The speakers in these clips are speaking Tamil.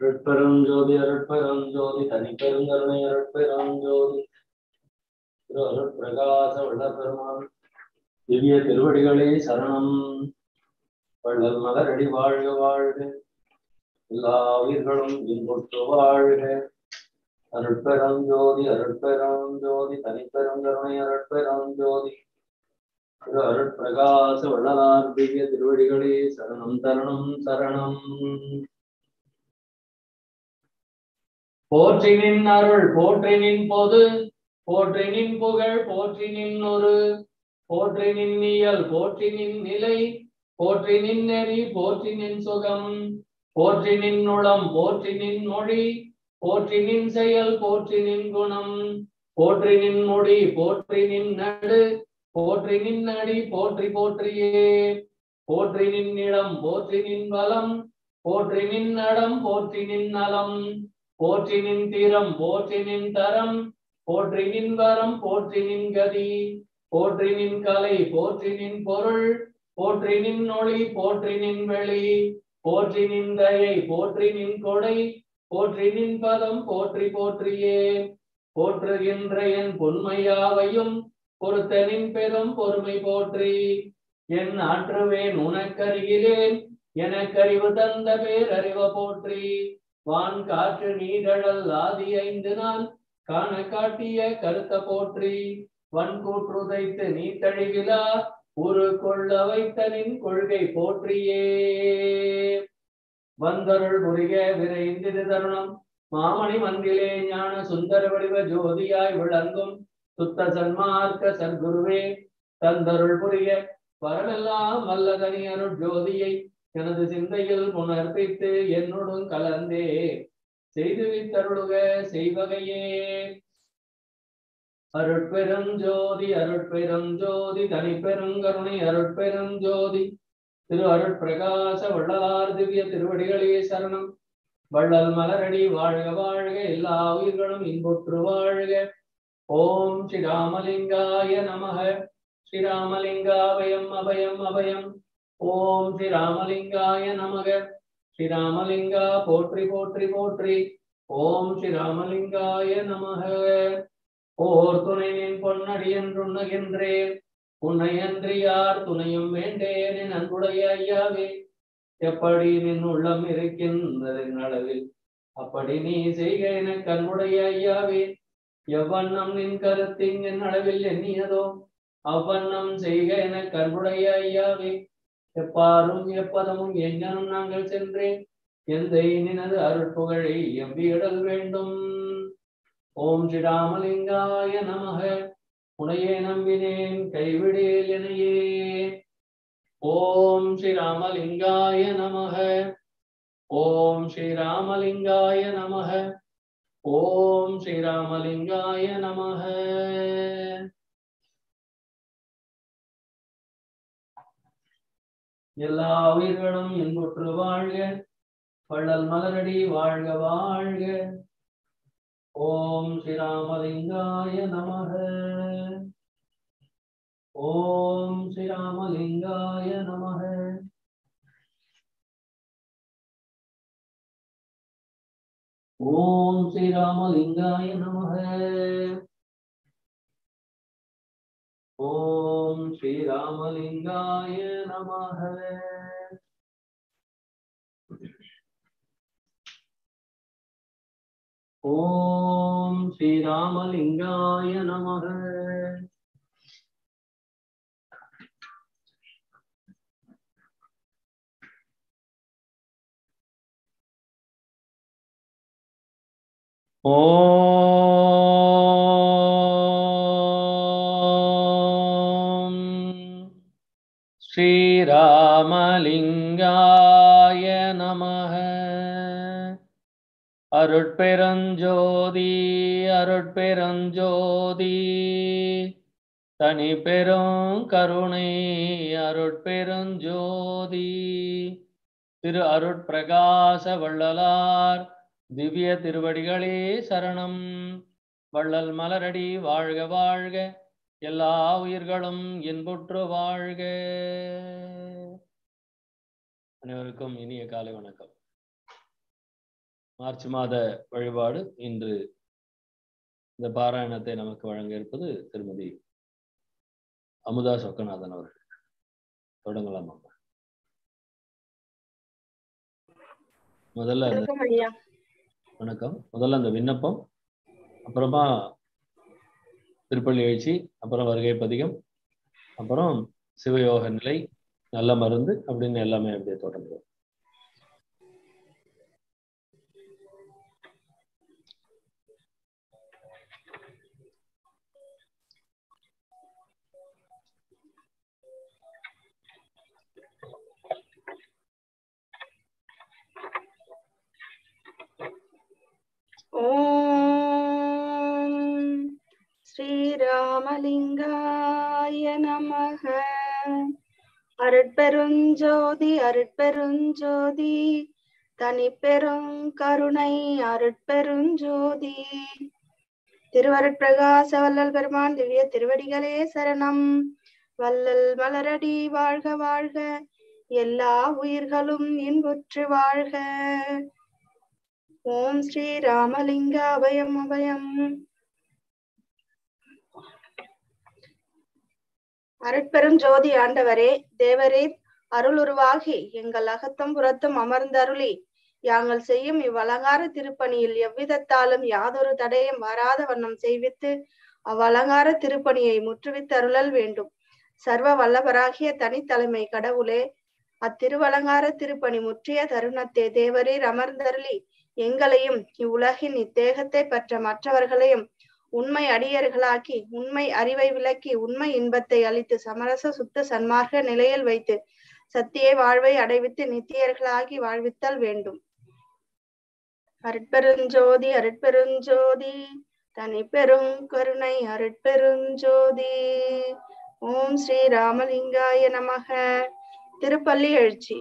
அருட்பெருஞ்சோதி அருட்பெருஞ்சோதி தனிப்பெருங்கருணை அருட்பெருஞ்சோதி திரு அருட்பிரகாச வல்லபெருமான் திவ்ய திருவடிகளே சரணம் வள்ளல் மலரடி வாழ்க வாழ்க எல்லா உயிர்களும் இன்புற்று வாழ்க அருட்பெருஞ்சோதி அருட்பெருஞ்சோதி தனிப்பெருங்கருணை அருட்பெருஞ்சோதி திரு அருட்பிரகாச வள்ளலார் திவ்ய திருவடிகளே சரணம் தரணம் சரணம் போற்றினின் அருள் போற்றினின் பொது போற்றினின் புகழ் போற்றினின் ஒரு போற்றினின் இயல் போற்றினின் நிலை போற்றினின் நெறி போற்றினின் சுகம் போற்றினின் நுளம் போற்றினின் மொழி போற்றினின் செயல் போற்றினின் குணம் போற்றினின் மொழி போற்றினின் நடு போற்றினின் அடி போற்றி போற்றியே போற்றினின் இடம் போற்றினின் வளம் போற்றினின் நடம் போற்றினின் நலம் போற்றினின் தீரம் போற்றினின் தரம் போற்றினின் வரம் போற்றினின் கதி போற்றினின் கலை போற்றினின் பொருள் போற்றினின் ஒளி போற்றினின் வெளி போற்றினின் தயை போற்றினின் கொடை போற்றினின் பதம் போற்றி போற்றியே போற்றுகின்ற என் பொன்மையாவையும் பொறுத்தனின் பெரும் பொறுமை போற்றி என் ஆற்றுவேன் உனக்கருகிலேன் எனக்கறிவு தந்த பேரறிவ போற்றி வான் காற்று நீரழல் ஆதி ஐந்து நான் காண காட்டிய கருத்த போற்றி வன் கூற்றுதைத்து நீ தழிவிலா ஒரு கொள்ள வைத்தனின் கொள்கை போற்றியே வந்தருள் புரிக விரைந்திரு தருணம் மாமணி மந்திலே ஞான சுந்தர வடிவ ஜோதியாய் விளங்கும் சுத்த சன்மார்க்க சர்க்குருவே தந்தருள் புரிய வரமெல்லாம் வல்லதனி அருள் ஜோதியை எனது சிந்தையில் புனர்ப்பித்து என்னுடன் கலந்தே செய்து வித்தருளுக செய்வகையே அருட்பெருஞ்சோதி அருட்பெருஞ்சோதி தனிப்பெருங்கருணை அருட்பெருஞ்சோதி திரு அருட்பிரகாச வள்ளலார் திவ்ய திருவடிகளே சரணம் வள்ளல் மலரடி வாழ்க வாழ்க எல்லா உயிர்களும் இன்புற்று வாழ்க ஓம் ஸ்ரீராமலிங்காய நமக ஸ்ரீராமலிங்காபயம் அபயம் அபயம் ஓம் ஸ்ரீராமலிங்காய நமக ஸ்ரீராமலிங்கா போற்றி போற்றி போற்றி ஓம் ஸ்ரீராமலிங்காய நமக ஓர் துணை நின் பொன்னடி என்றுண்ணுகின்றேன் உன்னையன்றி யார் துணையும் வேண்டேன் என் அன்புடைய ஐயாவே எப்படி நின் உள்ளம் இருக்கின்றதின் அளவில் அப்படி நீ செய்க என கண்ணுடைய ஐயாவே எவ்வண்ணம் நின் கருத்தின் என் அளவில் எண்ணியதோ அவ்வண்ணம் செய்க என கண்ணுடைய ஐயாவே எப்பாரும் எப்பதமும் எங்கனும் நாங்கள் சென்றேன் எந்த நினது அருட்புகழை எம்பியிடல் வேண்டும் ஓம் ஸ்ரீராமலிங்காய நமக உனையே நம்பினேன் கைவிடேல் எனையே ஓம் ஸ்ரீராமலிங்காய நமக ஓம் ஸ்ரீராமலிங்காய நமக ஓம் ஸ்ரீராமலிங்காய நமக எல்லா உயிர்களும் இன்புற்று வாழ்க வள்ளல் மலரடி வாழ்க வாழ்க ஓம் ஸ்ரீராமலிங்காய நமக ஓம் ஸ்ரீராமலிங்காய நமக ஓம் ஸ்ரீராமலிங்காய நமக ஓம் ஸ்ரீராமலிங்காய நமக ஓம் ஸ்ரீராமலிங்காய நமக ஓம் ஸ்ரீராமலிங்காய நமக அருட்பெருஞ்சோதி அருட்பெருஞ்சோதி தனி பெரும் கருணை அருட்பெருஞ்சோதி திரு அருட்பிரகாச வள்ளலார் திவ்ய திருவடிகளே சரணம் வள்ளல் மலரடி வாழ்க வாழ்க எல்லா உயிர்களும் இன்புற்று வாழ்க அனைவருக்கும் இனிய காலை வணக்கம் மார்ச் மாத வழிபாடு இன்று இந்த பாராயணத்தை நமக்கு வழங்க இருப்பது திருமதி அமுதா சொக்கநாதன் அவர்கள் தொடங்கலாம் அம்மா முதல்ல அந்த வணக்கம் ஐயா வணக்கம் முதல்ல அந்த விண்ணப்பம் அப்புறமா திருப்பள்ளி எழுச்சி அப்புறம் வருகை பதிகம் அப்புறம் சிவயோக நிலை நல்ல மருந்து அப்படின்னு எல்லாமே அப்படியே தொடர்ந்து ஓம் ஸ்ரீராமலிங்காய நமக அருட்பெருஞ்சோதி அருட்பெருஞ்சோதி தனிப்பெரும் கருணை அருட்பெருஞ்சோதி திருவருட்பிரகாச வல்லல் பெருமான் திவ்ய திருவடிகளே சரணம் வல்லல் மலரடி வாழ்க வாழ்க எல்லா உயிர்களும் இன்புற்று வாழ்க ஓம் ஸ்ரீ ராமலிங்க அபயம் அபயம் அருட்பெரும் ஜோதி ஆண்டவரே தேவரே அருளுருவாகி எங்கள் அகத்தம் புறத்தும் அமர்ந்தருளி யாங்கள் செய்யும் இவ்வலங்கார திருப்பணியில் எவ்விதத்தாலும் யாதொரு தடையும் வராத வண்ணம் செய்வித்து அவ்வலங்கார திருப்பணியை முற்றுவித்து அருளல் வேண்டும் சர்வ வல்லவராகிய தனித்தலைமை கடவுளே அத்திருவலங்கார திருப்பணி முற்றிய தருணத்தே தேவரீர் அமர்ந்தருளி எங்களையும் இவ்வுலகின் இத்தேகத்தை பெற்ற மற்றவர்களையும் உண்மை அடியர்களாக்கி உண்மை அறிவை விளக்கி உண்மை இன்பத்தை அளித்து சமரச சுத்த சன்மார்க்க நிலையில் வைத்து சத்திய வாழ்வை அடைவித்து நித்தியர்களாகி வாழ்வித்தல் வேண்டும் அருட்பெருஞ்சோதி அருட்பெருஞ்சோதி தனி பெரும் கருணை அருட்பெருஞ்சோதி ஓம் ஸ்ரீ ராமலிங்காய நமக திருப்பள்ளி எழுச்சி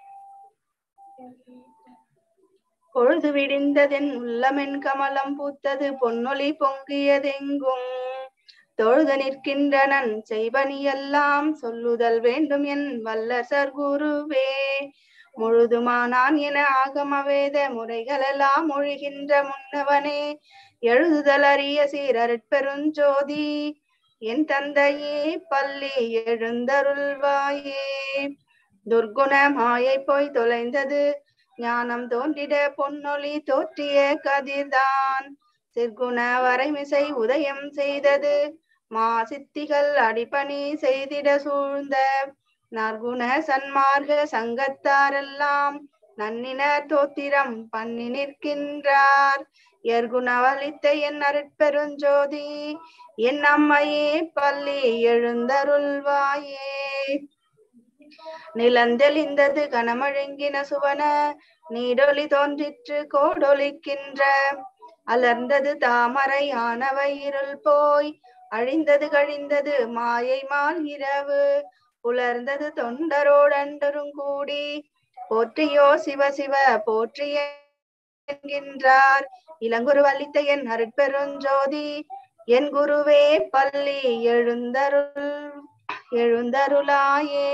பொழுது விடிந்ததென் உள்ளமென் கமலம் பூத்தது பொன்னொளி பொங்கியதெங்கும் தொழுது நிற்கின்றனன் செய்வனியெல்லாம் சொல்லுதல் வேண்டும் என் வல்லசர் குருவே முழுதுமானான் என ஆகம வேத முறைகளெல்லாம் மொழிகின்ற முன்னவனே எழுதுதல் அறிய சீரற்பெருஞ்சோதி என் தந்தையே பள்ளி எழுந்தருள்வாயே துர்குண மாயை போய் தொலைந்தது ஞானம் தோன்றிட பொன்னொளி தோற்றிய கதிர்தான் சிற்குண வரைமிசை உதயம் செய்தது மா சித்திகள் அடிபணி செய்திட சூழ்ந்த நற்குண சன்மார்க்க சங்கத்தாரெல்லாம் நன்னினர் தோத்திரம் பண்ணி நிற்கின்றார் எர்குணவலித்த என் அருட்பெருஞ்சோதி என் அம்மையே பள்ளி எழுந்தருள்வாயே நிலந்தெளிந்தது கனமழுங்கின சுவன நீடொளி தோன்றிற்று கோடொலிக்கின்ற அலர்ந்தது தாமரை ஆனவை இருள் போய் அழிந்தது கழிந்தது மாயை மால் இரவு புலர்ந்தது தொண்டரோடண்டரும் கூடி போற்றியோ சிவ சிவ போற்றிய என்கின்றார் இளங்குரு வலித்த என் அருட்பெருஞ்சோதி என் குருவே பள்ளி எழுந்தருள் எழுந்தருளாயே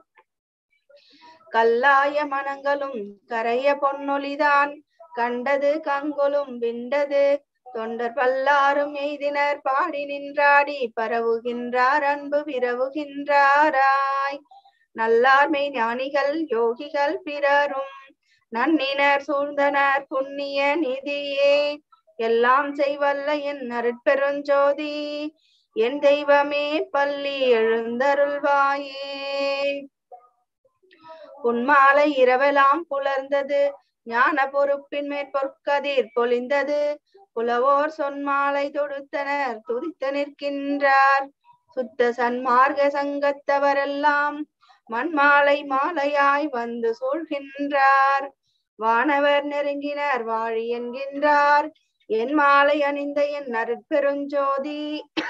கல்லாய மனங்களும் கரைய பொன்னொழிதான் கண்டது கங்கொலும் விண்டது தொண்டர் பல்லாரும் எய்தினர் பாடி நின்றாடி பரவுகின்றார் அன்பு விரவுகின்றாராய் நல்லார்மை ஞானிகள் யோகிகள் பிறரும் நன்னினர் சூழ்ந்தனர் புண்ணிய நிதியே எல்லாம் செய்வல்ல என் அருட்பெருஞ்சோதி என் தெய்வமே பள்ளி எழுந்தருள்வாயே உன்மாலை இரவெல்லாம் புலர்ந்தது ஞான பொறுப்பின் மேற்பொற்கதிர் பொலிந்தது புலவோர் சொன்மாலை தொடுத்தனர் துதித்து நிற்கின்றார் சுத்த சன்மார்க்க சங்கத்தவரெல்லாம் மண்மாலை மாலையாய் வந்து சூழ்கின்றார் வானவர் நெருங்கினர் வாழி என்கின்றார் என் மாலை அணிந்த என் அருட்பெருஞ்சோதி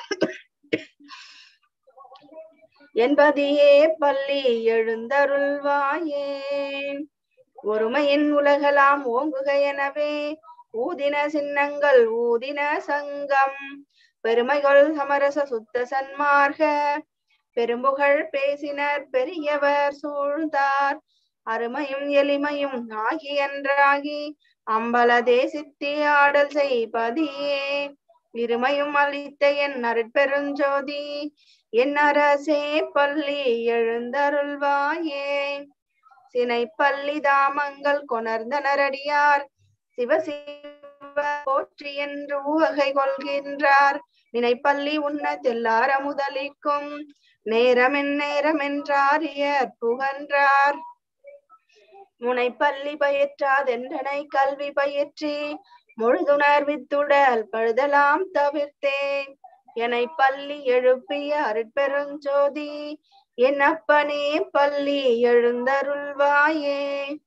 என்பதியே பள்ளி எழுந்தருள்வாயே ஒருமையின் உலகலாம் ஓங்குக எனவே ஊதின சின்னங்கள் ஊதின சங்கம் பெருமைகள் சமரச சுத்த சன்மார்க்க பெரும்புகழ் பேசினர் பெரியவர் சூழ்ந்தார் அருமையும் எளிமையும் ஆகியன்றாகி அம்பல தேசித்தே ஆடல் செய்பதியே இருமையும் அளித்த என் அருட்பெருஞ்சோதி என் அரசே பள்ளி எழுந்தருள்வாயே சினை பள்ளி தாமங்கள் கொணர்ந்தனரடியார் சிவசிவ போற்றி என்று ஊவகை கொள்கின்றார் நினைப்பள்ளி உண்ண தெல்லார முதலிக்கும் நேரமென் நேரம் என்றாரியர் புகன்றார் முனைப்பள்ளி பயிற்றாதென்றனை கல்வி பயிற்றி முழுதுணர்வித்துடல் பழுதலாம் தவிர்த்தே என்னை பள்ளி எழுப்பிய அருட்பெருஞ்சோதி என் அப்பனே பள்ளி எழுந்தருள்வாயே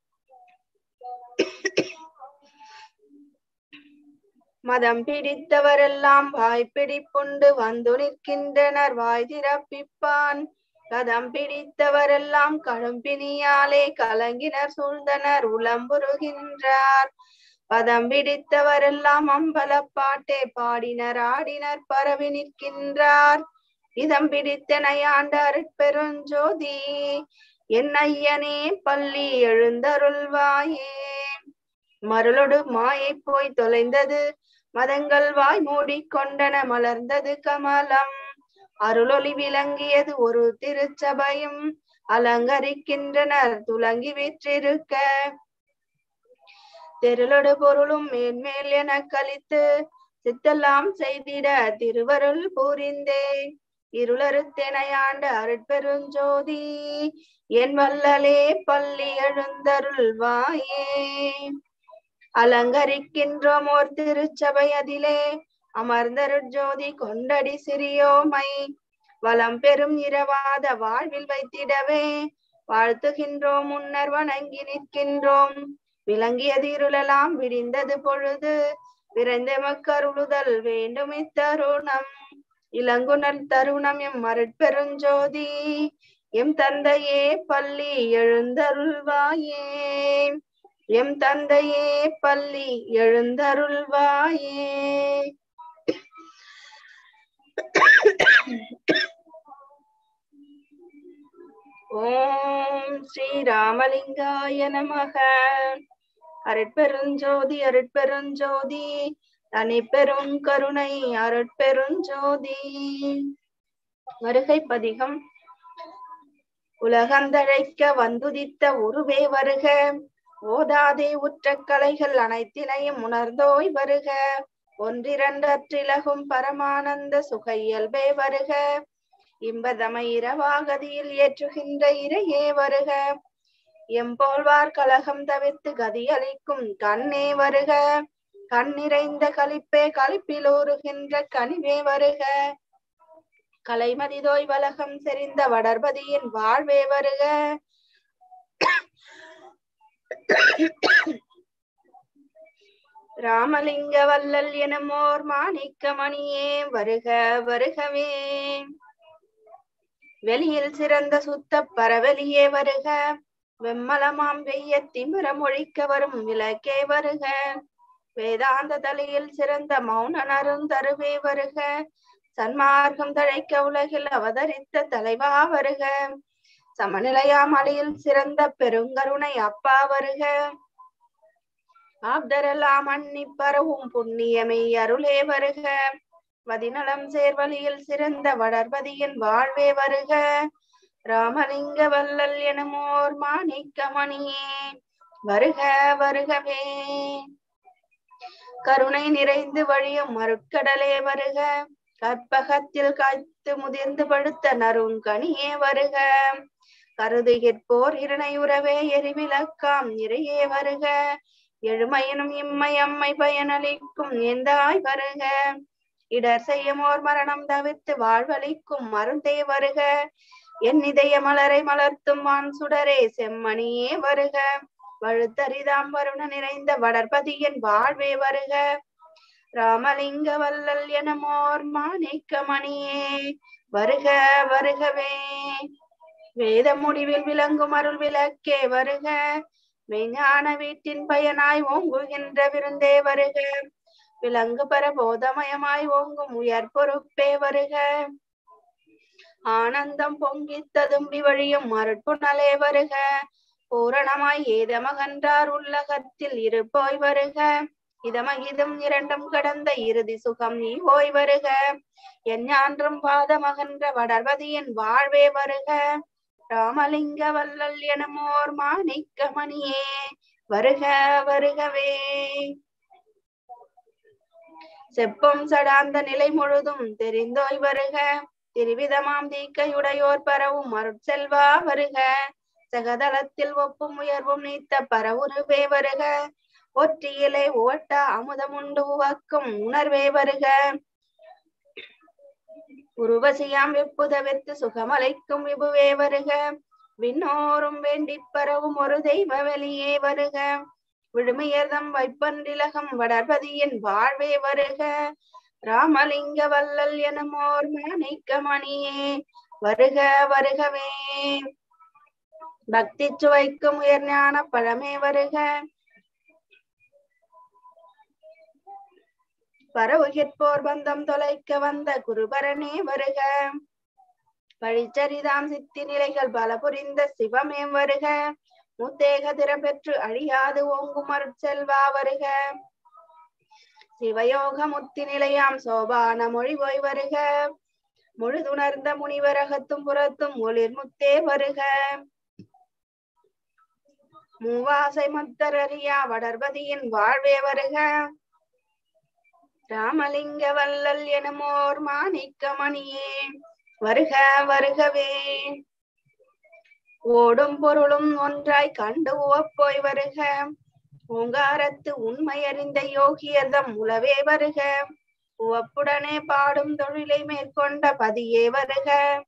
மதம் பிடித்தவரெல்லாம் வாய்ப்பிடிப்புண்டு வந்து நிற்கின்றனர் வாய் திறப்பிப்பான் கதம் பிடித்தவரெல்லாம் கடும்பினியாலே கலங்கினர் சூழ்ந்தனர் உளம்புருகின்றார் பதம் பிடித்தவரெல்லாம் அம்பலப்பாட்டே பாடினர் ஆடினர் பரவி நிற்கின்றார் இதம் பிடித்தனையாண்ட அருட்பெருஞ்சோதி என் ஐயனே பள்ளி எழுந்தருள்வாயே மருளொடு மாயை போய் தொலைந்தது மதங்கள் வாய் மூடிக்கொண்டன மலர்ந்தது கமலம் அருளொளி விளங்கியது ஒரு திருச்சபையும் அலங்கரிக்கின்றனர் துலங்கி விற்றிருக்க தெருளொடு பொருளும் மேன்மேல் என கழித்து சித்தெல்லாம் செய்திட திருவருள் புரிந்தே இருளறுத்தெனையாண்ட அருட்பெருஞ்சோதி என் வல்லலே பள்ளி எழுந்தருள்வாயே அலங்கரிக்கின்றோம் ஓர் திருச்சபை அதிலே அமர்ந்தருட்ஜோதி கொண்டடி சிறியோமை வளம் பெரும் இரவாத வாழ்வில் வைத்திடவே வாழ்த்துகின்றோம் முன்னர் வணங்கி நிற்கின்றோம் விளங்கியது இருளெல்லாம் விடிந்தது பொழுது விரைந்த மக்கருளுதல் வேண்டும் இத்தருணம் இளங்குணர் தருணம் எம் அருட்பெருஞ்சோதி எம் தந்தையே பள்ளி எழுந்தருள்வாயே எம் தந்தையே பள்ளி எழுந்தருள்வாயே ஓம் ஸ்ரீ ராமலிங்காய நமக அருட்பெருஞ்சோதி அருட்பெருஞ்சோதி தனி பெரும் கருணை அருட்பெருஞ்சோதி வருகை பதிகம் உலகந்தழைக்க வந்துதித்த உருவே வருக ஓதாதே உற்ற கலைகள் அனைத்தினையும் உணர்ந்தோய் வருக ஒன்றிரண்டற்றிலகும் பரமானந்த சுக இயல்பே வருக இன்பதமை இரவாகதியில் ஏற்றுகின்ற இறையே வருக எம்போல்வார் கலகம் தவிர்த்து கதியளிக்கும் கண்ணே வருக கண் நிறைந்த களிப்பே களிப்பில் ஊறுகின்ற கனிவே வருக கலைமதிதோய் வலகம் செறிந்த வடர்பதியின் வாழ்வே வருக ராமலிங்க வல்லல் எனமோர் மாணிக்க மணியே வருக வருகவே வெளியில் சிறந்த சுத்த பரவலியே வருக வெம்மலமாம் வெய்ய திமிர மொழிக்க வரும் விளக்கே வருக வேதாந்த தலையில் சிறந்த மௌன நருந்தருவே வருக சன்மார்க்கம் தழைக்க உலகில் அவதரித்த தலைவா வருக சமநிலையா மலையில் சிறந்த பெருங்கருணை அப்பா வருக ஆப்தரெல்லாம் அன்னி பரவும் புண்ணியமை அருளே வருக வதிநலம் சேர்வழியில் சிறந்த வளர்வதியின் வாழ்வே வருக ராமலிங்க வல்லல் எனுமோர் மாணிக்க மணியே வருக வருகவே கருணை நிறைந்து வழியும் மருட்கடலே வருக கற்பகத்தில் காய்த்து முதிர்ந்து படுத்த நறுங்கனியே வருக கருதுகிற்போர் இரணையுறவே எரிவிளக்காம் நிறையே வருக எழுமையனும் இம்மை அம்மை பயனளிக்கும் எந்தாய் வருக இடர் செய்யுமோர் மரணம் தவிர்த்து வாழ்வளிக்கும் மருந்தே வருக என் இதய மலரை மலர்த்தும் வான் சுடரே செம்மணியே வருக வழுத்தரிதாம் வருண நிறைந்த வளர்பதியின் வாழ்வே வருக ராமலிங்க வல்லல் எனமோர் மாணிக்க மணியே வருக வருகவே வேத முடிவில் விளங்கும் அருள் விளக்கே வருக மெய்ஞான வீட்டின் பயனாய் ஓங்குகின்ற விருந்தே வருக விலங்கு பெற போதமயமாய் ஓங்கும் உயர் பொறுப்பே வருக ஆனந்தம் பொங்கி ததும்பி வழியும் மருட்புணலே வருக பூரணமாய் ஏதமகன்றார் உள்ளகத்தில் இருப்போய் வருக இதமகிதம் இரண்டும் கடந்த இறுதி சுகம் நீ ஓய் வருக என் ஞான்றும் பாதமகன்ற வடர்வதியின் வாழ்வே வருக ராமலிங்க வல்லல் எனுமோர் மாணிக்க மணியே வருக வருகவே செப்பம் சடாந்த நிலை முழுதும் தெரிந்தோய் வருக திருவிதமாம் தீக்கையுடையோர் பரவும் அருட்செல்வா வருக சகதளத்தில் ஒப்பும் உயர்வும் நீத்த பரவுருவே வருக ஒற்றியிலே ஓட்ட அமுதமுண்டு உவக்கும் உணர்வே வருக உருவசியாம் வெப்புத வெத்து சுகமலைக்கும் விபுவே வருக விண்ணோரும் வேண்டிப் பரவும் ஒரு தெய்வ வெளியே வருக விழுமையர்தம் வைப்பன்றிலகம் வடர்பதியின் வாழ்வே வருக ராமலிங்க வல்லல் எனுமோர் மாணிக்க மணியே வருக வருகவே பக்தி சுவைக்கும் உயர் ஞான பழமே வருக பரவுகிற்போர் பந்தம் தொலைக்க வந்த குருபரனே வருக பழிச்சரிதாம் சித்தி நிலைகள் பல புரிந்த சிவமே வருக முத்தேக திறம் பெற்று அழியாது ஓங்கும் அருட்செல்வா வருக சிவயோக முத்தி நிலையாம் சோபான மொழி போய் வருக முழுதுணர்ந்த முனிவரகத்தும் புறத்தும் ஒளிர் முத்தே வருக மூவாசை மத்தர் அறியா வடர்பதியின் வாழ்வே வருக ராமலிங்க வல்லல் எனுமோர் மாணிக்க மணியே வருக வருகவே ஓடும் பொருளும் ஒன்றாய் கண்டு உவப்போய் வருக ஓங்காரத்து உண்மை அறிந்த யோகியர்தம் உளவே வருக உவப்புடனே பாடும் தொழிலை மேற்கொண்ட பதியே வருக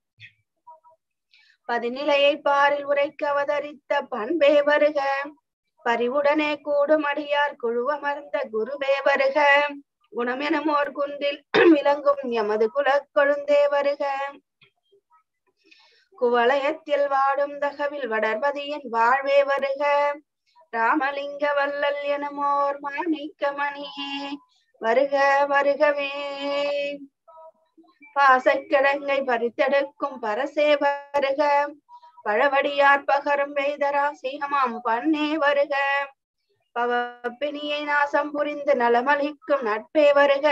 பதிநிலையை பாரில் உரைக்க அவதரித்த பண்பே வருக பரிவுடனே கூடும் அடியார் குழுவமர்ந்த குருவே வருக குணமெனும் ஓர் குன்றில் விளங்கும் எமது குலக் கொழுந்தே வருக குவலயத்தில் வாடும் தகவில் வடர்பதியின் வாழ்வே வருக ராமலிங்க வல்லல் எனுமோர் மாணிக்க மணியே வருக வருகவே பாசக்கிழங்கை பறித்தெடுக்கும் பரசே வருக பழவடியார் பகரும் வேதரா சீகமாம் பண்ணே வருக பவப்பினியை நாசம் புரிந்து நலமளிக்கும் நட்பே வருக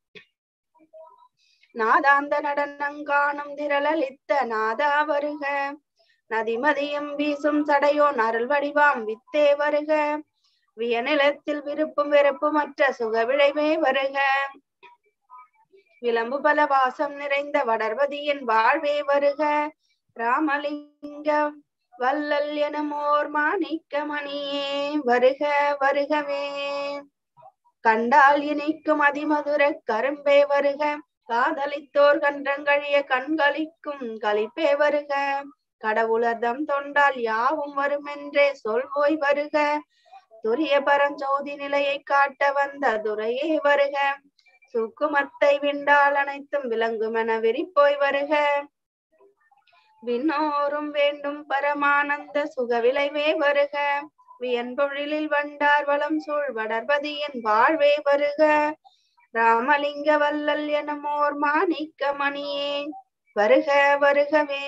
நாதாந்த நடனங்காணும் திரளளித்த நாதா வருக நதிமதியும் வீசும் சடையோன் அருள் வடிவாம் வித்தே வருக வியநிலத்தில் விருப்பும் வெறுப்புமற்ற சுக விளைவே வருக விளம்பு பல வாசம் நிறைந்த வடர்வதியின் வாழ்வே வருக ராமலிங்க வல்லல் எனுமோர் மாணிக்க மணியே வருக வருகவே கண்டால் இனிக்கும் அதிமதுர கரும்பே வருக காதலித்தோர் கன்றங்கழிய கண்களிக்கும் களிப்பே வருக கடவுளர்தம் தொண்டால் யாவும் வருமென்றே சொல்வோய் வருக துரிய பரஞ்சோதி நிலையை காட்ட வந்த துரையே வருக சுக்குமத்தை விண்டால் அனைத்தும் விளங்குமென விரிப்போய் வருக விண்ணோரும் வேண்டும் பரமானந்த சுக விளைவே வருக வியன்பொழிலில் வண்டார் வளம் சூழ் வடர்பதியின் வாழ்வே வருக ராமலிங்க வல்லல் எனுமோர் மாணிக்க மணியே வருக வருகவே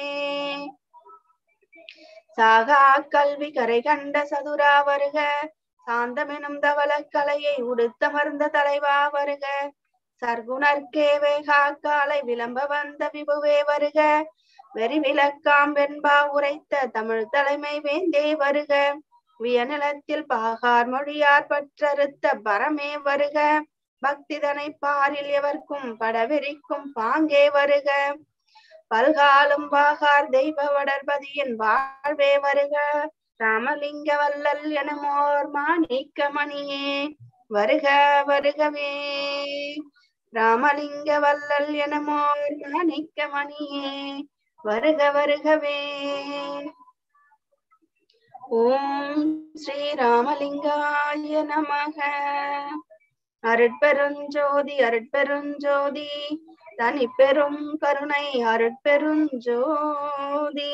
சாகா கல்வி கரை கண்ட சதுரா வருக சாந்தமெனும் தவள கலையை உடுத்தமர்ந்த தலைவா வருக சர்க்குணர்க்கே வேகா காலை விளம்ப வந்த விபுவே வருக வெறி விளக்காம் வெண்பா உரைத்த தமிழ் தலைமை வேந்தே வருக வியநிலத்தில் பாகார் மொழியார் பற்றறுத்த பரமே வருக பக்திதனை பாரில் எவர்க்கும் படவெறிக்கும் பாங்கே வருக பல்காலும் பாகார் தெய்வ வடர்பதியின் வாழ்வே வருக ராமலிங்க வல்லல் எனுமோர் மாணிக்க மணியே வருக வருகவே ராமலிங்க வல்லல் எனுமோர் மாணிக்க மணியே வருக வருகவே ஓம் ஸ்ரீ ராமலிங்காய நமக அருட்பெருஞ்சோதி அருட்பெருஞ்சோதி தனி பெரும் கருணை அருட்பெருஞ்சோதி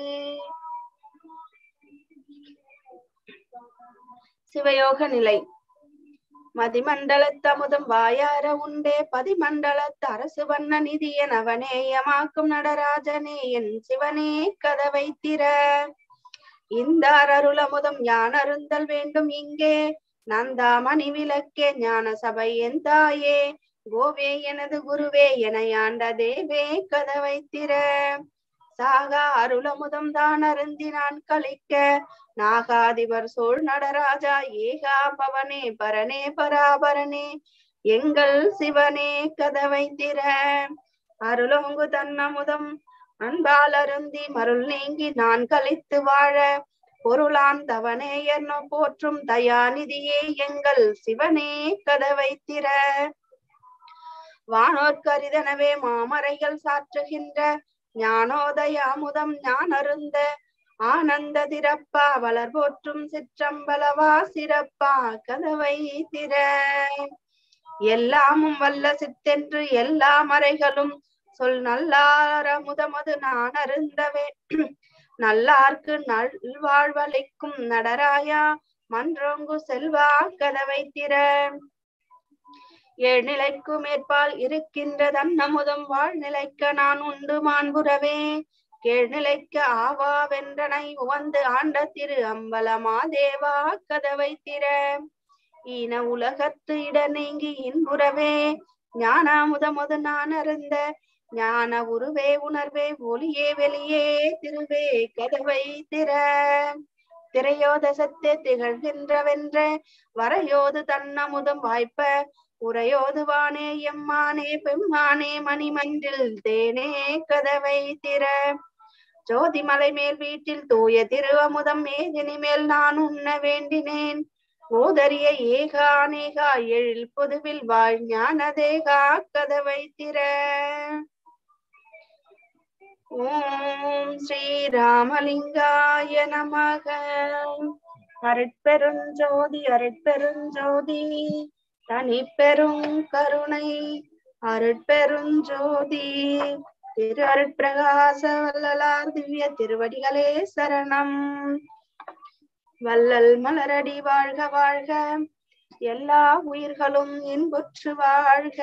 சிவயோக நிலை மதிமண்டலத்தமுதம் வாயார உண்டே பதிமண்டலத்து அரசு வண்ண நிதியன் அவனேயமாக்கும் நடராஜனே என் சிவனே கதவை திற இந்த அருளமுதம் ஞான அருந்தல் வேண்டும் இங்கே நந்தாமணி விளக்கே ஞான சபை என் தாயே கோவே எனது குருவே என ஆண்ட தேவே கதவை திற சாகா அருளமுதம் தான் அருந்தி நான் கழிக்க நாகாதிபர் சோழ் நடராஜா ஏகா பவனே பரனே பராபரனே எங்கள் சிவனே கதவை திற அருளோங்கு தன்னமுதம் அன்பால் அருந்தி மருள் நீங்கி நான் கழித்து வாழ பொருளான் தவனே என்ன போற்றும் தயாநிதியே எங்கள் சிவனே கதவை திற வானோர்க்கரிதனவே மாமரைகள் சாற்றுகின்ற ஞானோதயாமுதம் ஞான் அருந்த ஆனந்த திறப்பா வளர் போற்றும் சிற்றம்பலவா சிறப்பா கதவை திற எல்லாமும் வல்ல சித்தென்று எல்லா மறைகளும் சொல் நல்லார முதமது நான் அருந்தவே நல்லார்க்கு நல்வாழ்வளிக்கும் நடராயா மன்றோங்கு செல்வா கதவை திற ஏழ்நிலைக்கு மேற்பால் இருக்கின்ற தன்னமுதம் வாழ்நிலைக்க நான் உண்டு மாண்புறவே கேழ்நிலைக்க ஆவா வென்றனை உவந்து ஆண்ட திரு அம்பலமா தேவா கதவை திற ஈன உலகத்து இட நீங்கி இன்புறவே ஞானாமுதமது நான் அருந்த ஞான உருவே உணர்வே ஒளியே வெளியே திருவே கதவை திற திரையோதசத்தே திகழ்கின்றவென்ற வரையோது தன்னமுதம் வாய்ப்ப உரையோது வானே எம்மானே பெம்மானே மணிமன்றில் தேனே கதவை திற ஜோதிமலை மேல் வீட்டில் தூய திருவமுதம் மேதினி மேல் நான் உண்ண வேண்டினேன் ஓதரிய ஏகா நேகா எழில் பொதுவில் வாழ் ஞான தேகா கதவை திற ஓம் ஸ்ரீராமலிங்காய நமக அருட்பெருஞ்சோதி அருட்பெருஞ்சோதி தனி பெரும் கருணை அருட்பெருஞ்சோதி திரு அருட்பிரகாச வல்லலார் திவ்ய திருவடிகளே சரணம் வள்ளல் மலரடி வாழ்க வாழ்க எல்லா உயிர்களும் இன்புற்று வாழ்க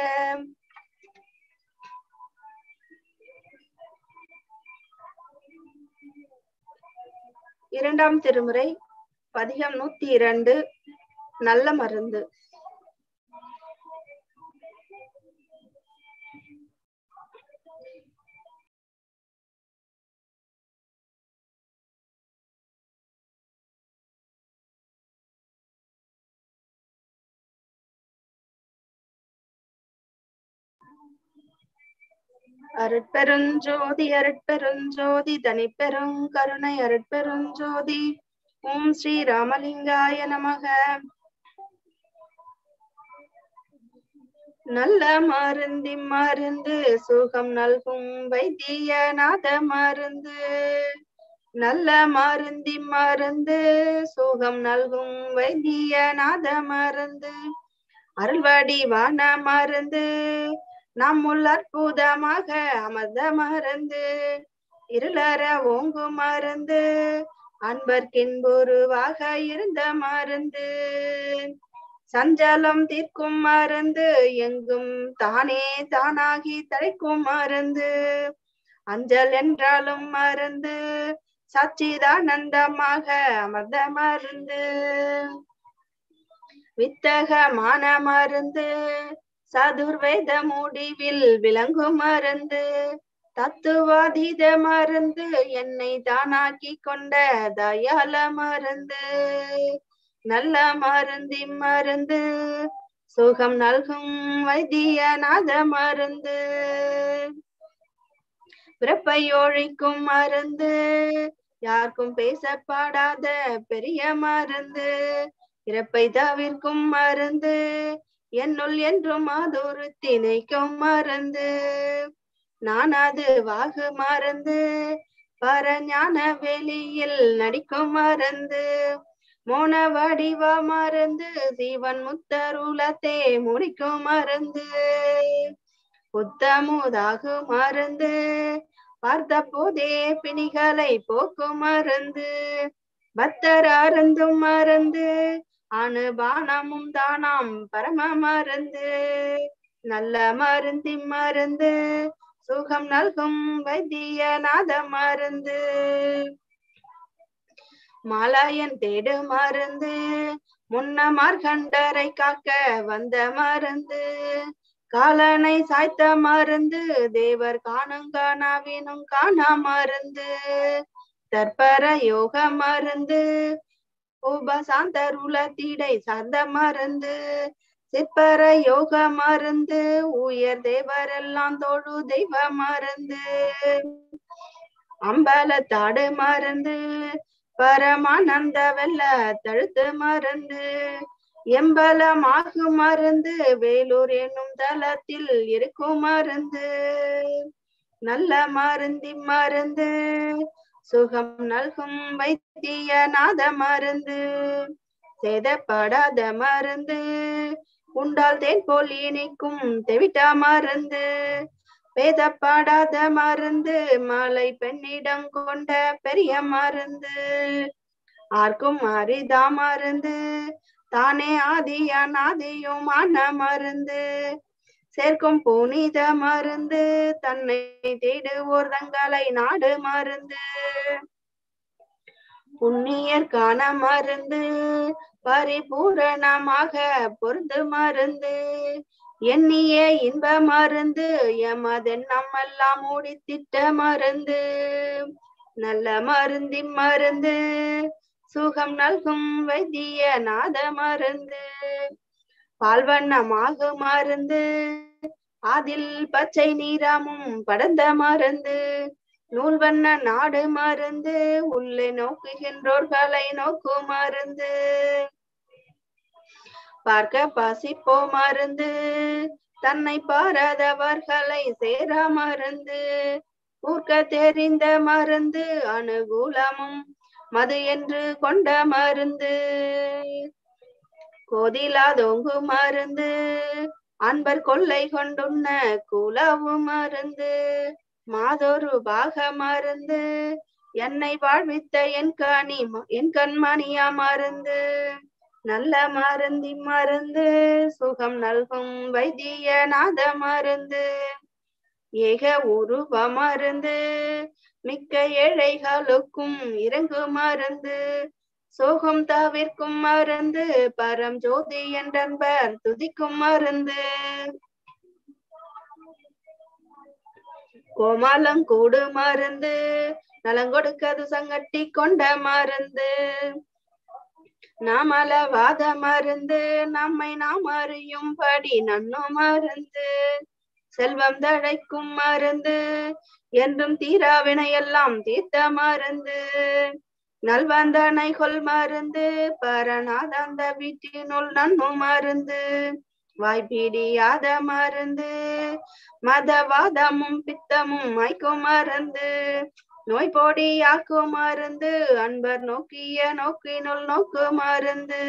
இரண்டாம் திருமுறை பதிகம் நூத்தி இரண்டு நல்ல மருந்து அருட்பெருஞ்சோதி அருட்பெருஞ்சோதி தனிப்பெரும் கருணை அருட்பெருஞ்சோதி ஓம் ஸ்ரீ ராமலிங்காய நமக நல்ல மருந்தி மருந்து சுகம் நல்கும் வைத்தியநாத மருந்து நல்ல மருந்தி மருந்து சுகம் நல்கும் வைத்தியநாத மருந்து அருள்வடிவான மருந்து நம்முள் அற்புதமாக அமர்ந்த மருந்து இருளற ஓங்கு மருந்து அன்பர்க்கின்புருவாக இருந்த மருந்து சஞ்சலம் தீர்க்கும் மருந்து எங்கும் தானே தானாகி தழைக்கும் மருந்து அஞ்சல் என்றாலும் மருந்து சச்சிதானந்தமாக அமர்ந்த மருந்து வித்தகமான மருந்து சதுர்வேத முடிவில் விளங்கும் மருந்து தத்துவாதீத மருந்து என்னை தானாக்கி கொண்ட தயால மருந்து நல்ல மருந்தி மருந்து சுகம் நல்கும் வைத்தியநாத மருந்து பிறப்பை ஒழிக்கும் மருந்து யாருக்கும் பேசப்படாத பெரிய மருந்து இறப்பை தவிர்க்கும் மருந்து என்னுள் என்றும் அதொரு திணைக்கும் மருந்து நான் அது வாகு மருந்து பரஞான வெளியில் நடிக்கும் மருந்து மோன வடிவ மருந்து சீவன் முத்தருளத்தே முடிக்கும் மருந்து புத்தமுதாகு மருந்து பார்த்த போதே பிணிகளை போக்கும் மருந்து பக்தர் அருந்தும் மருந்து அனுபானமும் தானாம் பரம மருந்து நல்ல மருந்தி மருந்து சுகம் நல்கும் வைத்தியநாத மருந்து மாலாயன் தேடு மருந்து முன்னமார் கண்டரை காக்க வந்த மருந்து காலனை சாய்த்த மருந்து தேவர் காணும் காணாவினும் காணா மருந்து தற்பர யோக மருந்து உபசாந்தருள தீடை சார்ந்த மருந்து சிற்பர யோக மருந்து உயர் தேவரெல்லாம் தோழு தெய்வ மருந்து அம்பலத்தாடு மருந்து பரமானந்த வெள்ள தழுத்து மருந்து எம்பலமாகு மருந்து வேலூர் என்னும் தலத்தில் இருக்கும் மருந்து நல்ல மருந்தி மருந்து சுகம் நல்கும் வைத்திய நாத மருந்து சேதப்படாத மருந்து உண்டால் தேன் போல் இனிக்கும் தெவிட்டா மருந்து பேதப்படாத மருந்து மாலை பெண்ணிடம் கொண்ட பெரிய மருந்து ஆர்க்கும் அரிதா மருந்து தானே ஆதியான் ஆதியுமான மருந்து சேர்க்கும் புனித மருந்து தன்னை தேடுவோர் தங்களை நாடு மருந்து புண்ணியர்கான மருந்து பரிபூரணமாக பொருந்து மருந்து எண்ணிய இன்ப மருந்து எமதன் நம்மெல்லாம் மூடித்திட்ட மருந்து நல்ல மருந்தி மருந்து சுகம் நல்கும் வைத்திய நாத மருந்து பால்வண்ணமாக மருந்து அதில் பச்சை நீராமும் படர்ந்த மருந்து நூல் வண்ண நாடு மருந்து உள்ளே நோக்குகின்றோர்களை நோக்கு மருந்து பார்க்க பசிப்போ மருந்து தன்னை பாராதவர்களை சேர மருந்து ஊர்க்க தெரிந்த மருந்து அனுகூலமும் மது என்று கொண்ட மருந்து கோதிலாதோங்கு மருந்து அன்பர் கொள்ளை கொண்டுண்ண குலவு மருந்து மாதொரு பாக மருந்து என்னை வாழ்வித்த என் கனி என் கண்மணியா மருந்து நல்ல மருந்தி மருந்து சுகம் நல்கும் வைத்திய நாத மருந்து ஏக உருவ மருந்து மிக்க ஏழைகளுக்கும் இறங்கு மருந்து சோகம் தவிர்க்கும் மருந்து பரம் ஜோதி என்றன்பர் துதிக்கும் மருந்து கோமாலம் கூடு மருந்து நலங்கொடுக்கது சங்கட்டி கொண்ட மருந்து நாமலவாத மருந்து நம்மை நாம் அறியும்படி நன்னு மருந்து செல்வம் தழைக்கும் மருந்து என்றும் தீராவினையெல்லாம் தீர்த்த மருந்து நல்வந்தனை கொல் மருந்து பரநாதந்த வீட்டினுள் நன்னு மருந்து வாய்ப்பிடியாத மருந்து மதவாதமும் பித்தமும் மைக்கும் மருந்து நோய் பொடியாக்கும் மருந்து அன்பர் நோக்கிய நோக்கினுள் நோக்கு மருந்து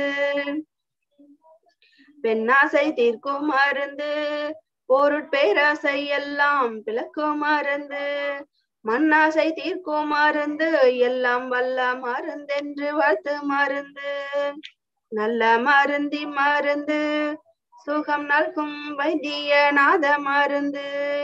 பெண்ணாசை தீர்க்கும் மருந்து பொருட்பேராசை எல்லாம் பிளக்கும் மருந்து மண்ணாசை தீர்க்கும் மருந்து எல்லாம் வல்ல மருந்தென்று வாழ்த்து மருந்து நல்ல மருந்தி மருந்து சுகம் நல்கும் வைத்திய நாத மருந்து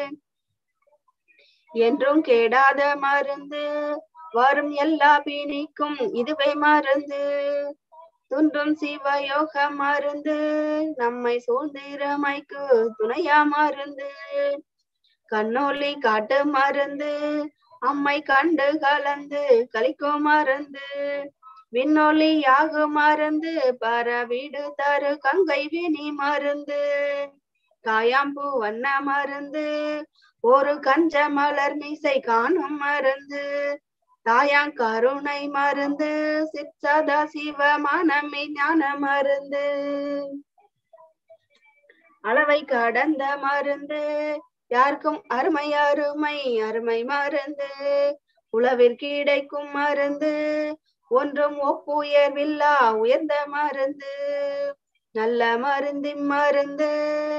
என்றும் கேடாத மருந்து வரும் எல்லா பிணிக்கும் இதுவே மருந்து துன்றும் சிவயோக மருந்து நம்மை சூழ்ந்திரமைக்கு துணையா மருந்து கண்ணொளி காட்டு மருந்து அம்மை கண்டு கலந்து கலிக்கும் மருந்து விண்ணொலி யாக மருந்து பர வீடு தரு கங்கை வினி மருந்து காயாம்பூ வண்ண மருந்து ஒரு கஞ்ச மலர் மீசை காணும் மருந்து தாயாங் கருணை மருந்து சிற்சதா சிவ மனமே ஞான மருந்து அளவை கடந்த மருந்து யாருக்கும் அருமை அருமை அருமை மருந்து உளவிற்கு கிடைக்கும் மருந்து ஒன்றும் ஒப்புயர்வில்லா உயர்ந்த மருந்து நல்ல மருந்தி மருந்து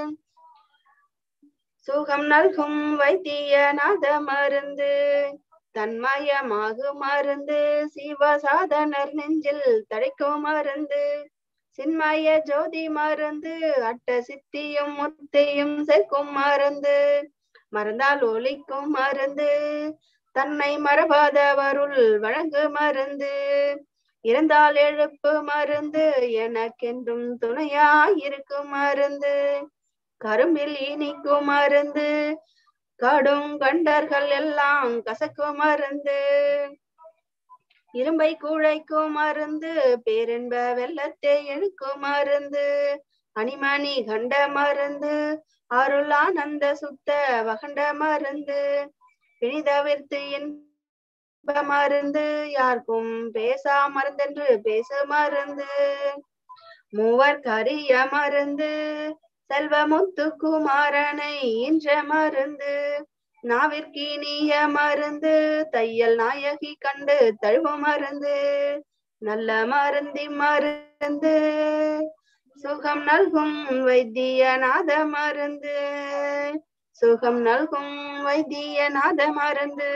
சுகம் நல்கும் வைத்திய நாத மருந்து தன்மயமாகு மருந்து சிவசாதனர் நெஞ்சில் தடைக்கும் மருந்து சின்மய ஜோதி மருந்து அட்ட சித்தியும் முத்தியும் சேர்க்கும் மருந்து மறந்தால் ஒலிக்கும் மருந்து தன்னை மறவாதவருள் வழங்கு மருந்து இருந்தால் எழுப்பு மருந்து எனக்கென்றும் துணையாயிருக்கும் மருந்து கரும்பில் இனிக்கும் மருந்து கடும் கண்டர்கள் எல்லாம் கசக்கும் மருந்து இரும்பை குழைக்கும் மருந்து பேரின்ப வெள்ளத்தை இழுக்கும் மருந்து அணிமணி கண்ட மருந்து அருளானந்த சுத்த வகண்ட மருந்து பிணிதவிர்த்து இன்ப மருந்து யாருக்கும் பேசா மருந்தென்று பேச மருந்து மூவர் கரிய மருந்து செல்வமுத்து குமாரனை இன்ற மருந்து நாவிற்கினிய மருந்து தையல் நாயகி கண்டு தழுவ மருந்து நல்ல மருந்தி மருந்து சுகம் நல்கும் வைத்தியநாத மருந்து சுகம் நல்கும் வைத்தியநாத மருந்து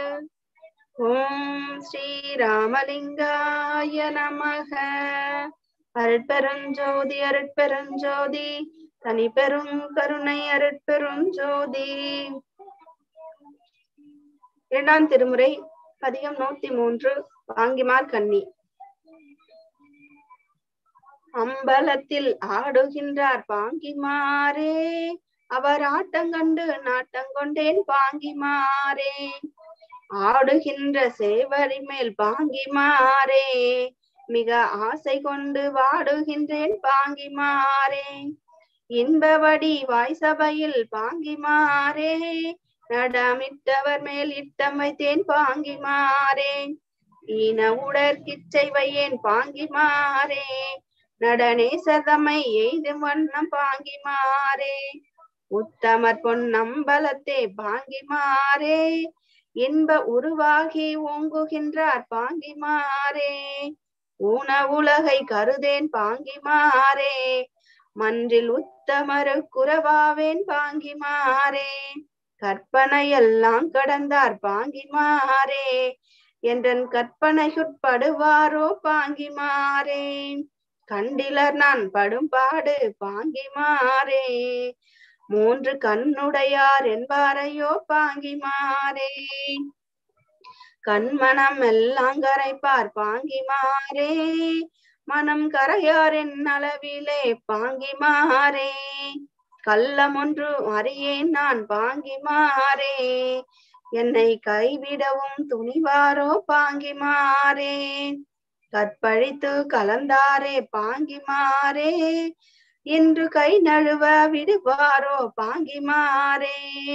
ஓம் ஸ்ரீராமலிங்காய நமக அருட்பெருஞ்சோதி அருட்பெருஞ்சோதி தனி பெரும் கருணை அருட்பெருஞ்சோதி இரண்டாம் திருமுறை பதிகம் நூத்தி மூன்று வாங்கிமார் கன்னி அம்பலத்தில் ஆடுகின்றார் பாங்கிமாரே அவர் ஆட்டங்கண்டு நாட்டங்கொண்டேன் பாங்கிமாரே ஆடுகின்ற சேவரி மேல் பாங்கிமாரே மிக ஆசை கொண்டு வாடுகின்றேன் பாங்கிமாரே இன்பவடி வாய்சபையில் பாங்கிமாரே நடமிட்டவர் மேல் இட்டம் வைத்தேன் பாங்கிமாரே ஈன உடற்கிச்சை வையேன் பாங்கிமாரே நடனேசதமை எய்தும் வண்ணம் பாங்கிமாரே உத்தமர் பொன்னம்பலத்தே பாங்கிமாரே இன்ப உருவாகி ஓங்குகின்றார் பாங்கிமாரே ஊன உலகை கருதேன் பாங்கிமாரே மன்றில் உத்தமரு குறவாவேன் பாங்கிமாரே கற்பனையெல்லாம் கடந்தார் பாங்கிமாரே என்றன் கற்பனைக்குட்படுவாரோ பாங்கிமாரே கண்டிலர் நான் படும் பாடு பாங்கிமாரே மூன்று கண்ணுடையார் என்பாரையோ பாங்கிமாரே கண்மணம் எல்லாம் கரைப்பார் பாங்கிமாரே மனம் கரையாரின் அளவிலே பாங்கிமாரே கள்ளம் ஒன்று அறியேன் நான் பாங்கிமாரே என்னை கைவிடவும் துணிவாரோ பாங்கிமாரே கற்பழித்து கலந்தாரே பாங்கிமாரே இன்று கை நழுவ விடுவாரோ பாங்கிமாரே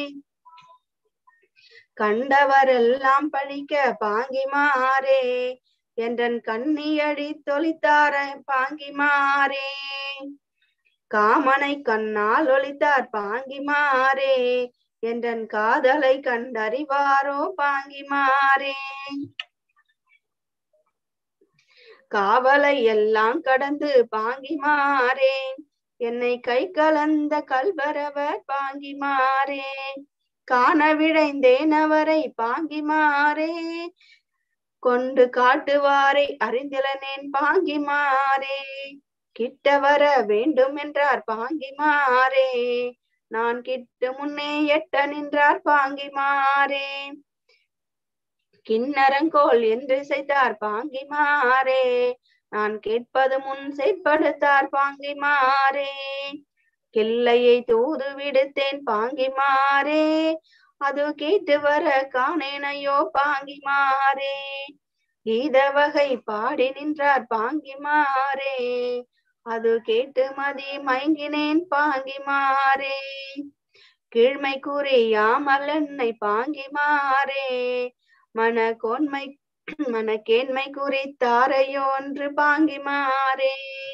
கண்டவரெல்லாம் பழிக்க பாங்கிமாரே என்றன் கண்ணியடி தொளித்தார பாங்கிமாரே காமனை கண்ணால் ஒளித்தார் பாங்கிமாரே என்றன் காதலை கண்டறிவாரோ பாங்கிமாரே காவலை எல்லாம் கடந்து பாங்கிமாரே என்னை கை கலந்த கல்வரவர் பாங்கிமாரே காண விழைந்தேன் அவரை பாங்கிமாரே கொண்டு காட்டுவாரை அறிந்திலனேன் பாங்கிமாரே கிட்ட வர வேண்டும் என்றார் பாங்கிமாரே நான் கிட்டு முன்னே எட்ட நின்றார் பாங்கிமாரே கிண்ணரங்கோல் என்று செய்தார் பாங்கிமாரே நான் கேட்பது முன் செயற்படுத்தார் பாங்கிமாரே கிள்ளையை தூது விடுத்தேன் பாங்கிமாரே அது கேட்டு வர காணேனையோ பாங்கிமாரே கீத வகை பாடி நின்றார் பாங்கிமாரே அது கேட்டு மதி மயங்கினேன் பாங்கிமாரே கீழ்மை கூறியாமல் என்னை பாங்கிமாரே மன கோன்மை மனக்கேண்மை குறித்தாரையோ ஒன்று பாங்கிமாரே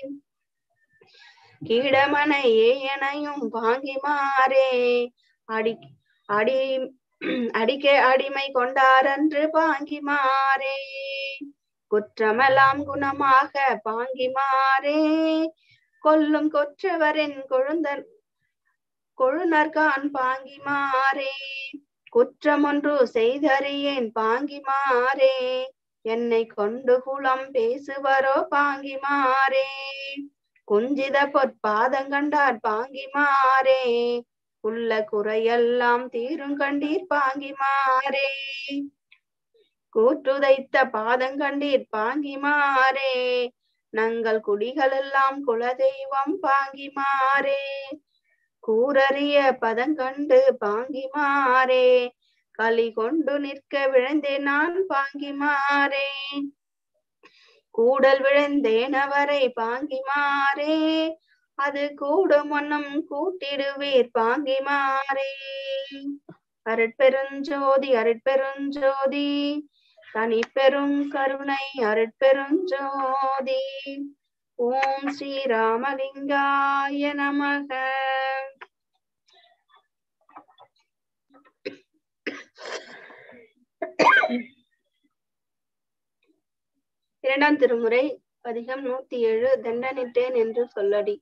கீழமனையே எனையும் பாங்கிமாரே அடி அடி அடிக்க அடிமை கொண்டாரன்று பாங்கிமாரே குற்றமெல்லாம் குணமாக பாங்கிமாரே கொல்லும் கொற்றவரின் கொழுந்தன் கொழுநர்கான் பாங்கிமாரே குற்றம் ஒன்று செய்தறியேன் பாங்கிமாரே என்னை கொண்டு குளம் பேசுவரோ பாங்கிமாரே குஞ்சித பொற்பாதங்கண்டார் பாங்கிமாரே உள்ள குறையெல்லாம் தீரும் கண்டீர் பாங்கிமாரே கூற்றுதைத்த பாதங்கண்டீர் பாங்கிமாரே நங்கள் குடிகளெல்லாம் குலதெய்வம் பாங்கிமாரே கூரறிய பதங்கண்டு பாங்கிமாரே களி கொண்டு நிற்க விழுந்தேன் நான் பாங்கிமாரே கூடல் விழுந்தேன் அவரை பாங்கிமாரே அது கூடும் ஒன்னும் கூட்டிடுவீர் பாங்கிமாரே அருட்பெருஞ்சோதி அருட்பெருஞ்சோதி தனி பெரும் கருணை அருட்பெருஞ்சோதி ஓம் ஸ்ரீ ராமலிங்காய நமக இரண்டாம் திருமுறை பதிகம் நூத்தி ஏழு தண்டனிட்டேன் என்று சொல்லடி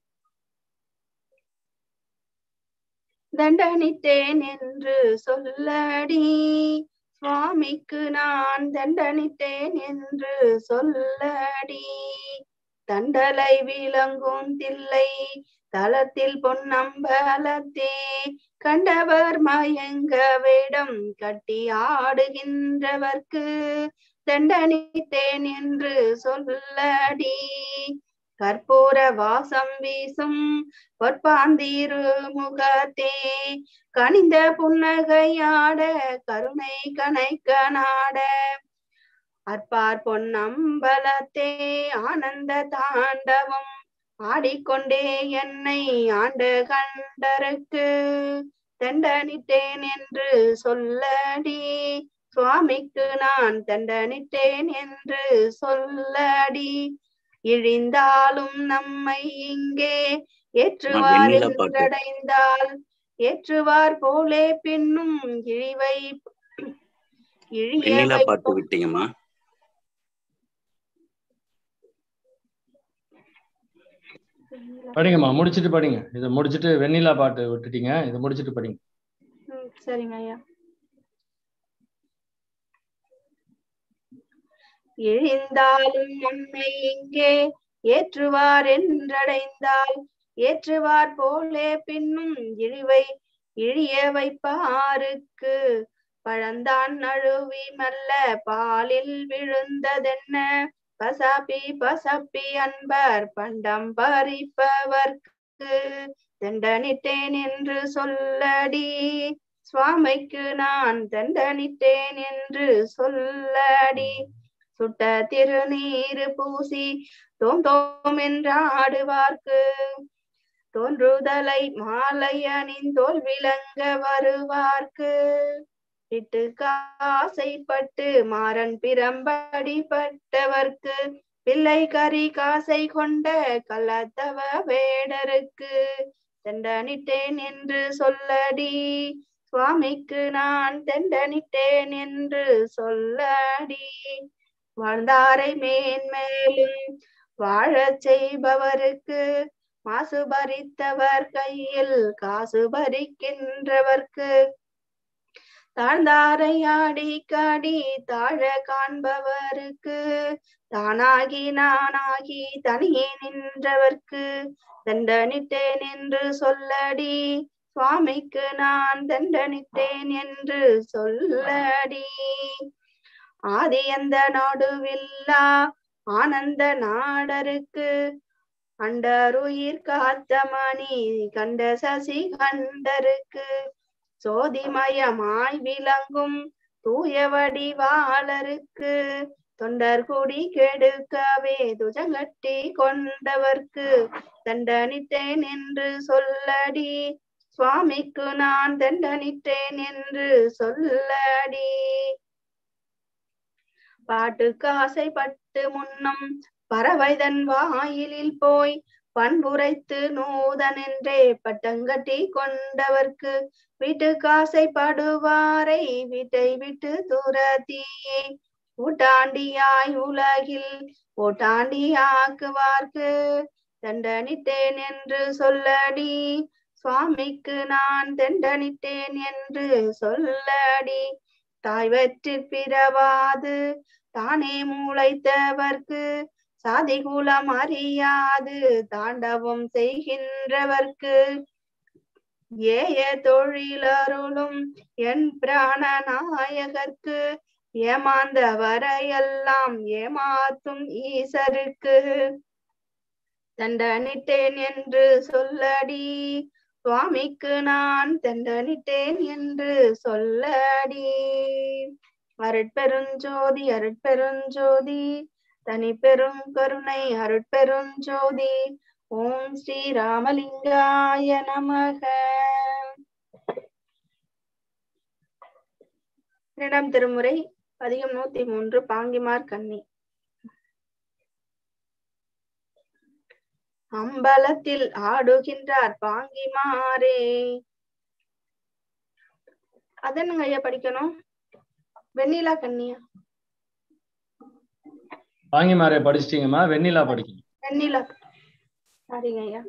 தண்டனிட்டேன் என்று சொல்லடி சுவாமிக்கு நான் தண்டனிட்டேன் என்று சொல்லடி தண்டலை விளங்கும் தில்லை தளத்தில் பொன்னம்பலத்தே கண்டவர் மயங்க வேடம் கட்டி ஆடுகின்றவர்க்கு தண்டனிட்டேன் என்று சொல்லடி கற்பூர வாசம் வீசும் பொற்பாந்தீரு முகத்தே கனிந்த புன்னகையாட கருணை கனைக்க நாட அற்பார் பொன்னம்பலத்தே ஆனந்த தாண்டவம் ஆடிக்கொண்டே என்னை ஆண்டு கண்டருக்கு தண்டனிட்டேன் என்று சொல்லடி சுவாமிக்கு நான் தண்டனிட்டேன் என்று சொல்லடி இழிந்தாலும் நம்மை இங்கே ஏற்றுவார் வெண்ணிலா பாட்டு. என்றடைந்தால் ஏற்றுவார் போலே பின்னும் இழிவை இழிய வெண்ணிலா பாட்டு வைப்போம் விட்டீங்கம்மா படிங்கம்மா முடிச்சிட்டு படிங்க இதை முடிச்சிட்டு வெண்ணிலா பாட்டு விட்டுட்டீங்க இதை முடிச்சிட்டு படிங்க ம், சரிங்க ஐயா இழிந்தாலும் நம்மை இங்கே ஏற்றுவார் என்றடைந்தால் ஏற்றுவார் போலே பின்னும் இழிவை இழிய வைப்பாருக்கு பழந்தான் நழுவி மெல்ல பாலில் விழுந்ததென்ன பசாப்பி பசப்பி அன்பர் பண்டம் பறிப்பவர்க்கு தண்டனிட்டேன் என்று சொல்லடி சுவாமிக்கு நான் தண்டனிட்டேன் என்று சொல்லடி சுட்ட திருநீரு பூசி தோம் தோம் என்றாடுவார்க்கு தோன்றுதலை மாலை அணிந்தோல் விளங்க வருவார்க்கு இட்டு காசைப்பட்டு மாறன் பிரம்படிப்பட்டவர்க்கு பிள்ளை கரி காசை கொண்ட கள்ளத்தவ வேடருக்கு தண்டனிட்டேன் என்று சொல்லடி சுவாமிக்கு நான் தண்டனிட்டேன் என்று சொல்லடி வாழ்ந்தாரை மேன்மேலும் வாழச் செய்பவருக்கு மாசு பறித்தவர் கையில் காசு பறிக்கின்றவர்க்கு தாழ்ந்தாரை ஆடி காடி தாழ காண்பவருக்கு தானாகி நானாகி தனியே நின்றவர்க்கு தண்டனிட்டேன் என்று சொல்லடி சுவாமிக்கு நான் தண்டனிட்டேன் என்று சொல்லடி ஆதி அந்த நடுவில்லா ஆனந்த நாடருக்கு அண்டருயிர் காத்த மணி கண்ட சசி கண்டருக்கு சோதிமயமாய் விளங்கும் தூய வடிவாளருக்கு தொண்டர் குடி கெடுக்கவே துஜங்கட்டி கொண்டவர்க்கு தண்டனிட்டேன் என்று சொல்லடி சுவாமிக்கு நான் தண்டனிட்டேன் என்று சொல்லடி பாட்டுக்கு ஆசைப்பட்டு முன்னம் பறவைதன் வாயிலில் போய் பண்புரைத்து நூதன் என்றே பட்டங்கட்டி கொண்டவர்க்கு வீட்டுக்கு ஆசைப்படுவாரை வீட்டை விட்டு துரத்தியே ஊட்டாண்டியாய் உலகில் ஓட்டாண்டி ஆக்குவார்க்கு தண்டனிட்டேன் என்று சொல்லடி சுவாமிக்கு நான் தண்டனிட்டேன் என்று சொல்லடி தாய் வற்றி பிறவாது தானே மூளைத்தவர்க்கு சாதி குலம் அறியாது தாண்டவம் செய்கின்றவர்க்கு ஏய தொழிலருளும் என் பிராண நாயகர்க்கு ஏமாந்த வரையெல்லாம் ஏமாத்தும் ஈசருக்கு தண்டனிட்டேன் என்று சொல்லடி சுவாமிக்கு நான் தண்டனிட்டேன் என்று சொல்லடி அருட்பெருஞ்சோதி அருட்பெருஞ்சோதி தனி பெரும் கருணை அருட்பெருஞ்சோதி ஓம் ஸ்ரீ ராமலிங்காய நமக இரண்டாம் திருமுறை பதிகம் நூத்தி மூன்று பாங்கிமார் கண்ணி அம்பலத்தில் ஆடுகின்றார் பாங்கிமாரே அதனுங்க ஐயா படிக்கணும் வெண்ணிலா கண்ணியா பாங்கிமாரை படிச்சிட்டீங்கம்மா வெண்ணிலா படிக்கணும் வெண்ணிலா சரிங்க ஐயா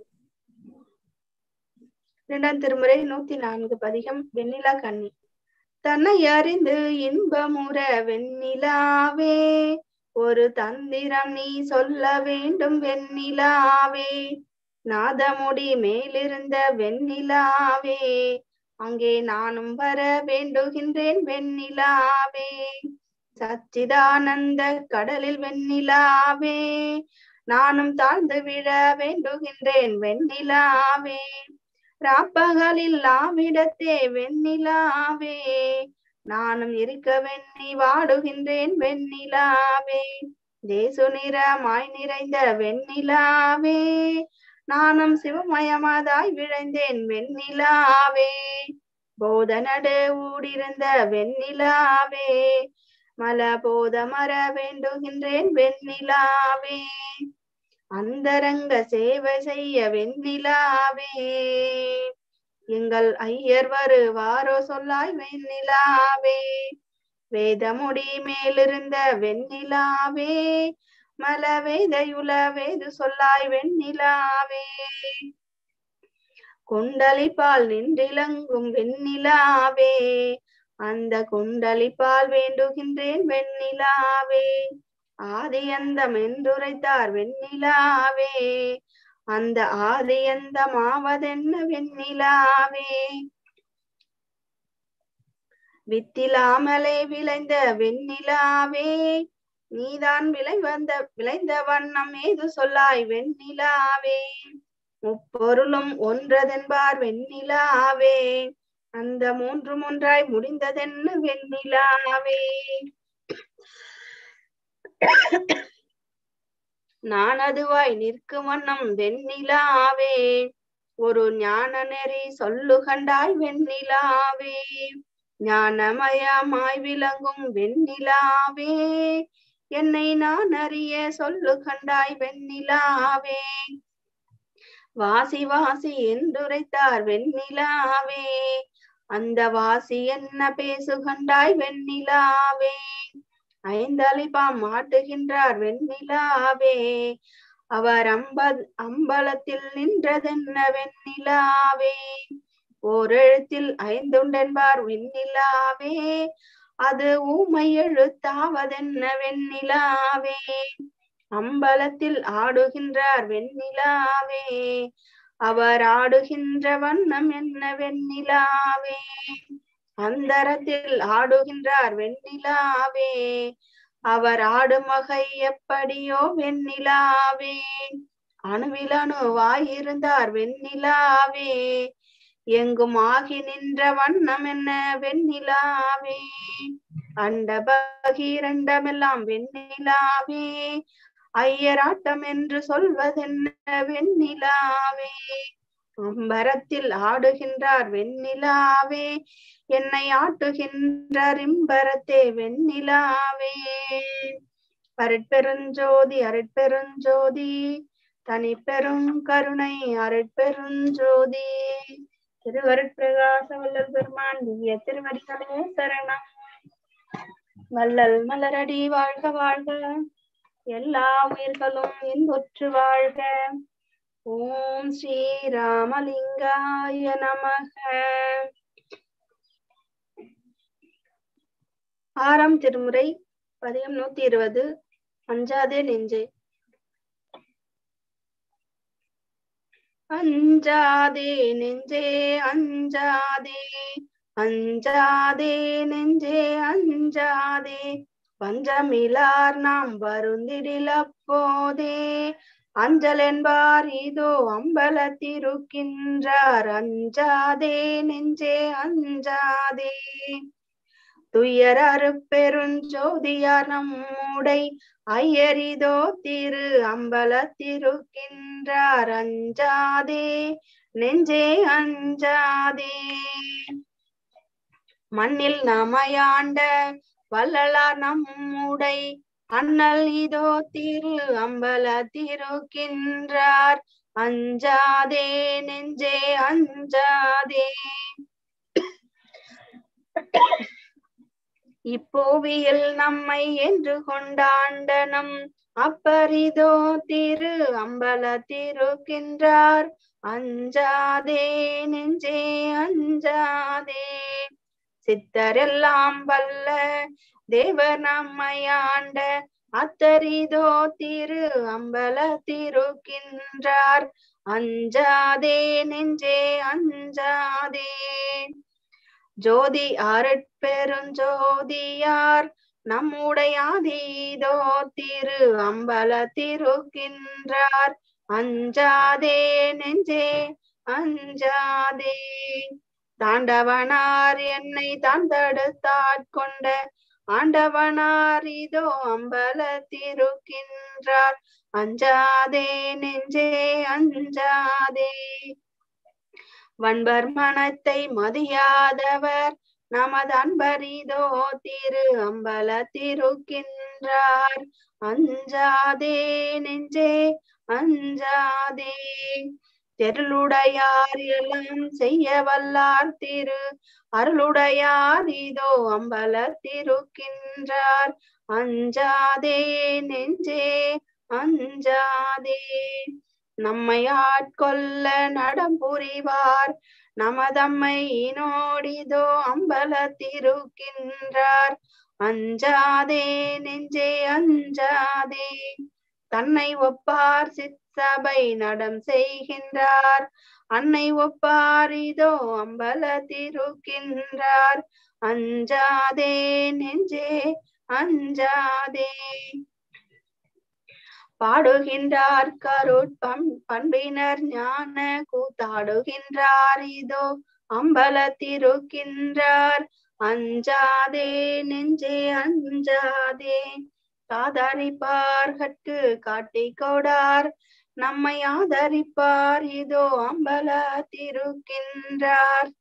இரண்டாம் திருமுறை நூத்தி நான்கு பதிகம் வெண்ணிலா கண்ணி தன்னை அறிந்து இன்பமுற வெண்ணிலாவே ஒரு தந்திரம் நீ சொல்ல வேண்டும் வெண்ணிலாவே நாதமுடி மேலிருந்த வெண்ணிலாவே அங்கே நானும் வர வேண்டுகின்றேன் வெண்ணிலாவே சச்சிதானந்த கடலில் வெண்ணிலாவே நானும் தாழ்ந்து விழ வேண்டுகின்றேன் வெண்ணிலாவே ராப்பகலில் ஆமிடத்தே வெண்ணிலாவே நானும் இருக்க வெண்ணி வாடுகின்றேன் வெண்ணிலாவே தேசு நிறமாய் நிறைந்த வெண்ணிலாவே நானும் சிவமயமாதாய் விழைந்தேன் வெண்ணிலாவே போத நடு ஊடிருந்த வெண்ணிலாவே மல போத மர வேண்டுகின்றேன் வெண்ணிலாவே அந்தரங்க சேவை செய்ய வெண்ணிலாவே எங்கள் ஐயர் வருவாரோ சொல்லாய் வெண்ணிலாவே வேதமுடி மேலிருந்த வெண்ணிலாவே மல வேதையுல வேது சொல்லாய் வெண்ணிலாவே குண்டலிப்பால் நின்றிலங்கும் வெண்ணிலாவே அந்த குண்டலிப்பால் வேண்டுகின்றேன் வெண்ணிலாவே ஆதி அந்தம் என்றுரைத்தார் வெண்ணிலாவே அந்த ஆதி அந்தமாவதென்ன வெண்ணிலாவே வித்திலாமலே விளைந்த வெண்ணிலாவே நீதான் விளை வந்த விளைந்த வண்ணம் ஏது சொல்லாய் வெண்ணிலாவே முப்பொருளும் ஒன்றதென்பார் வெண்ணிலாவே அந்த மூன்றும் ஒன்றாய் முடிந்ததென்ன வெண்ணிலாவே நான் அதுவாய் நிற்கும் வண்ணம் வெண்ணிலாவே ஒரு ஞான நெறி சொல்லு கண்டாய் வெண்ணிலாவே ஞானமயமாய் விளங்கும் வெண்ணிலாவே என்னை நான் அறிய சொல்லு கண்டாய் வெண்ணிலாவே வாசி வாசி என்றுரைத்தார் வெண்ணிலாவே அந்த வாசி என்ன பேசு கண்டாய் வெண்ணிலாவே ஐந்தளிப்பாம் மாட்டுகின்றார் வெண்ணிலாவே அவர் அம்ப அம்பலத்தில் நின்றதென்ன வெண்ணிலாவே ஓர் எழுத்தில் ஐந்துண்டென்பார் வெண்ணிலாவே அது ஊமை எழுத்தாவதென்ன வெண்ணிலாவே அம்பலத்தில் ஆடுகின்றார் வெண்ணிலாவே அவர் ஆடுகின்ற வண்ணம் என்ன வெண்ணிலாவே அந்தரத்தில் ஆடுகின்றார் வெண்ணிலாவே அவர் ஆடும் வகை எப்படியோ வெண்ணிலாவே அணுவில் அணுவாயிருந்தார் வெண்ணிலாவே எங்கும் ஆகி நின்ற வண்ணம் என்ன வெண்ணிலாவே அண்ட பகீரண்டமெல்லாம் வெண்ணிலாவே ஐயராட்டம் என்று சொல்வதென்ன வெண்ணிலாவே அம்பரத்தில் ஆடுகின்றார் வெண்ணிலாவே என்னை ஆட்டுகின்றார் இம்பரத்தே வெண்ணிலாவே அருட்பெருஞ்சோதி அருட்பெருஞ்சோதி தனி பெரும் கருணை அருட்பெருஞ்சோதி திருவருட்பிரகாச வல்லல் பெருமான் திவ்ய திருவடிகளே சரணம் வள்ளல் மலரடி வாழ்க வாழ்க எல்லா உயிர்களும் இன்புற்று வாழ்க ஓம் ஸ்ரீ ராமலிங்காய நமக ஆறாம் திருமுறை பதியம் நூத்தி இருபது அஞ்சாதே நெஞ்சே அஞ்சாதே நெஞ்சே அஞ்சாதே அஞ்சாதே நெஞ்சே அஞ்சாதே பஞ்சமிலார் நாம் வருந்திடில் அப்போதே அஞ்சல் என்பார் இதோ அம்பலத்திருக்கின்றார் அஞ்சாதே நெஞ்சே அஞ்சாதே துயர் அருப்பெருஞ்சோதியார் நம்முடை ஐயரிதோ திரு அம்பலத்திருக்கின்றார் அஞ்சாதே நெஞ்சே அஞ்சாதே மண்ணில் நமையாண்ட வள்ளலார் நம்முடை அண்ணல் இதோ திரு அம்பலத்திருக்கின்றார் அஞ்சாதே நெஞ்சே அஞ்சாதே இப்போவியில் நம்மை என்று கொண்டாண்ட நம் அப்பரிதோ திரு அம்பலத்திருக்கின்றார் அஞ்சாதே நெஞ்சே அஞ்சாதே சித்தரெல்லாம் வல்ல தேவர் நம்மையாண்ட அத்தரிதோ திரு அம்பலத்திருக்கின்றார் அஞ்சாதே நெஞ்சே அஞ்சாதே ஜோதி அருட்பெருஞ்சோதியார் நம்முடையாதீதோ திரு அம்பலத்திருக்கின்றார் அஞ்சாதே நெஞ்சே அஞ்சாதே தாண்டவனார் என்னை தான் தடுத்தாட்கொண்ட ஆண்டவனார் இதோ அம்பலத்திருக்கின்றார் அஞ்சாதே நெஞ்சே அஞ்சாதே வன்பர் மனத்தை மதியாதவர் நமது அன்பரிதோ திரு அம்பலத்திருக்கின்றார் அஞ்சாதே நெஞ்சே அஞ்சாதே தெருளுடையார் எல்லாம் செய்ய வல்லார் திரு அருளுடையார் இதோ அம்பலத்திருக்கின்றார் அஞ்சாதே நெஞ்சே அஞ்சாதே நம்மை ஆட்கொள்ள நடம் புரிவார் நமதம்மை நோடிதோ அம்பலத்திருக்கின்றார் அஞ்சாதே நெஞ்சே அஞ்சாதே தன்னை ஒப்பார் சிற்சபை நடம் செய்கின்றார் அன்னை ஒப்பார் இதோ அம்பலத்திருக்கின்றார் அஞ்சாதே நெஞ்சே அஞ்சாதே பாடுகின்றார் கருட்பம் பண்பினர் ஞான கூத்தாடுகின்றார் இதோ அம்பலத்திருக்கின்றார் அஞ்சாதே நெஞ்சே அஞ்சாதே காதரிப்பார்கட்கு காட்டி கொடார் நம்மை ஆதரிப்பார் இதோ அம்பலத்திருக்கின்றார்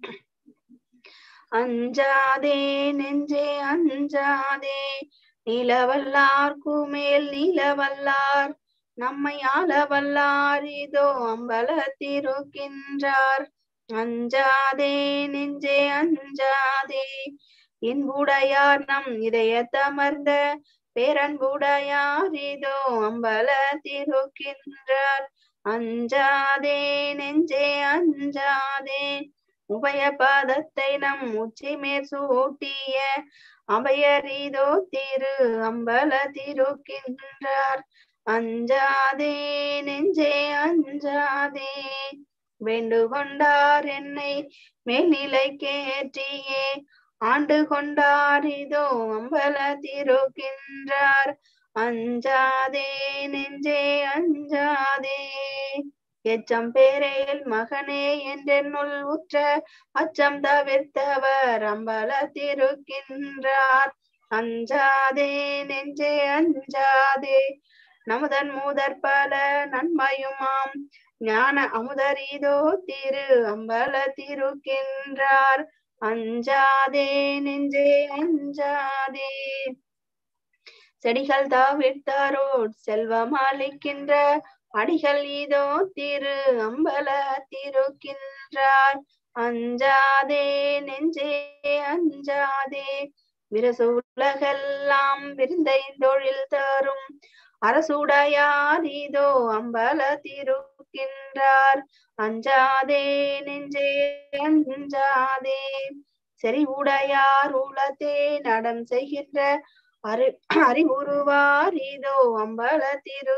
அஞ்சாதே நெஞ்சே அஞ்சாதே நிலவல்லார்க்கு மேல் நிலவல்லார் நம்மை ஆளவல்லார் இதோ அம்பலத்திருக்கின்றார் அஞ்சாதே நெஞ்சே அஞ்சாதே இன்புடையார் நம் இதயத்தமர்ந்த பேரன்புடையார் இதோ அம்பலத்திருக்கின்றார் அஞ்சாதே நெஞ்சே அஞ்சாதே உபய பாதத்தை நம் உச்சி மேற் சூட்டிய அபயரிதோ திரு அம்பலத்திருக்கின்றார் அஞ்சாதே நெஞ்சே அஞ்சாதே வேண்டுகொண்டார் என்னை மேல்நிலைக்கேற்றியே ஆண்டு கொண்டார் இதோ அம்பலத்திருக்கின்றார் அஞ்சாதே நெஞ்சே அஞ்சாதே எச்சம் பேரையில் மகனே என்றென்னுள் உற்ற அச்சம் தவிர்த்தவர் அம்பலத்திருக்கின்றார் அஞ்சாதே நெஞ்சே அஞ்சாதே நமுதன் மூதற் பல நன்மையுமாம் ஞான அமுதரிதோ திரு அம்பலத்திருக்கின்றார் அஞ்சாதே நெஞ்சே அஞ்சாதே செடிகள் தாவிட்டாரோட் செல்வம் அளிக்கின்ற அடிகள் இதோ திரு அம்பலத்திருக்கின்றார் அஞ்சாதே நெஞ்சே அஞ்சாதே விரசு உலகெல்லாம் விருந்தைந்தொழில் தரும் அரசுடையார் இதோ அம்பலத்திருக்கின்றார் அஞ்சாதே நெஞ்சே அஞ்சாதே செறிவுடையார் உலத்தே நடம் செய்கின்ற அறி அறிவுருவார் இதோ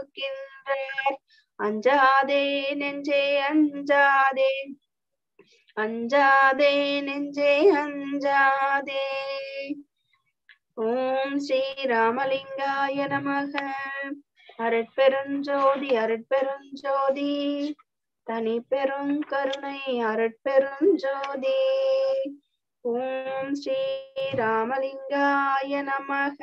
அம்பலத்திருக்கின்றார் அஞ்சாதே நெஞ்சே அஞ்சாதே அஞ்சாதே நெஞ்சே அஞ்சாதே ஓம் ஸ்ரீ ராமலிங்காய நமக அருட்பெருஞ்சோதி அருட்பெருஞ்சோதி தனி பெரும் கருணை அருட்பெருஞ்சோதி ஓம் ஸ்ரீ ராமலிங்காய நமக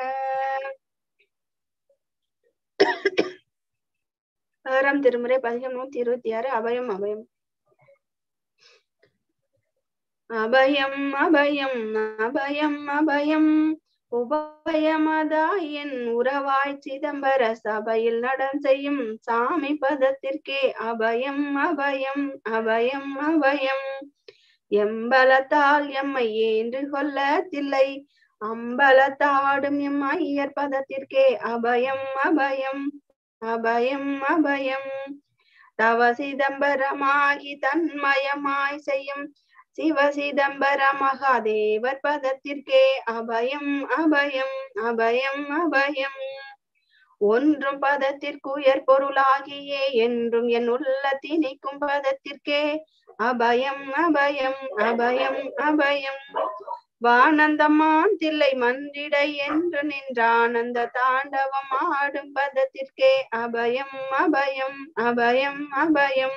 ஆறாம் திருமுறை பதிகம் நூத்தி இருபத்தி ஆறு அபயம் அபயம் அபயம் அபயம் அபயம் அபயம் உபயமதாயின் உறவாய் சிதம்பர சபையில் நடம் செய்யும் சாமி பதத்திற்கே அபயம் அபயம் அபயம் அபயம் எம்பலத்தால் எம்மை ஏன்று கொள்ளத்தில்லை அம்பலத்தாடும் எம் ஐயர் பதத்திற்கே அபயம் அபயம் அபயம் அபயம் தவ சிதம்பரமாகி தன்மயமாய் செய்யும் சிவ சிதம்பர மகாதேவர் பதத்திற்கே அபயம் அபயம் அபயம் அபயம் ஒன்றும் பதத்திற்குயர் பொருளாகியே என்றும் என் உள்ள திணிக்கும் பதத்திற்கே அபயம் அபயம் அபயம் அபயம் வானந்தமான் தில்லை மன்றிடை என்று நின்ற ஆனந்த தாண்டவம் ஆடும் பதத்திற்கே அபயம் அபயம் அபயம் அபயம்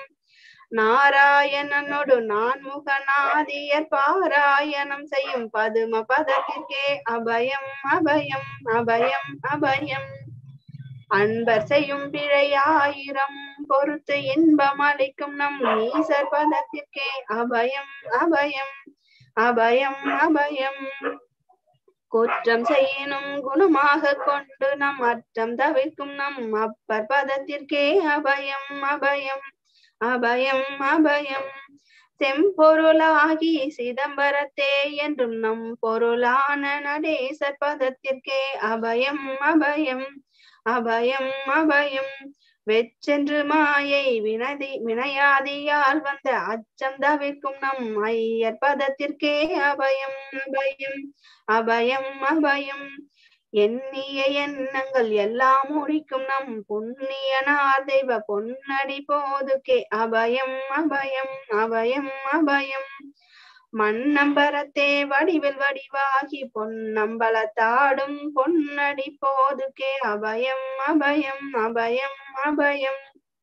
நாராயணனோடு நான் முகநாதியர் பாராயணம் செய்யும் பதும பதத்திற்கே அபயம் அபயம் அபயம் அபயம் அன்பர் செய்யும் பிழையாயிரம் பொறுத்து இன்பம் அளிக்கும் நம் ஈசர் பதத்திற்கே அபயம் அபயம் அபயம் அபயம் குற்றம் செய்யினும் குணமாக கொண்டு நம் அற்றம் தவிர்க்கும் நம் அப்பர் பதத்திற்கே அபயம் அபயம் அபயம் அபயம் செம்பொருளாகி சிதம்பரத்தே என்றும் நம் பொருளான நடேசர் பதத்திற்கே அபயம் அபயம் அபயம் அபயம் வெச்சென்று மாயை வினதி வினையாதியால் வந்த அச்சம் தவிர்க்கும் நம் ஐயர் பதத்திற்கே அபயம் அபயம் அபயம் அபயம் எண்ணிய எண்ணங்கள் எல்லாம் முடிக்கும் நம் புண்ணியனார் தெய்வ பொன்னடி போதுக்கே அபயம் அபயம் அபயம் அபயம் மண்ணம்பரத்தே வடிவில் வடிவாகி பொன்னம்பலத்தாடும் பொன்னடி போதுக்கே அபயம் அபயம் அபயம் அபயம்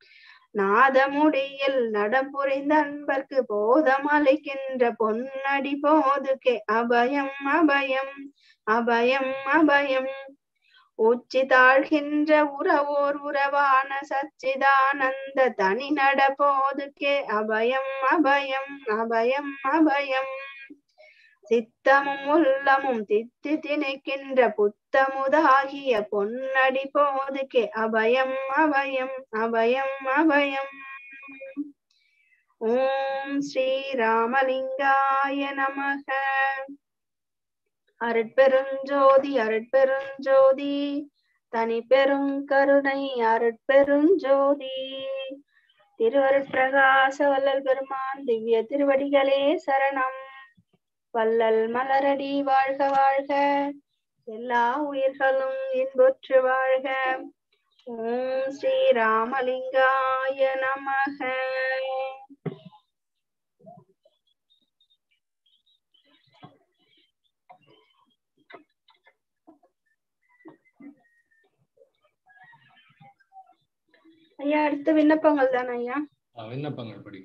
நாதமுடியில் நடம் புரிந்த அன்பர்க்கு போதம் அளிக்கின்ற பொன்னடி போதுக்கே அபயம் அபயம் அபயம் அபயம் உச்சி தாழ்கின்ற உறவோர் உறவான சச்சிதானந்த தனி நட போதுக்கே அபயம் அபயம் அபயம் அபயம் சித்தமும் உள்ளமும் தித்தி திணிக்கின்ற புத்தமுதாகிய பொன்னடி போதுக்கே அபயம் அபயம் அபயம் அபயம் ஓம் ஸ்ரீ ராமலிங்காய நமக அருட்பெருஞ்சோதி அருட்பெருஞ்சோதி தனி பெரும் கருணை அருட்பெருஞ்சோதி திருவருட்பிரகாச வல்லல் பெருமான் திவ்ய திருவடிகளே சரணம் வள்ளல் மலரடி வாழ்க வாழ்க எல்லா உயிர்களும் இன்புற்று வாழ்க ஓம் ஸ்ரீ ராமலிங்காய நமக ஐயா அடுத்த விண்ணப்பங்கள் தானே ஐயா ஆ, விண்ணப்பங்கள் படிங்க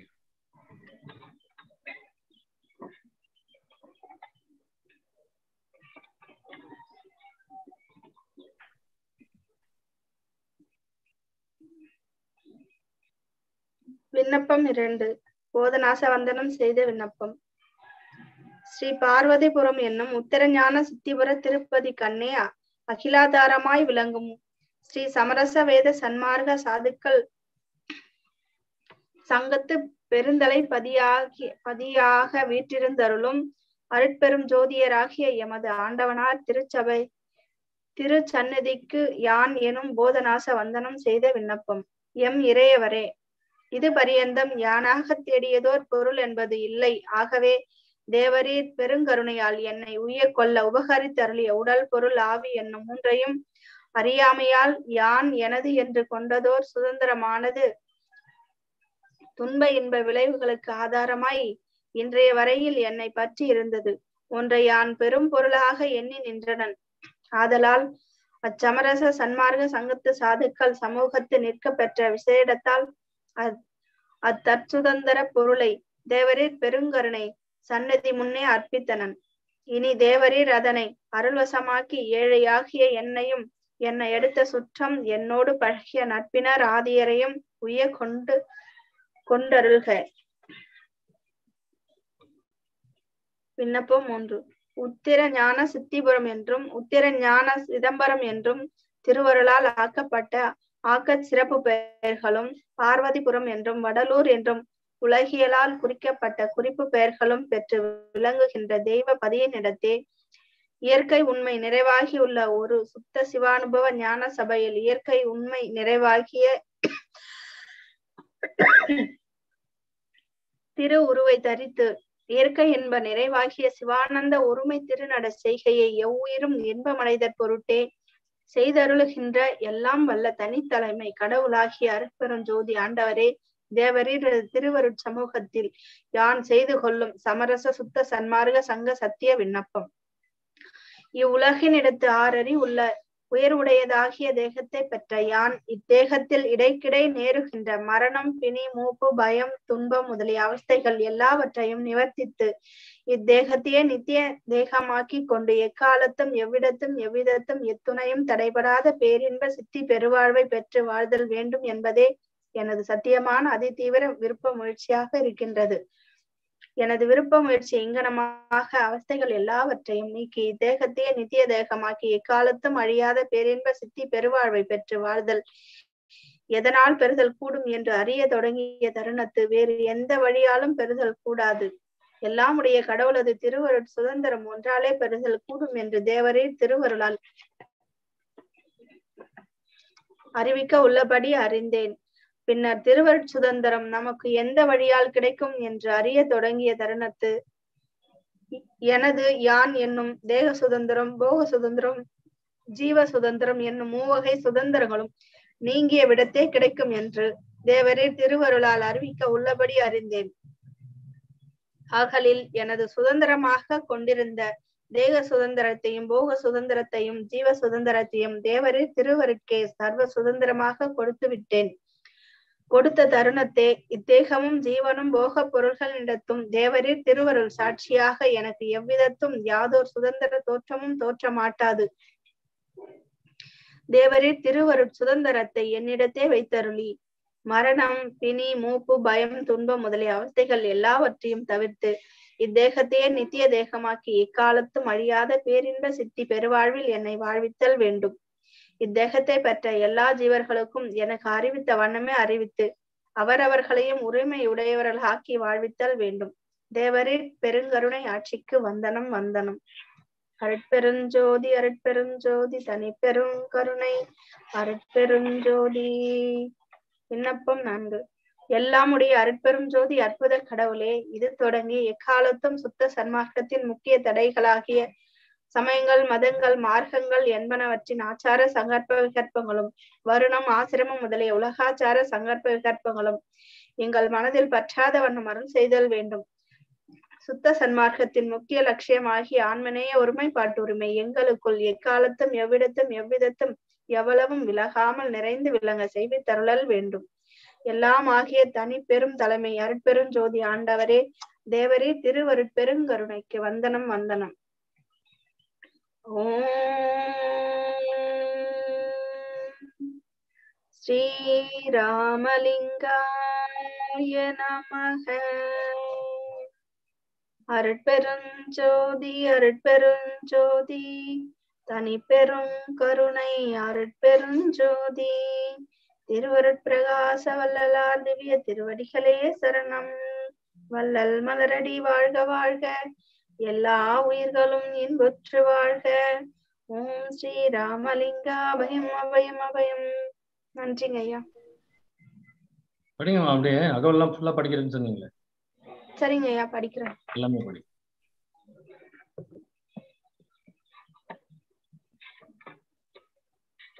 விண்ணப்பம் இரண்டு போதநாச வந்தனம் செய்த விண்ணப்பம் ஸ்ரீ பார்வதிபுரம் என்னும் உத்தரஞான சித்திபுர திருப்பதி கண்ணே அ- அகிலாதாரமாய் விளங்கும் ஸ்ரீ சமரச வேத சன்மார்க்க சாதுக்கள் சங்கத்து பெருந்தலை பதியாகி பதியாக வீற்றிருந்தருளும் அருட்பெரும் ஜோதியராகிய எமது ஆண்டவனார் திருச்சபை திருச்சந்நிதிக்கு யான் எனும் போதநாச வந்தனம் செய்த விண்ணப்பம் எம் இறையவரே இது பரியந்தம் யானாக தேடியதோர் பொருள் என்பது இல்லை ஆகவே தேவரீர் பெருங்கருணையால் என்னை உய்யக் கொள்ள உபகரித்தருளிய உடல் பொருள் ஆவி என்னும் மூன்றையும் அறியாமையால் யான் எனது என்று கொண்டதோர் சுதந்திரமானது துன்ப இன்ப விளைவுகளுக்கு ஆதாரமாய் இன்றைய வரையில் என்னை பற்றி இருந்தது ஒன்றை யான் பெரும் பொருளாக எண்ணி நின்றனன் ஆதலால் அச்சமரச சன்மார்க்க சங்கத்து சாதுக்கள் சமூகத்து நிற்க பெற்ற விசேடத்தால் அத்தற்சுதந்திர பொருளை தேவரீர் பெருங்கருணை சன்னதி முன்னே அர்ப்பித்தனன் இனி தேவரீர் அதனை அருள்வசமாக்கி ஏழையாகிய என்னையும் என்னை எடுத்த சுற்றம் என்னோடு பழகிய நட்பினர் ஆதியரையும் உய கொண்டு கொண்டருள்க விண்ணப்பம் ஒன்று உத்திர ஞான சித்திபுரம் என்றும் உத்திர ஞான சிதம்பரம் என்றும் திருவருளால் ஆக்கப்பட்ட ஆக்கச் சிறப்பு பெயர்களும் பார்வதிபுரம் என்றும் வடலூர் என்றும் உலகியலால் குறிக்கப்பட்ட குறிப்பு பெயர்களும் பெற்று விளங்குகின்ற தெய்வ பதியினிடத்தே இயற்கை உண்மை நிறைவாகியுள்ள ஒரு சுத்த சிவானுபவ ஞான சபையில் இயற்கை உண்மை நிறைவாகிய திரு உருவை தரித்து இயற்கை என்ப நிறைவாகிய சிவானந்த ஒருமை திருநட செய்கையை எவ்வுயிரும் இன்பமடைதற் பொருட்டே செய்தருளுகின்ற எல்லாம் வல்ல தனித்தலைமை கடவுளாகிய அருட்பெரும் ஜோதி ஆண்டவரே தேவரீர் திருவருட் சமூகத்தில் யான் செய்து கொள்ளும் சமரச சுத்த சன்மார்க்க சங்க சத்திய விண்ணப்பம் இவ்வுலகினிடத்து ஆறறி உள்ள உயர்வுடையதாகிய தேகத்தை பெற்ற யான் இத்தேகத்தில் இடைக்கிடை நேருகின்ற மரணம் பிணி மூப்பு பயம் துன்பம் முதலிய அவஸ்தைகள் எல்லாவற்றையும் நிவர்த்தித்து இத்தேகத்தையே நித்திய தேகமாக்கி கொண்டு எக்காலத்தும் எவ்விடத்தும் எவ்விதத்தும் எத்துணையும் தடைபடாத பேரின்ப சித்தி பெருவாழ்வை பெற்று வாழ்தல் வேண்டும் என்பதே எனது சத்தியமான அதிதீவிர விருப்ப முயற்சியாக இருக்கின்றது எனது விருப்ப முயற்சி இங்கனமாக அவஸ்தைகள் எல்லாவற்றையும் நீக்கி தேகத்தையே நித்திய தேகமாக்கி எக்காலத்தும் அழியாத பேரின்ப சித்தி பெருவாழ்வை பெற்று வாழ்தல் எதனால் பெறுதல் கூடும் என்று அறிய தொடங்கிய தருணத்து வேறு எந்த வழியாலும் பெறுதல் கூடாது எல்லாம் உடைய கடவுளது திருவருட் சுதந்திரம் ஒன்றாலே பெறுதல் கூடும் என்று தேவரே திருவருளால் அறிவிக்க உள்ளபடி அறிந்தேன் பின்னர் திருவருட் சுதந்திரம் நமக்கு எந்த வழியால் கிடைக்கும் என்று அறிய தொடங்கிய தருணத்து எனது யான் என்னும் தேக சுதந்திரம் போக சுதந்திரம் ஜீவ சுதந்திரம் என்னும் மூவகை சுதந்திரங்களும் நீங்கிய விடத்தே கிடைக்கும் என்று தேவரே திருவருளால் அறிவிக்க உள்ளபடி அறிந்தேன் ஆகலில் எனது சுதந்திரமாக கொண்டிருந்த தேக சுதந்திரத்தையும் போக சுதந்திரத்தையும் ஜீவ சுதந்திரத்தையும் தேவரே திருவருட்கே சர்வ சுதந்திரமாக கொடுத்து விட்டேன் கொடுத்த தருணத்தே இத்தேகமும் ஜீவனும் போக பொருள்களிடத்தும் தேவரீர் திருவருள் சாட்சியாக எனக்கு எவ்விதத்தும் யாதோர் சுதந்திர தோற்றமும் தோற்ற மாட்டாது தேவரீர் திருவருட் சுதந்திரத்தை என்னிடத்தே வைத்தருளி மரணம் பிணி மூப்பு பயம் துன்பம் முதலிய அவஸ்தைகள் எல்லாவற்றையும் தவிர்த்து இத்தேகத்தையே நித்திய தேகமாக்கி எக்காலத்தும் அழியாத பேரின்ப சித்தி பெருவாழ்வில் என்னை வாழ்வித்தல் வேண்டும் இத்தேகத்தை பெற்ற எல்லா ஜீவர்களுக்கும் எனக்கு அறிவித்த வண்ணமே அறிவித்து அவரவர்களையும் உரிமை உடையவர்களாக்கி வாழ்வித்தல் வேண்டும் தேவரே பெருங்கருணை ஆட்சிக்கு வந்தனம் வந்தனம் அருட்பெருஞ்சோதி அருட்பெருஞ்சோதி தனி பெருங்கருணை அருட்பெருஞ்சோதி விண்ணப்பம் நான்கு எல்லாமுடைய அருட்பெரும் ஜோதி அற்புத கடவுளே இது தொடங்கி எக்காலத்தும் சுத்த சன்மார்க்கத்தின் முக்கிய தடைகளாகிய சமயங்கள் மதங்கள் மார்க்கங்கள் என்பனவற்றின் ஆச்சார சங்கற்ப விகற்பங்களும் வருணம் ஆசிரமம் முதலிய உலகாச்சார சங்கற்ப விகற்பங்களும் எங்கள் மனதில் பற்றாத வண்ணம் அருள் செய்தல் வேண்டும் சுத்த சன்மார்க்கத்தின் முக்கிய லட்சியமாகிய ஆன்மநேய ஒருமைப்பாட்டுரிமை எங்களுக்குள் எக்காலத்தும் எவ்விடத்தும் எவ்விதத்தும் எவ்வளவும் விலகாமல் நிறைந்து விளங்க செய்து தருளல் வேண்டும் எல்லாம் ஆகிய தனி பெரும் தலைமை அருட்பெரும் ஜோதி ஆண்டவரே தேவரே திருவருட்பெருங்கருணைக்கு வந்தனம் வந்தனம் ஓம் ஸ்ரீராமலிங்காய நமக அருட்பெருஞ்சோதி அருட்பெருஞ்சோதி தனி பெரும் கருணை அருட்பெருஞ்சோதி திருவருட்பிரகாச வல்லலார் திவ்ய திருவடிகளே சரணம் வள்ளல் மலரடி வாழ்க வாழ்க எல்லா உயிர்களும் இன்புற்று வாழ்க ஓம் ஸ்ரீ ராமலிங்கா அபயம் அபயம் அபயம் நன்றிங்க ஐயா படிங்கம்மா அப்படியே அகவெல்லாம் ஃபுல்லா படிக்கிறேன்னு சொன்னீங்களே சரிங்க ஐயா படிக்கிறேன் எல்லாமே படி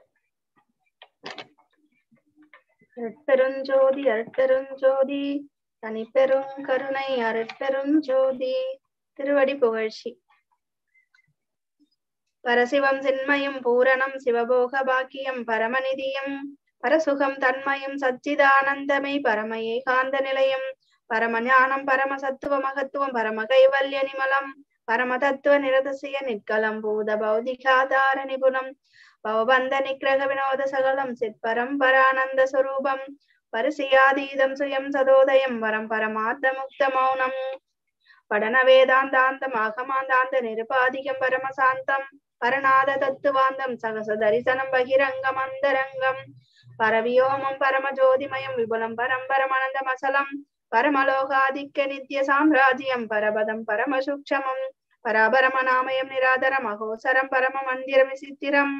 அருட்பெருஞ்சோதி அருட்பெருஞ்சோதி தனிப்பெரும் கருணை அருட்பெரும் ஜோதி திருவடி புகழ்ச்சி பரசிவம் சின்மயம் பூரணம் சிவபோக பாக்கியம் பரமநிதியம் பரசுகம் தன்மயம் சச்சிதானந்தமை பரம ஏகாந்த நிலையம் பரம ஞானம் பரம சத்துவ மகத்துவம் பரம கைவல்ய நிமலம் பரம தத்துவ நிரதசிய நிற்கலம் பூத பௌதிகாதார நிபுணம் பவபந்த நிகிரக வினோத சகலம் சிற்பரம் பரானந்த ஸ்வரூபம் பரிசியாதீதம் சுயம் சதோதயம் வரம் பரமார்த்த முக்த மௌனம் படன வேதாந்தாந்தம் ஆகமாந்தாந்த நிருபாதிகம் பரமசாந்தம் பரநாத தத்துவாந்தம் சகச தரிசனம் பகிரங்கம் அந்தரங்கம் பரவியோமம் பரமஜோதிமயம் விபுலம் பரம் பரமனந்தமசலம் பரமலோகாதிக்க நித்ய சாம்ராஜ்யம் பரபதம் பரமசுக்ஷமம் பராபரமநாமயம் நிராதரம் அகோசரம் பரம மந்திரம் விசித்திரம்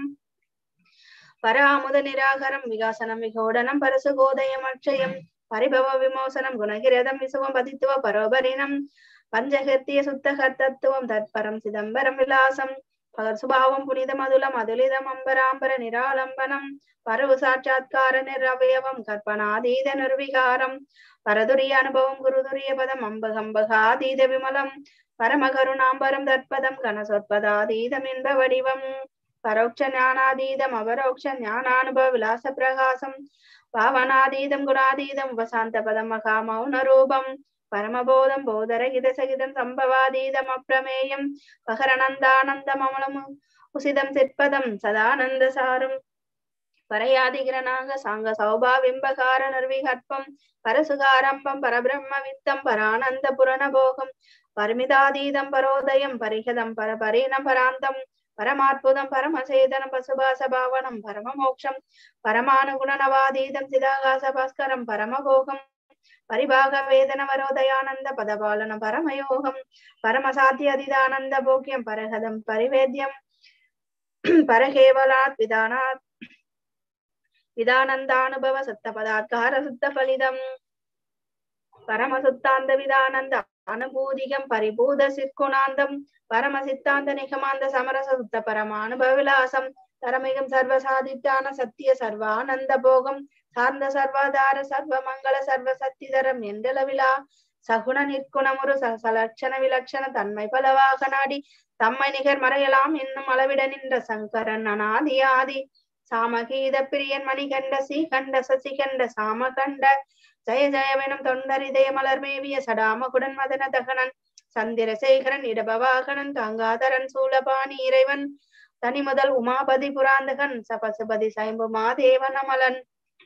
பராமுத நிராகரம் விகாசனம் விகோடனம் பரசுகோதயம் அட்சயம் பரிபவ விமோசனம் குணகிரதம் விசுவம் பதித்துவ பரோபரினம் பஞ்சகத்திய சுத்தகர் தத்துவம் தற்பரம் சிதம்பரம் விலாசம் பகர் சுபாவம் புனித மதுலம் அதுலிதம் அம்பராம்பர நிராலம்பனம் பரவு சாட்சாத்கார நிரவயவம் கற்பனாதீத நிர்விகாரம் பரதுரிய அனுபவம் குருதுரிய பதம் அம்பகம்பகாதீத விமலம் பரமகருணாம்பரம் தற்பதம் கனசொற்பதாதீதம் என்ப வடிவம் பரோட்ச ஞானாதீதம் அபரோக்ஷ ஞானானுபவ விலாச பிரகாசம் பாவனாதீதம் குணாதீதம் உபசாந்த பதம் மகா மௌன ரூபம் பரமபோதம் போதரகித சகிதம் சம்பவாதீதம் அப்பிரமேயம் பகரநந்தானந்தம் அமலம் உசிதம் சிற்பதம் சதானந்த சாரும் பரயாதிகிரணாங்க சாங்க சௌபாவிம்பகார நிர்விகற்பம் பரசுகாரம்பம் பரபிரம்ம வித்தம் பரானந்த புரணபோகம் பரிமிதாதீதம் பரோதயம் பரிகதம் பரபரீனம் பராந்தம் பரமாத்புதம் பரமசேதனம் பசுபாசபாவனம் பரமமோக்ஷம் பரமானுகுணனவாதீதம் சிதாகாச பாஸ்கரம் பரமபோகம் பரிபாக வேதன வரோதயானந்த பதபாலன பரமயோகம் பரமசாத்திய அதிதானந்த போக்கியம் பரகதம் பரிவேத்யம் பரகேவலாத் விதானாத் விதானந்தானுபவ சத்த பதாத்கார சுத்த பலிதம் பரமசுத்தாந்த விதானந்த அனுபூதிகம் பரிபூத சிற்குணாந்தம் பரம சித்தாந்த நிகமாந்த சமரச சுத்த பரமானுபவ விலாசம் தரமிகம் சர்வசாதித்தான சத்திய சர்வானந்த போகம் சார்ந்த சர்வாதார சர்வ மங்கள சர்வ சத்திதரம் என்றளவிலா சகுண நிற்குணமுறு சலட்சண விலட்சண தன்மை பலவாக நாடி தம்மை நிகர் மறையலாம் என்னும் அளவிட நின்ற சங்கரன் அனாதி ஆதி சாமகீத பிரியன் மணிகண்ட சீகண்ட சசிகண்ட சாமகண்ட ஜெய ஜெயவெனும் தொண்டர் இதய மலர் மேவிய சடாமகுடன் மதன தகனன் சந்திரசேகரன் இடபவாகனன் கங்காதரன் சூலபாணி இறைவன் தனி முதல் உமாபதி புராந்தகன் சபசுபதி சைம்பு மாதேவன் அமலன்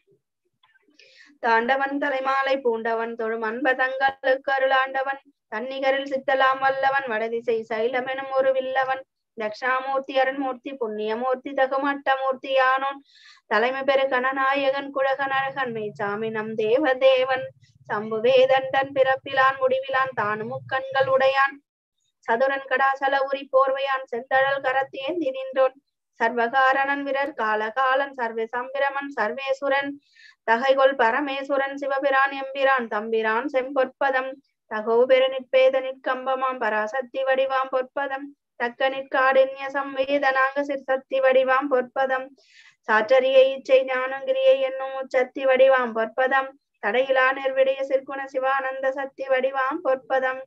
தாண்டவன் தலைமாலை பூண்டவன் தொழும் அன்பதங்களுக்கு அருளாண்டவன் தன்னிகரில் சித்தலாம் வல்லவன் வடதிசை சைலமெனும் ஒரு வில்லவன் தக்ஷாமூர்த்தி அருண்மூர்த்தி புண்ணியமூர்த்தி தகுமட்டமூர்த்தி யானோன் தலைமை பெரு கணநாயகன் குழகன் அழகன் மெய்சாமி நம் தேவ தேவன் சம்புவேதன் தன் பிறப்பிலான் முடிவிலான் தானு முக்கண்கள் உடையான் சதுரன் கடாசல உரி போர்வையான் செந்தழல் கரத்தேந்தி நின்றோன் சர்வகாரணன் விரர் காலகாலன் சர்வே சம்பிரமன் சர்வேசுரன் தகைகொள் பரமேசுரன் சிவபிரான் எம்பிரான் தம்பிரான் செம்பொற்பதம் தகோ பெரு நிற்பேத நிற்கம்பமாம் பராசக்தி வடிவாம் பொற்பதம் தக்க நிற்காடின்ய சம்வேதனாங்க சிற்சக்தி வடிவாம் பொற்பதம் சாற்றரிய இச்சை ஞானங்கிரியை என்னும் உச்சத்தி வடிவாம் பொற்பதம் தடையிலா நிர்விடைய சிற்குண சிவானந்த சக்தி வடிவாம் பொற்பதம்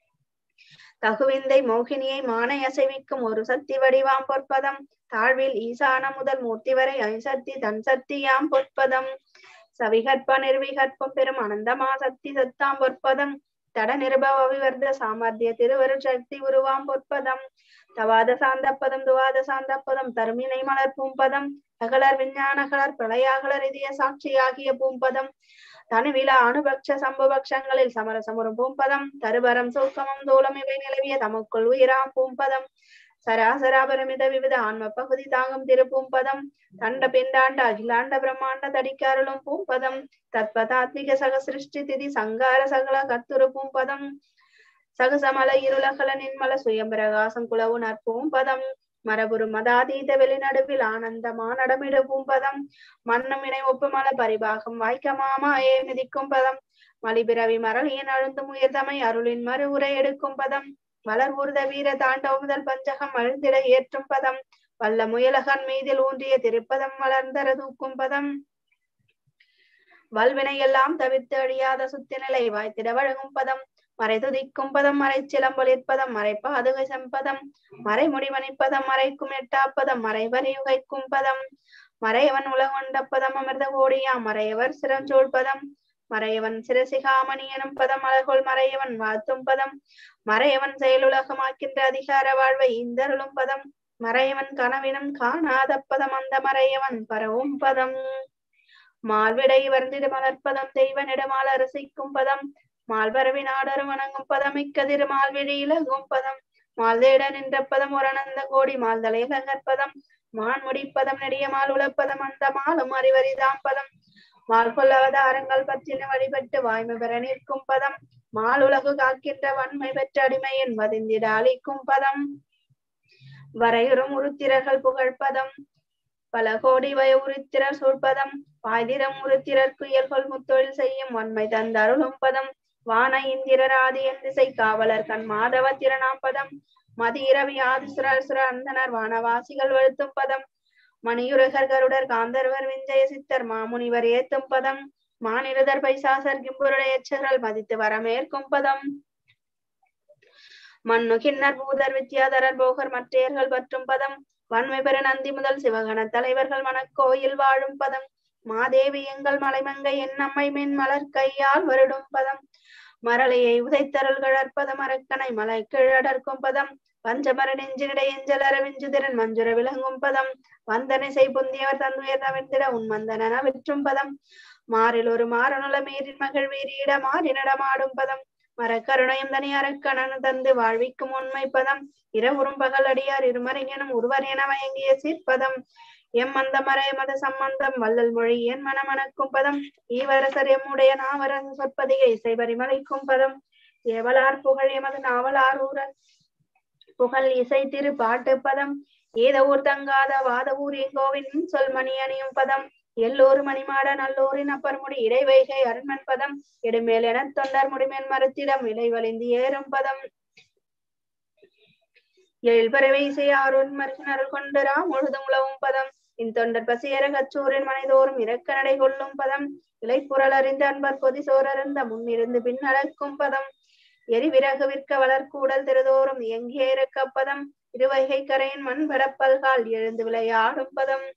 தகுவிந்தை மோகினியை மானை அசைவிக்கும் ஒரு சக்தி வடிவாம் பொற்பதம் தாழ்வில் ஈசான முதல் மூர்த்தி வரை ஐசக்தி தன் சக்தியாம் பொற்பதம் சவிகற்ப நிர்விகற்பம் பெரும் அனந்தமா சக்தி சத்தாம் பொற்பதம் தட நிருபவ விவர்த சாமர்த்திய திருவரு சக்தி உருவாம் பொற்பதம் தவாத சாந்தப்பதம் துவாத சாந்தப்பதம் தருமினை மலர் பூம்பதம் சகலர் விஞ்ஞானகலர் பிரளயாகலர் இதய சாட்சியாகிய பூம்பதம் தனுவில அணுபக்ஷ சம்புபக்ஷங்களில் சமரசமுறும் பூம்பதம் தருபரம் சூக்கமம் தூலம் இவை நிலவிய தமக்குள் உயிராம் பூம்பதம் சராசராபரமித விவித ஆன்ம பகுதி தாங்கும் திருப்பூம்பதம் தண்ட பிண்டாண்ட அகிலாண்ட பிரம்மாண்ட தடிக்காரலும் பூம்பதம் தத்பதாத்மிக சக சிருஷ்டி திதி சங்கார சகல கத்துரு பூம்பதம் சகசமல இருளகல நின்மல சுயம் பிரகாசம் குலவு நற்பூம்பதம் மரபுரு மதாதீத வெளிநடுவில் ஆனந்தமா நடமிடு பூம்பதம் மன்னம் இணை ஒப்புமல பரிபாகம் வாய்க்க மாமா ஏ மிதிக்கும் பதம் மலிபிறவி மரளியின் அழுந்தும் உயர்தமை அருளின் மறு உரை எடுக்கும் பதம் மலர் ஊர்த வீர தாண்டவ முதல் பஞ்சகம் அழுந்திட ஏற்றும் பதம் வல்ல முயலகன் மீதில் ஊன்றிய திருப்பதம் வளர்ந்தர தூக்கும் பதம் வல்வினை எல்லாம் தவிர்த்து அழியாத சுத்தி நிலை வாய்த்திட வழங்கும் பதம் மறை துதிக்கும் பதம் மறை சிலம்பொலிற்பதம் மறை பாதுகை செம்பதம் மறை முடிமணிப்பதம் மறைக்கும் எட்டாப்பதம் மறைவரை உகைக்கும் பதம் மறையவன் உலகொண்ட பதம் அமிர்த கோடியா மறையவர் சிறஞ்சோள் பதம் மறையவன் சிரசிகாமணி எனும் பதம் அழகோல் மறையவன் வாழ்த்தும் பதம் மறையவன் செயலுலகமாக்கின்ற அதிகார வாழ்வை இந்தருளும் பதம் மறையவன் கனவினும் காணாத பதம் அந்த மறையவன் பரவும் பதம் மால்விடை வருந்திட மலர்ப்பதம் தெய்வ நெடுமால் அரசிக்கும் பதம் மால்பரவி நாடரு வணங்கும் பதம் மிக்க திருமால்விழி இலகும் பதம் மால்தேட நின்ற பதம் ஒரு அனந்த கோடி மால்தலை கற்பதம் மான் முடிப்பதம் நெடிய மால் உழப்பதம் அந்த மாலும் அறிவரிதாம் பதம் மால் கொல் அவதாரங்கள் பற்றின வழிபட்டு வாய்மை பெற நிற்கும் பதம் மால் உலகு காக்கின்ற வன்மை பெற்ற அடிமை என்பதிந்திட அளிக்கும் பதம் வரையுறும் உருத்திரர்கள் புகழ்பதம் பல கோடி வய உருத்திரர் சூழ்பதம் பாய்திரம் உருத்திரர் குயல்கொள் முத்தொழில் செய்யும் வன்மை தந்தருளும் பதம் வான இந்திரராதி என் திசை காவலர் கண் மாதவ திறனாம் பதம் மதியிரவி ஆதிசுரசுர அந்தனர் வானவாசிகள் வழுத்தும் பதம் மணியுரகர் கருடர் காந்தர்வர் விஞ்சய சித்தர் மாமுனிவர் ஏத்தும் பதம் மானிருதர் பைசாசர் கிம்புருடைய எச்சர்கள் மதித்து வரமேற்கும் பதம் மண்ணு கிண்ணர் பூதர் வித்யாதரர் போகர் மற்றையர்கள் பற்றும் பதம் வன்மை பெற நந்தி முதல் சிவகண தலைவர்கள் மனக்கோயில் வாழும் பதம் மாதேவி எங்கள் மலைமங்கை என் நம்மை மென் மலர் கையால் வருடும் பதம் மரளையை உதைத்தருள் கழற்பதம் அரக்கனை மலை கிழடர்க்கும் பதம் பஞ்சமர நெஞ்சினிடை எஞ்சல் அரவிஞ்சுதிரன் மஞ்சுர விளங்கும் பதம் வந்தனை செய் புந்தியவர் தன்னுயர் நவிழ்ந்திட உன் வந்தன விற்றும் பதம் மாறில் ஒரு மாறனுல மீறின் மகள் வீரியிட மாறி நடமாடும் பதம் மரக்கருணையும் தனி அரக்கணன் தந்து வாழ்விக்கும் உண்மை பதம் இரவுறும் பகல் அடியார் இருமறிஞனும் ஒருவர் என வயங்கிய சீர்ப்பதம் எம் அந்த மறை மத சம்பந்தம் வள்ளல் மொழி என் மனமணக்கும் பதம் ஈவரசர் எம்முடைய நாவரச சொற்பதிகை இசைவரிமலைக்கும் பதம் ஏவலார் புகழ் எமது நாவலார் ஊரல் புகழ் இசை திரு பாட்டு பதம் ஏத ஊர் தங்காத வாத ஊர் எங்கோவின் சொல் மணி அணியும் பதம் எல்லோரு மணிமாட நல்லோரின் அப்பர்முடி இடைவைகை அருண்மன் பதம் இடுமேல் என தொண்டர் முடிமேல் மரத்திடம் இலை வலிந்து ஏறும் பதம் எழில்பறவை இசை ஆரோன் மருகினருள் கொண்டரா முழுதும் உழவும் பதம் இன் தொண்டர் பசியர கச்சோரின் மனைதோறும் இறக்க நடை கொள்ளும் பதம் இலைப்புறல் அறிந்த அன்பர் பொதி சோரருந்த முன்னிருந்து பின் நடக்கும் பதம் எரிவிறகு விற்க வளர்க்கூடல் திருதோறும் எங்கே இறக்க பதம் இருவைகை கரையின் மண் பரப்பல்கால் எழுந்து விளையாடும் பதம்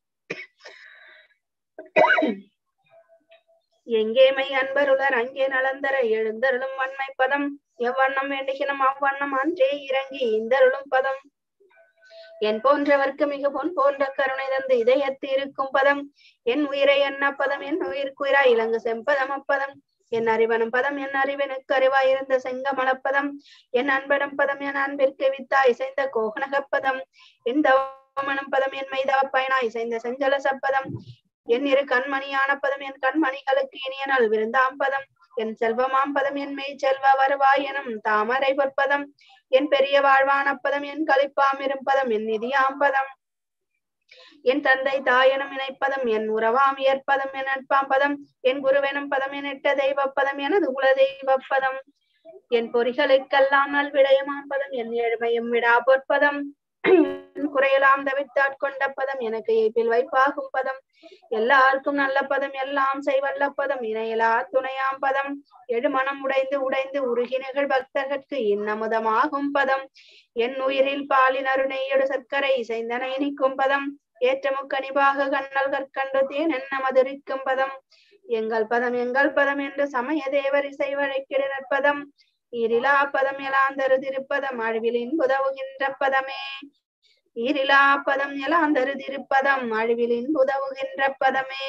எங்கேமை அன்பருளர் அங்கே நலந்தர எழுந்தருளும் வன்மை பதம் எவ்வண்ணம் வேண்டுகினும் அவ்வண்ணம் அன்றே இறங்கி இந்தருளும் பதம் என் போன்றவர்க்கு மிக பொன் போன்ற கருணை தந்து இதயத்து இருக்கும் பதம் என் உயிரை என்ன பதம் என் உயிர்க்குயிரா இலங்கு செம்பதம் அப்பதம் என் அறிவனும் பதம் என் அறிவனுக்கு அறிவாய் இருந்த செங்கமலப்பதம் என் அன்பனும் பதம் என் அன்பிற்கு வித்தா இசைந்த கோகனகப்பதம் என் தவமனும் பதம் என் மைதா பயனா இசைந்த செஞ்சல சப்பதம் என் இரு கண்மணியான பதம் என் கண்மணிகளுக்கு இனிய நல் விருந்தாம் பதம் என் செல்வமாம் பதம் என் மெய் செல்வ வருவாய் எனும் தாமரை பொற்பதம் என் பெரிய வாழ்வான பதம் என் கழிப்பாம் இருப்பதம் என் நிதியாம் பதம் என் தந்தை தாயனும் இணைப்பதம் என் உறவாம் ஏற்பதம் என் நட்பாம் பதம் என் குருவெனும் பதம் என் இட்ட தெய்வ பதம் எனது குல தெய்வ பதம் என் பொறிகளுக்கெல்லாம் நல்விடயமாம் பதம் என் ஏழ்மையும் விடா பொற்பதம் குறையலாம் தவிர்த்தாட்கொண்ட பதம் எனக்கு ஏப்பில் வைப்பாகும் பதம் எல்லாருக்கும் நல்ல பதம் எல்லாம் செய்வல்ல பதம் இணையலா துணையாம் பதம் எழுமனம் உடைந்து உடைந்து உருகி நிகழ் பக்தர்கட்கு இன்னமுதமாகும் பதம் என் உயிரில் பாலின் அருணையொடு சர்க்கரை இசைந்தனை நிற்கும் பதம் ஏற்றமுக்கணிபாக கண்ணல் கற்கண்டு தேன் என்ன மதுரிக்கும் பதம் எங்கள் பதம் எங்கள் பதம் என்று சமய தேவர் இசை வழக்கிடு நற்பதம் ஈரிலா பதம் எலாந்தரு திருப்பதம் அழிவிலின் உதவுகின்ற பதமே ஈரிலா பதம் எலாந்தரு திருப்பதம் அழிவிலின் உதவுகின்ற பதமே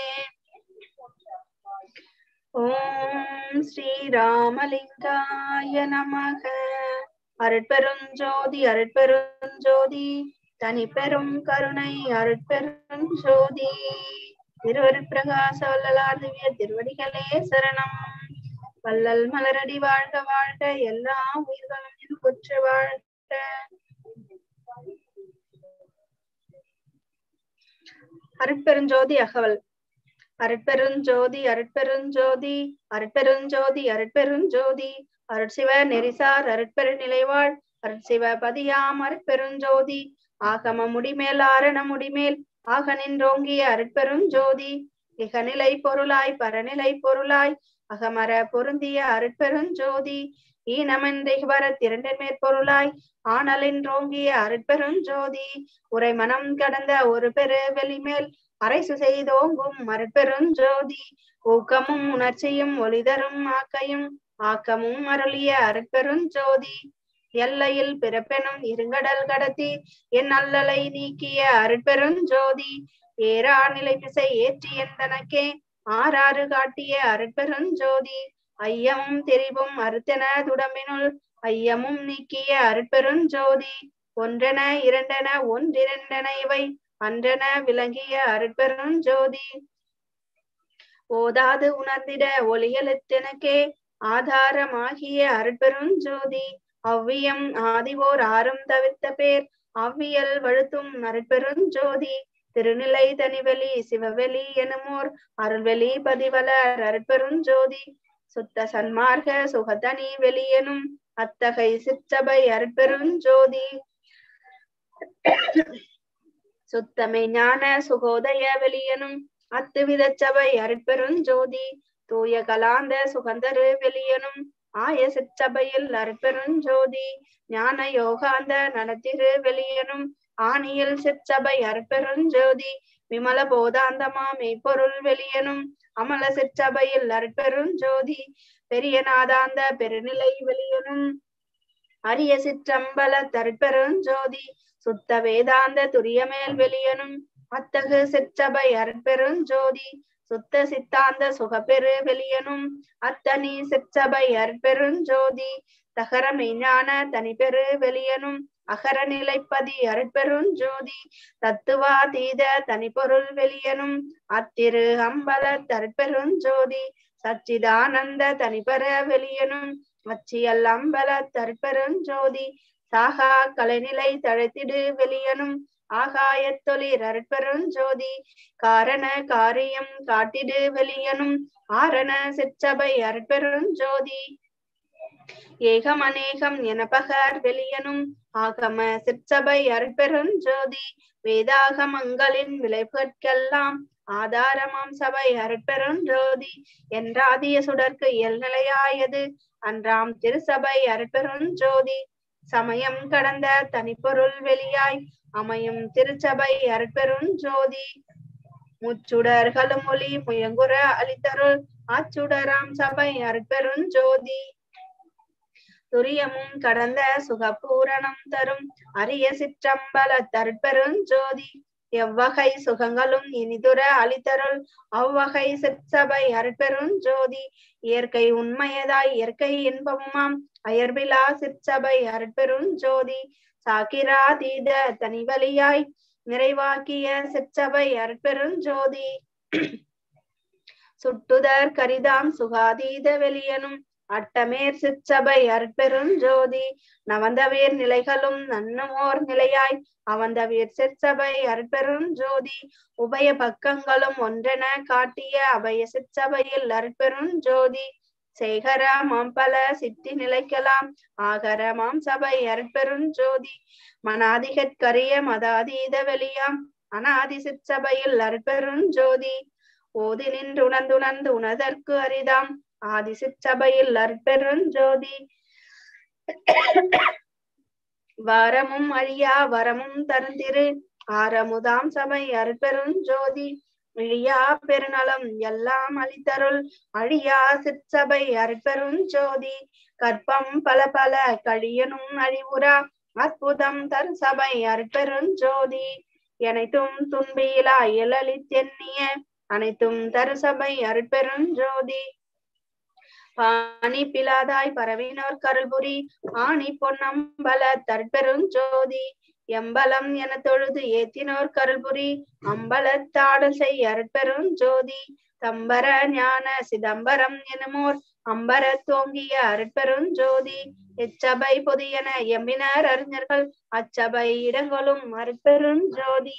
ஓம் ஸ்ரீராமலிங்காய நமக அருட்பெருஞ்சோதி அருட்பெருஞ்சோதி தனி பெரும் கருணை அருட்பெருஞ்சோதி திருவருட்பிரகாச வல்லலார் திவ்ய திருவடிகளே சரணம் வள்ளல் மலரடி வாழ்க வாழ்க எல்லா உயிர்களும் என் குற்ற வாழ்க அருட்பெருஞ்சோதி அகவல் அருட்பெருஞ்சோதி அருட்பெருஞ்சோதி அருட்பெருஞ்சோதி அருட்பெருஞ்சோதி அருட்சிவ நெரிசார் அருட்பெரு நிலைவாழ் அருட்சிவ பதியாம் அருட்பெருஞ்சோதி ஆகம முடிமேல் ஆரண முடிமேல் ஆக நின்றோங்கிய அருட்பெருஞ்சோதி இகநிலை பொருளாய் பரநிலை பொருளாய் அகமர பொருந்திய அருட்பெருஞ்சோதி ஈனமென்றிவர திரண்டின் மேற்பொருளாய் ஆனலின்றோங்கிய அருட்பெருஞ்சோதி உரை மனம் கடந்த ஒரு பெரு வெளிமேல் அரைசு செய்தோங்கும் மறுபெருஞ்சோதி ஊக்கமும் உணர்ச்சியும் ஒளிதரும் ஆக்கையும் ஆக்கமும் அருளிய அருட்பெருஞ்சோதி எல்லையில் பிறப்பெனும் இருங்கடல் கடத்தி என் அல்லலை நீக்கிய அருட்பெருஞ்சோதி ஏறா நிலை திசை ஏற்றி எந்தனக்கே ஆறாறு காட்டிய அருட்பெருஞ்சோதி ஐயமும் தெரிவும் அறுத்தென துடம்பினுள் ஐயமும் நீக்கிய அருட்பெருஞ்சோதி ஒன்றென இரண்டென ஒன்றிரண்டென இவை அன்றென விளங்கிய அருட்பெருஞ்சோதி ஓதாது உணர்ந்திட ஒளியலுத்தெனக்கே ஆதாரமாகிய அருட்பெருஞ்சோதி அவ்வியம் ஆதிவோர் ஆறும் தவிர்த்த பேர் அவ்வியல் வழுத்தும் அருட்பெருஞ்சோதி திருநிலை தனிவெளி சிவவெளி எனுமோர் அருள்வெளி பதிவலர் அருட்பெருஞ்சோதி சுத்த சன்மார்க்க சுகதனி வெளியெனும் அத்தகை சிற்றபை அருட்பெருஞ்சோதி சுத்தமை ஞான சுகோதய வெளியனும் அத்துவித சபை அருட்பெருஞ்சோதி தூய கலாந்த சுகந்தரு வெளியனும் ஆய சிற்றபையில் அருட்பெருஞ்சோதி ஞான யோகாந்த நனத்திரு வெளியனும் ஆணியில் சிற்றபை அருட்பெருஞ்சோதி விமல போதாந்தமா மெய்ப்பொருள் வெளியனும் அமல சிற்றபையில் அருட்பெருஞ்சோதி பெரிய நாதாந்த பெருநிலை வெளியனும் அரிய சிற்றம்பல தருட்பெருஞ்சோதி சுத்த வேதாந்த துரியமேல் வெளியனும் அத்தகு சிற்றபை அருட்பெருஞ்சோதி சுத்த சித்தாந்த சுகப்பெரு வெளியனும் அத்தனி சிற்றபை அருட்பெருஞ்சோதி தகர மெய்ஞான தனிப்பெரு வெளியனும் அகர நிலைப்பதி அருட்பெருஞ்சோதி தத்துவாதீத தனிப்பொருள் வெளியனும் அத்திரு அம்பல தற்பெருஞ்சோதி சச்சிதானந்த தனிப்பெற வெளியனும் அச்சியல் அம்பல தற்பெருஞ்சோதி சாகா கலைநிலை தழைத்திடு வெளியனும் ஆகாயத்தொழிற் அருட்பெருஞ்சோதி காரண காரியம் காட்டிடு வெளியனும் ஆரண சிற்றபை அருட்பெருஞ்சோதி ஏகம் அநேகம் என பகர் வெளியனும் ஆகம சிற்சபை அருட்பெருஞ்சோதி வேதாகமங்களின் விளைவுகட்கெல்லாம் ஆதாரமாம் சபை அருட்பெருஞ்சோதி என்றாதிய சுடர்க்கு இயல்நிலையாயது அன்றாம் திருசபை அருட்பெருஞ்சோதி சமயம் கடந்த தனிப்பொருள் வெளியாய் அமையும் திருச்சபை அருட்பெருஞ்சோதி முச்சுடர்களும் ஒளி முயங்குற அளித்தருள் அச்சுடராம் சபை அருட்பெருஞ்சோதி துரியமும் கடந்த சுகபூரணம் தரும் அரிய சிற்றம்பல தற்பெருஞ்சோதி எவ்வகை சுகங்களும் இனிதுர அளித்தருள் அவ்வகை சிற்சபை அருட்பெருஞ்சோதி இயற்கை உண்மையதாய் இயற்கை இன்பமுமாம் அயர்பிலா சிற்சபை அருட்பெருஞ்சோதி சாக்கிராதீத தனிவலியாய் நிறைவாக்கிய சிற்சபை அருட்பெருஞ்சோதி சுட்டுதர் கரிதாம் சுகாதீத வெளியனும் அட்டமேர் சிற்சபை அருட்பெருஞ்சோதி நவந்தவீர் நிலைகளும் நன்னுமோர் நிலையாய் அவந்தவீர் சிற்சபை அருட்பெருஞ்சோதி உபய பக்கங்களும் ஒன்றென காட்டிய அபய சிற்சபையில் அருட்பெருஞ்சோதி சேகர மாம்பல சித்தி நிலைக்கலாம் ஆகர மாம் சபை அருட்பெருஞ்சோதி மனாதிகற்கரிய மதாதீத வெளியாம் அனாதி சிற்சபையில் அருட்பெருஞ்சோதி ஓதி நின்று உணர்ந்துணர்ந்து உணதற்கு அரிதாம் ஆதி சிற்சபையில் அற்பெருஞ்சோதி வாரமும் அழியா வரமும் தருந்திரு ஆரமுதாம் சபை அற்பெருஞ்சோதி இழியா பெருநலம் எல்லாம் அளித்தருள் அழியா சிற்சபை அற்பெருஞ்சோதி கற்பம் பல பல கழியனும் அழிவுரா அற்புதம் தரு சபை அற்பெருஞ்சோதி அனைத்தும் துன்பியிலா எழலித்தென்னிய அனைத்தும் தரு சபை அருட்பெருஞ்சோதி பாணி பிலாதாய் பரவினோர் கருள்புரி ஆணி பொன்னம்பல தற்பெருஞ்சோதி எம்பலம் என தொழுது ஏத்தினோர் கருள்புரி அம்பலத்தாடல் செய் அருட்பெருஞ்சோதி தம்பர ஞான சிதம்பரம் எனுமோர் அம்பர தோங்கிய அருட்பெருஞ்சோதி எச்சபை பொதியன எம்பினர் அறிஞர்கள் அச்சபை இடங்களும் அருட்பெருஞ்சோதி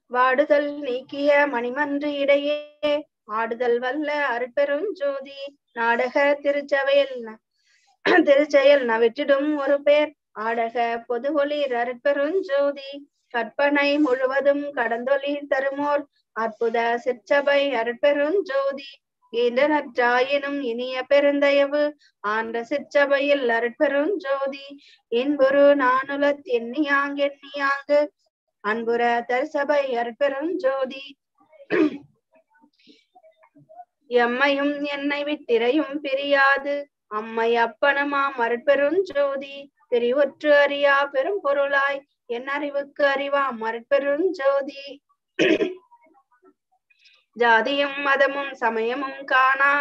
வாடுதல் நீக்கிய மணிமன்று இடையே ஆடுதல் வல்ல அருட்பெரும் ஜோதி நாடக திருச்சபையில் ந- திருச்செயல் நவிற்றிடும் ஒரு பேர் ஆடக பொதுவொளிர் அருட்பெருஞ்சோதி கற்பனை முழுவதும் கடந்தொளி தருமோர் அற்புத சிற்சபை அருட்பெருஞ்சோதி ஈண்டனற்றாயினும் இனிய பெருந்தயவு ஆண்ட சிற்சபையில் அருட்பெருஞ்சோதி இன்புரு நானுலத் எண்ணியாங்கெண்ணியாங்கு அன்புற தற்சபை அருட்பெருஞ்சோதி எம்மையும் என்னை விட்டிரையும் பிரியாது அம்மை அப்பனமாம் அருட்பெருஞ்சோதி பிரிவுற்று அறியா பெரும் பொருளாய் என் அறிவுக்கு அறிவாம் அருட்பெருஞ்சோதி ஜாதியும் மதமும் சமயமும் காணா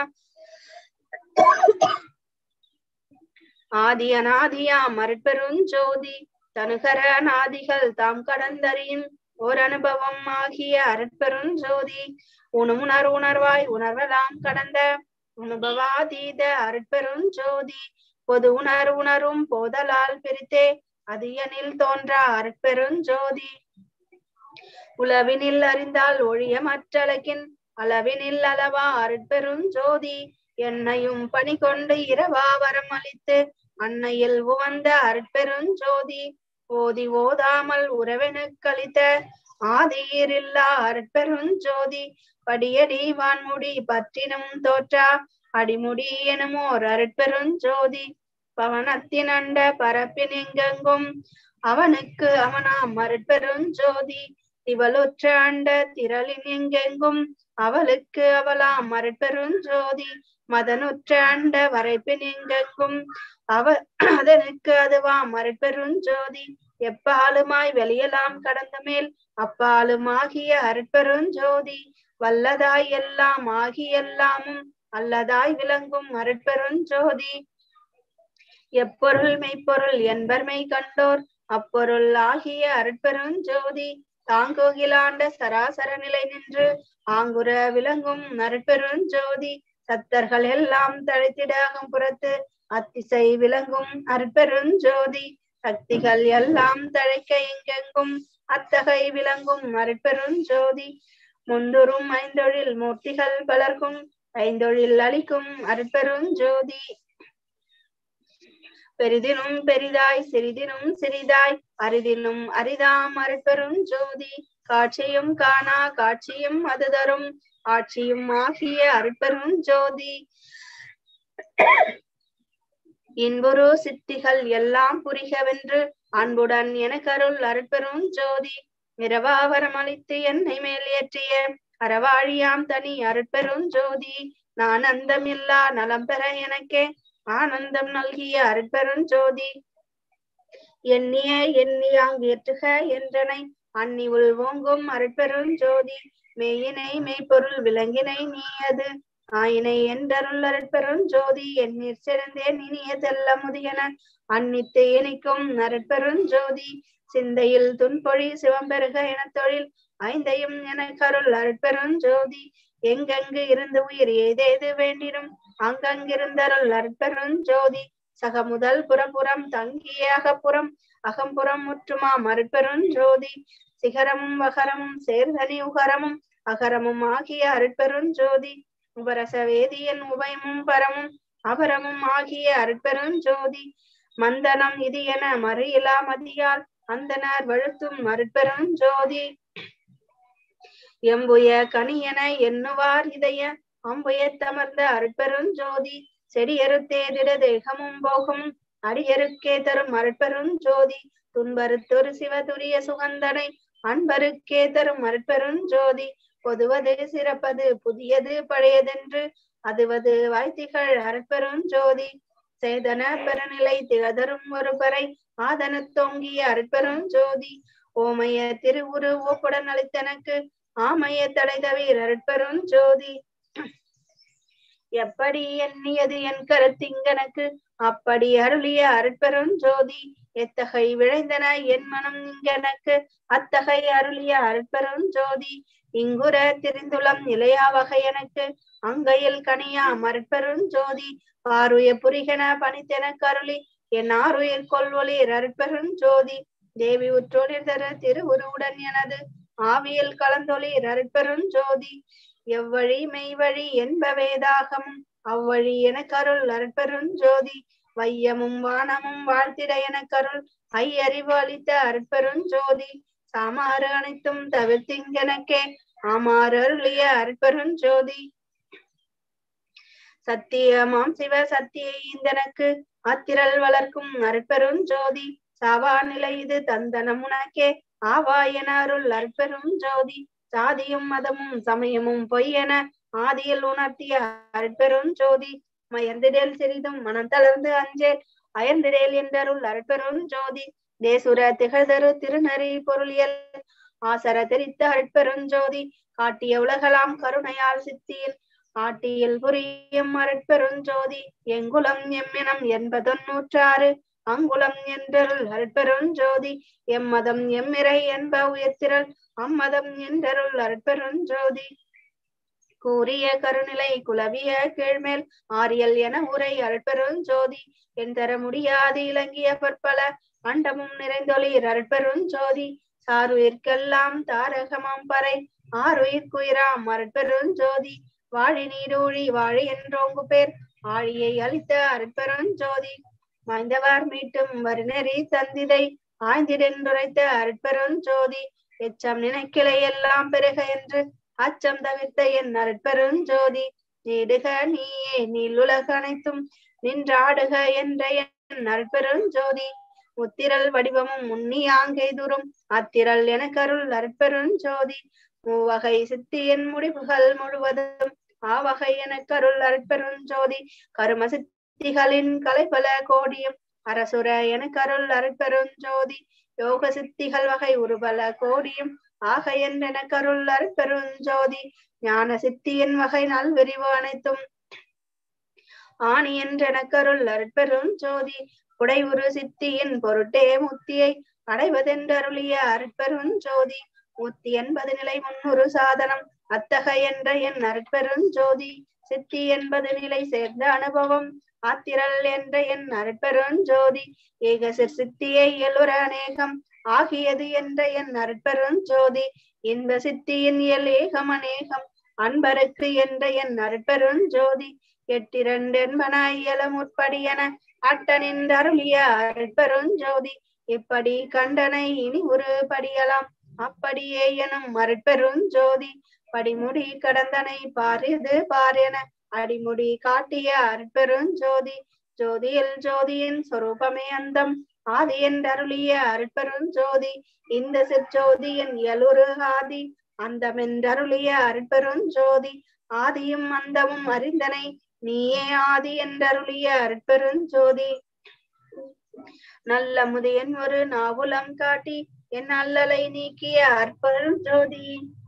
ஆதி அநாதியாம் அருட்பெருஞ்சோதி தனுகர நாதிகள் தாம் கடந்தறியும் ஓர் அனுபவம் ஆகிய அருட்பெருஞ்சோதி உணவுணர் உணர்வாய் உணர்வலாம் கடந்த அனுபவாதீத அருட்பெருஞ்சோதி பொது உணர் உணரும் போதலால் பிரித்தே அதியனில் தோன்றா அருட்பெருஞ்சோதி உளவினில் அறிந்தால் ஒழிய மற்றலகின் அளவினில் அளவா அருட்பெருஞ்சோதி என்னையும் பணி கொண்டு இரவா வரம் அளித்து அன்னையில் உவந்த அருட்பெருஞ்சோதி ஓதி ஓதாமல் உறவெனுக்களித்த ஆதியிரில்லா அருட்பெருஞ்சோதி படியடி வான்முடி பற்றினும் தோற்றா அடிமுடி எனுமோர் அருட்பெருஞ்சோதி பவனத்தின் அண்ட பரப்பின் எங்கெங்கும் அவனுக்கு அவனாம் அருட்பெருஞ்சோதி திவலுற்ற அண்ட திரளின் எங்கெங்கும் அவளுக்கு அவளாம் அருட்பெருஞ்சோதி மதனுற்ற அண்ட வரைப்பின் எங்கெங்கும் அவ அதனுக்கு அதுவாம் அருட்பெருஞ்சோதி எப்பாலுமாய் வெளியலாம் கடந்த மேல் அப்பாலும் ஆகிய அருட்பெருஞ்சோதி வல்லதாய் எல்லாம் ஆகி எல்லாமும் அல்லதாய் விளங்கும் அருட்பெருஞ்சோதி எப்பொருள் மெய்ப்பொருள் என்பர் மெய் கண்டோர் அப்பொருள் ஆகிய அருட்பெருஞ்சோதி தாங்கோகிலாண்ட சராசர நிலை நின்று ஆங்குர விளங்கும் அருட்பெருஞ்சோதி சத்தர்கள் எல்லாம் தழைத்திடாகும் புறத்து அத்திசை விளங்கும் அருட்பெருஞ்சோதி சக்திகள் எல்லாம் தழைக்க எங்கெங்கும் அத்தகை விளங்கும் அருட்பெருஞ்சோதி முந்துரும் ஐந்தொழில் மூர்த்திகள் பலர்க்கும் ஐந்தொழில் அளிக்கும் அருட்பெருஞ்சோதி பெரிதினும் பெரிதாய் சிறிதினும் சிறிதாய் அரிதினும் அரிதாம் அருட்பெரும் ஜோதி காட்சியும் காணா காட்சியும் அது தரும் ஆட்சியும் ஆகிய அருட்பெரும் ஜோதி இன்புரு சித்திகள் எல்லாம் புரிகவென்று அன்புடன் எனக்கருள் அருட்பெரும் ஜோதி இரவாவரம் அளித்து என்னை மேல் ஏற்றிய அறவாழியாம் தனி அருட்பெரும் ஜோதி நான் அந்தமில்லா நலம் பெற எனக்கே ஆனந்தம் நல்கிய அருட்பெரும் ஜோதி எண்ணிய எண்ணியாங் ஏற்றுக என்றனை அன்னி உள் ஓங்கும் அருட்பெரும் ஜோதி மெய்யினை மெய்ப்பொருள் விலங்கினை நீயது ஆயினை என்றருள் அருட்பெரும் ஜோதி எண்ணீர் சிறந்தேன் இனிய தெல்ல முதியன அன்னித்து இனிக்கும் அருட்பெரும் ஜோதி சிந்தையில் துன்பொழி சிவம்பெருக என தொழில் ஐந்தையும் என கருள் அருட்பெரும் ஜோதி எங்கெங்கு இருந்து உயிர் ஏதேது வேண்டினும் அங்கங்கிருந்தருள் அருட்பெரும் ஜோதி சக முதல் புறப்புறம் தங்கிய அகப்புறம் அகம்புறம் முற்றுமா மருட்பெரும் ஜோதி சிகரமும் வகரமும் சேர்தனி உகரமும் அகரமும் ஆகிய அருட்பெரும் ஜோதி உபரச வேதியன் உபயமும் பரமும் அபரமும் ஆகிய அருட்பெரும் ஜோதி மந்தனம் இது என மறையிலா மதியால் அந்தனர் வழுத்தும் அருட்பெரும் ஜோதி எம்புய கனியன எண்ணுவார் இதய அம்புய தமர்ந்த அருட்பெரும் ஜோதி செடியறுத்தேதிட தேகமும் போகும் அடியருக்கே தரும் அருட்பெரும் ஜோதி துன்பருத்தொரு சிவதுரிய சுகந்தனை அன்பருக்கே தரும் அருட்பெரும் ஜோதி பொதுவது சிறப்பது புதியது பழையதென்று அதுவது வாய்த்திகள் அருட்பெரும் ஜோதி சேதன பெருநிலை திகதரும் ஒரு பறை ஆதனத் தோங்கிய அருட்பெரும் ஜோதி ஓமைய திருவுரு ஓப்புடன் அளித்தனக்கு ஆமைய தடைதவீர் அருட்பெரும் ஜோதி எப்படி எண்ணியது என் கருத்திங்கனக்கு அப்படி அருளிய அருட்பெரும் ஜோதி எத்தகை விளைந்தன என் மனம் இங்கனக்கு அத்தகை அருளிய அருட்பெரும் ஜோதி இங்குற திரிந்துளம் நிலையா வகை எனக்கு அங்கையில் கனியா மருட்பெரும் ஜோதி பாருய புரிகன பணித்தெனக்கு அருளி என் ஆறுயிர் கொள்வொளிர் அருட்பெரும் ஜோதி தேவி உற்றோளிர் தர திருவுருவுடன் எனது ஆவியில் கலந்தொளிர் அருட்பெரும் ஜோதி எவ்வழி மெய்வழி என்ப வேதாகமும் அவ்வழி எனக்கருள் அருட்பெரும் ஜோதி வையமும் வானமும் வாழ்த்திட எனக்கருள் ஐயறிவு அளித்த அருட்பெரும் ஜோதி சாமாறு அனைத்தும் தவிர்த்திங்கனக்கே ஆமாறு அருளிய அருட்பெரும் ஜோதி சத்தியமாம் சிவ சத்திய ஈந்தனக்கு ஆத்திரல் வளர்க்கும் அருட்பெரும் ஜோதி சாவா நிலை இது தந்தனம் உனக்கே ஆவா என அருள் அருட்பெரும் ஜோதி சாதியும் மதமும் சமயமும் பொய்யென ஆதியில் உணர்த்திய அருட்பெரும் ஜோதி மயர்ந்திடேல் சிறிதும் மனம் தளர்ந்து அஞ்சேல் அயர்ந்திடேல் என்றருள் அருட்பெரும் ஜோதி தேசுர திகழ்தரு திருநறி பொருளியல் ஆசர தெரித்த அருட்பெரும் ஜோதி காட்டிய உலகலாம் கருணையால் சித்தியில் ஆட்டியில் புரியும் அருட்பெரும் ஜோதி எங்குலம் எம்மினம் என்பதொன்னூற்றாறு அங்குலம் என்றருள் அருட்பெரும் ஜோதி எம்மதம் எம்மிறை என்ப உயர்த்திரள் அம்மதம் என்றருள் அருட்பெரும் ஜோதி கூறிய கருநிலை குலவிய கீழ்மேல் ஆரியல் என உரை அருட்பெரும் ஜோதி என் தர முடியாது இலங்கிய பற்பல அண்டமும் நிறைந்தொளிர் அருட்பெரும் ஜோதி சாருயிர்க்கெல்லாம் தாரகமாம் பறை ஆறுயிர்க்குயிராம் அருட்பெரும் ஜோதி வாழி நீடூழி வாழி என்றோங்கு பேர் ஆழியை அளித்த அருட்பெரும் ஜோதி வாய்ந்தவர் மீட்டும் வருநெறி தந்திதை ஆய்ந்திடென்றுரைத்த அருட்பெரும் ஜோதி எச்சம் நினைக்கிளை எல்லாம் பெருக என்று அச்சம் தவிர்த்த என் அருட்பெரும் ஜோதி நீடுக நீயே நீளுலக அனைத்தும் நின்றாடுக என்ற என் அருட்பெரும் ஜோதி முத்திரல் வடிவமும் முன்னியாங்கை தூரும் அத்திரல் என கருள் அருட்பெரும் ஜோதி மூவகை சித்தியின் முடிவுகள் முழுவதும் ஆவகை என கருள் அருட்பெரும் ஜோதி கரும சித்திகளின் கலைபல கோடியும் அரசுர என கருள் அருட்பெரும் ஜோதி யோக சித்திகள் வகை உருபல கோடியும் ஆக என்றென கருள் அருட்பெரும் ஜோதி ஞான சித்தியின் வகை நல்விரிவு அனைத்தும் ஆணி என்றென கருள் அருட்பெரும் ஜோதி உடைவுரு சித்தியின் பொருட்டே முத்தியை அடைவதென்றருளிய அருட்பெரும் ஜோதி முத்தி என்பது நிலை முன்னொரு சாதனம் அத்தக என்ற என் அருட்பெரும் ஜோதி சித்தி என்பது நிலை சேர்ந்த அனுபவம் ஆத்திரல் என்ற என் அருட்பெரும் ஜோதி ஏகசிற் சித்தியை இயலுற அநேகம் ஆகியது என்ற என் அருட்பெரும் ஜோதி இன்ப சித்தியின் இயல் ஏகம் அநேகம் அன்பருக்கு என்ற என் அருட்பெரும் ஜோதி எட்டிரண்டு என்பன இயல முற்படியன அட்டனின் அருளிய அருட்பெரும் ஜோதி இப்படி கண்டனை இனி ஒரு படியலாம் அப்படியே எனும் அருட்பெரும் ஜோதி படிமுடி கடந்தனை பாரிது பாரென அடிமுடி காட்டிய அருட்பெரும் ஜோதி ஜோதியில் ஜோதியின் சொரூபமே அந்தம் ஆதி என்றருளிய அருட்பெரும் ஜோதி இந்த சிற்ஜோதியின் இயலுரு ஆதி அந்தமென்றருளிய அருட்பெரும் ஜோதி ஆதியும் அந்தமும் அறிந்தனை நீயே ஆதி என்றருளிய அருட்பெரும் ஜோதி நல்ல முதியன் ஒரு நாவுலம் காட்டி என் அல்லலை நீக்கிய அற்பெரும் ஜோதி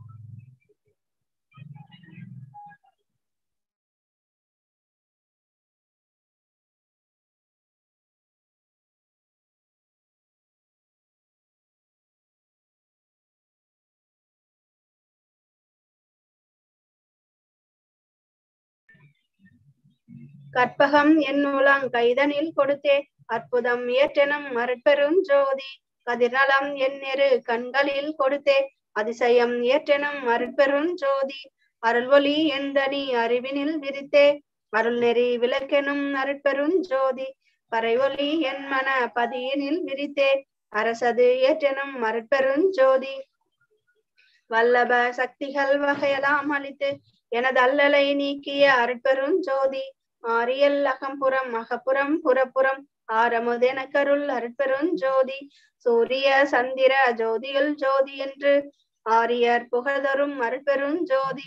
கற்பகம் என் நூலாங் கைதனில் கொடுத்தே அற்புதம் இயற்றெனும் அருட்பெரும் ஜோதி கதிர்நலம் என் இரு கண்களில் கொடுத்தே அதிசயம் இயற்றெனும் அருட்பெரும் ஜோதி அருள்வொளி எந்தனி அறிவினில் விரித்தே அருள் நெறி விளக்கெனும் அருட்பெரும் ஜோதி பறைவொலி என் மன பதியினில் விரித்தே அரசது ஏற்றெனும் அருட்பெரும் ஜோதி வல்லப சக்திகள் வகையெல்லாம் அளித்து எனது அல்லலை நீக்கிய அருட்பெரும் ஜோதி ஆரியல் அகம்புறம் அகப்புறம் புறப்புறம் ஆரமுதென கருள் அருட்பெரும் ஜோதி சூரிய சந்திர ஜோதியுள் ஜோதி என்று ஆரியர் புகழ்தரும் அருட்பெரும் ஜோதி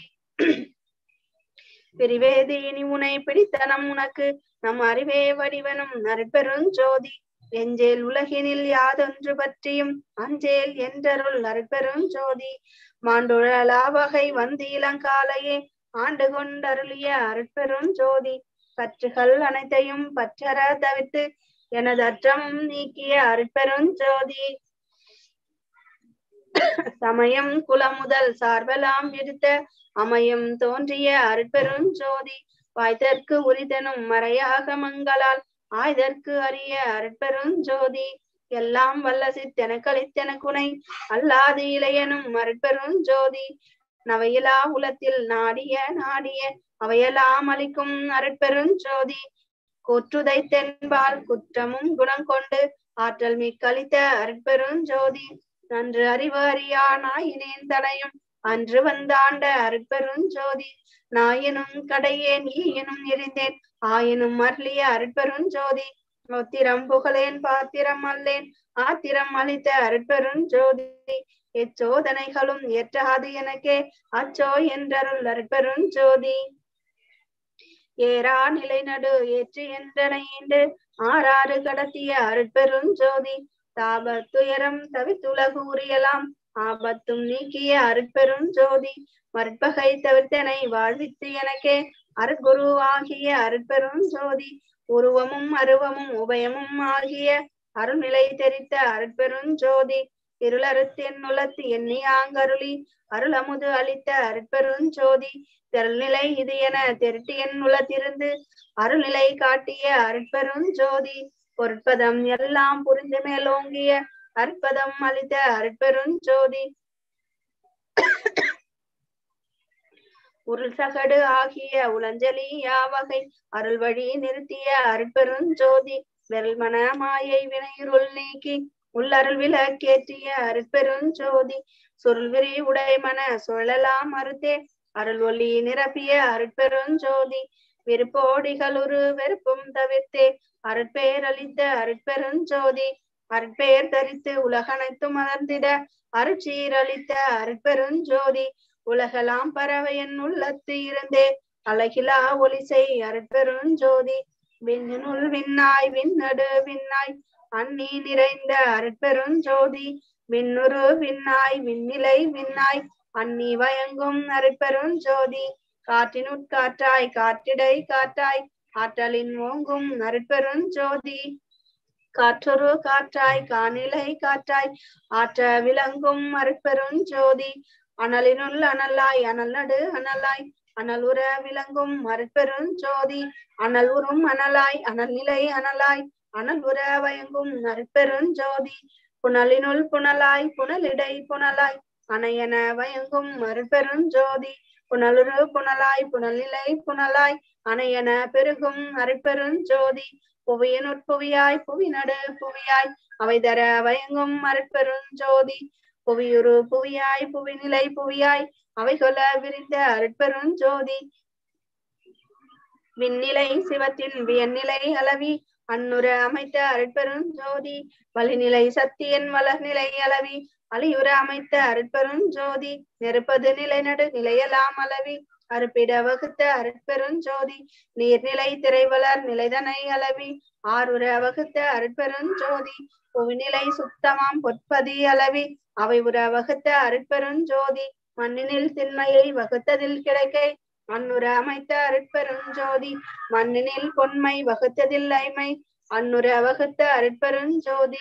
பிரிவேதி இனி உனை பிடித்தனம் உனக்கு நம் அறிவே வடிவனும் அருட்பெரும் ஜோதி எஞ்சேல் உலகினில் யாதொன்று பற்றியும் அஞ்சேல் என்றருள் அருட்பெரும் ஜோதி மாண்டுழலா வகை வந்து இளங்காலையே ஆண்டு கொண்டருளிய அருட்பெரும் ஜோதி பற்றுகள் அனைத்தையும் பற்றற தவிர்த்து எனது அற்றமும் நீக்கிய அருட்பெரும் ஜோதி சமயம் குலமுதல் சார்பெல்லாம் விடுத்த அமையும் தோன்றிய அருட்பெரும் ஜோதி வாய்தற்கு உரிதனும் மறையாக மங்களால் ஆய்தற்கு அறிய அருட்பெரும் ஜோதி எல்லாம் வல்ல சித்தென கழித்தென குணை அல்லாது இளையனும் அருட்பெரும் ஜோதி நவையிலா உலத்தில் நாடிய நாடிய அவையெல்லாம் அளிக்கும் அருட்பெருஞ்சோதி கூற்றுதை தென்பால் குற்றமும் குணம் கொண்டு ஆற்றல் மிக்களித்த அருட்பெருஞ்சோதி நன்று அறிவு அறியா நாயினேன் தடையும் அன்று வந்தாண்ட அருட்பெருஞ்சோதி நாயினும் கடையே நீ எனும் எரிந்தேன் ஆயினும் அருளிய அருட்பெருஞ்சோதி ஒத்திரம் புகழேன் பாத்திரம் அல்லேன் ஆத்திரம் அளித்த அருட்பெருஞ்சோதி எச்சோதனைகளும் ஏற்றாது எனக்கே அச்சோ என்றருள் அருட்பெருஞ்சோதி ஏரா நிலை நடு ஏற்று என்றனையீண்டு ஆறாறு கடத்திய அருட்பெருஞ்சோதி தாபத்துயரம் தவித்துலகு உரியலாம் ஆபத்தும் நீக்கிய அருட்பெருஞ்சோதி மற்பகை தவிர்த்தனை வாழ்வித்து எனக்கே அருட்குருவாகிய அருட்பெருஞ்சோதி உருவமும் அருவமும் உபயமும் ஆகிய அருள்நிலை தெரித்த அருட்பெருஞ்சோதி இருளறுத்தென் உலத்து எண்ணியாங்கருளி அருளமுது அளித்த அருட்பெருஞ்சோதி தெருள்நிலை இது என தெருட்டி என் உலத்திருந்து அருள்நிலை காட்டிய அருட்பெருஞ்சோதி பொற்பதம் எல்லாம் புரிந்து மேலோங்கிய அற்பதம் அளித்த அருட்பெருஞ்சோதி உருள் சகடு ஆகிய உளஞ்சலி யாவகை அருள் வழி நிறுத்திய அருட்பெருஞ்சோதி விரல் மன மாயை வினையுருள் நீக்கி உள்ளருள் விளக்கேற்றிய அருட்பெருஞ்சோதி சுருள் விரி உடைமன சுழலாம் மறுத்தே அருள் ஒளி நிரப்பிய அருட்பெருஞ்சோதி விருப்போடிகளுரு வெறுப்பும் தவிர்த்தே அருட்பேரளித்த அருட்பெருஞ்சோதி அருட்பெயர் தரித்து உலகனைத்தும் மலர்ந்திட அருட்சீரளித்த அருட்பெருஞ்சோதி உலகலாம் பறவையன் உள்ளத்து இருந்தே அழகிலா ஒளிசை அருட்பெருஞ்சோதி விண்ணுள் விண்ணாய் விண்ணடு விண்ணாய் அன்னி நிறைந்த அருட்பெருஞ்சோதி விண்ணுரு விண்ணாய் விண்ணிலை விண்ணாய் அன்னி வயங்கும் அருட்பெருஞ்சோதி காற்றினுட்காற்றாய் காற்றிடை காற்றாய் ஆற்றலின் ஓங்கும் அருட்பெருஞ்சோதி காற்றொரு காற்றாய் காநிலை காற்றாய் ஆற்ற விளங்கும் அருட்பெருஞ்சோதி அனலினுள் அனலாய் அனல் நடு அனலாய் அனல் உற விளங்கும் அருட்பெருஞ்சோதி அனல் உறும் அனலாய் அனல் நிலை அனலாய் அனல் உற வயங்கும் அருட்பெருஞ்சோதி புனலினுள் புனலாய் புனலிடை புனலாய் அணையன வயங்கும் அருட்பெருஞ்சோதி புனலுரு புனலாய் புனல்நிலை புனலாய் அணையன பெருகும் அருட்பெருஞ்சோதி புவியினுட்புவியாய் புவிநடு புவியாய் அவை தர வயங்கும் அருட்பெருஞ்சோதி புவியுரு புவியாய் புவிநிலை புவியாய் அவை கொல விரிந்த அருட்பெருஞ்சோதி விண்ணிலை சிவத்தின் வியன்னிலை அளவி அன்னுர அமைத்த அருட்பெருஞ்சோதி வலிநிலை சத்தியன் வளர்நிலை அளவி அழியுற அமைத்த அருட்பெருஞ்சோதி நெருப்பது நிலை நடு நிலையலாம் அளவி அறுப்பிட வகுத்த அருட்பெருஞ்சோதி நீர்நிலை திரைவளர் நிலைதனை அளவி ஆறுற வகுத்த அருட்பெருஞ்சோதி புவிநிலை சுத்தமாம் பொற்பதி அளவி அவை உற வகுத்த அருட்பெருஞ்சோதி மண்ணினில் திண்மையை வகுத்ததில் கிடைக்கை அன்னுர அமைத்த அருட்பெருஞ்சோதி மண்ணினில் பொன்மை வகுத்ததில் ஐமை அன்னுர வகுத்த அருட்பெருஞ்சோதி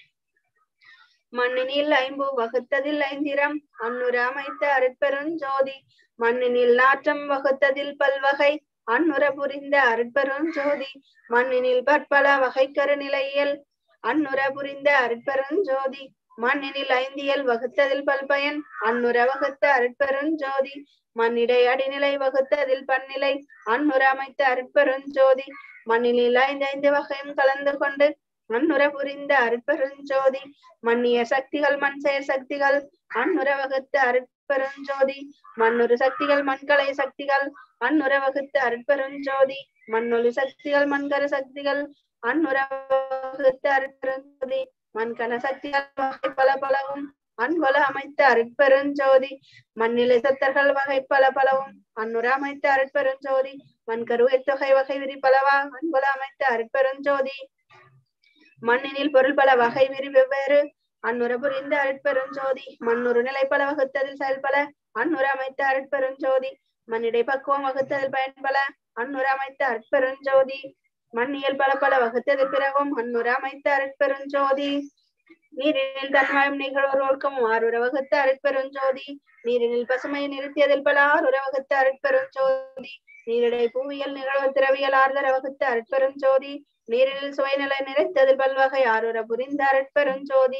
மண்ணினில் ஐம்பு வகுத்ததில் ஐந்திரம் அன்னுர அமைத்த அருட்பெருஞ்சோதி மண்ணினில் நாற்றம் வகுத்ததில் பல்வகை அன்னுர புரிந்த அருட்பெருஞ்சோதி மண்ணினில் பற்பல வகை கருநிலையில் அன்னுர புரிந்த அருட்பெருஞ்சோதி மண்ணினில் ஐந்தியல் வகுத்ததில் பல்பயன் அன்னுர வகுத்த அருட்பெருஞ்சோதி மண்ணிடை அடிநிலை வகுத்ததில் பன்னிலை அன்னுர அமைத்த அருட்பெருஞ்சோதி மண்ணினில் ஐந்தைந்து வகையும் கலந்து கொண்டு அன்னுர புரிந்த அருட்பெருஞ்சோதி மன்னிய சக்திகள் மண் செயல் சக்திகள் அன்னுர வகுத்த அருட்பெருஞ்சோதி மண்ணுரு சக்திகள் மண்கலை சக்திகள் அன்னுர வகுத்த அருட்பெருஞ்சோதி மண்ணொலி சக்திகள் மண்கரு சக்திகள் அன்னுர வகுத்த அருட்பெருஞ்சோதி மண்கன சக்திகள் வகை பல பலவும் அன்பொல அமைத்த அருட்பெருஞ்சோதி மண்ணிலை சத்தர்கள் வகை பல பலவும் அன்னுர அமைத்த அருட்பெருஞ்சோதி மண்கரு தொகை வகை விரி பலவா அன்பொல அமைத்த அருட்பெருஞ்சோதி மண்ணினில் பொருள் பல வகை விரி வெவ்வேறு அன்னுர புரிந்த அருட்பெருஞ்சோதி மண்ணுறு நிலை பல வகுத்ததில் செயல்பல அன்னுர அமைத்த அருட்பெருஞ்சோதி மண்ணிடை பக்குவம் வகுத்ததில் பயன்பல அன்னுர அமைத்த அருட்பெருஞ்சோதி மண்ணியல் பல பல வகுத்ததில் பிறகும் அன்னுர அமைத்த அருட்பெருஞ்சோதி நீரினில் தன்மாயும் நிகழ்வோர் ஒழுக்கம் ஆறுர வகுத்த அருட்பெருஞ்சோதி நீரினில் பசுமை நிறுத்தியதில் பல ஆறுர வகுத்த அருட்பெருஞ்சோதி நீரிடை புவியியல் நிகழ்வு திரவியல் ஆறுதர வகுத்த அருட்பெருஞ்சோதி நீரில் சுவைநிலை நிறைத்ததில் பல்வகை ஆறுர புரிந்த அருட்பெருஞ்சோதி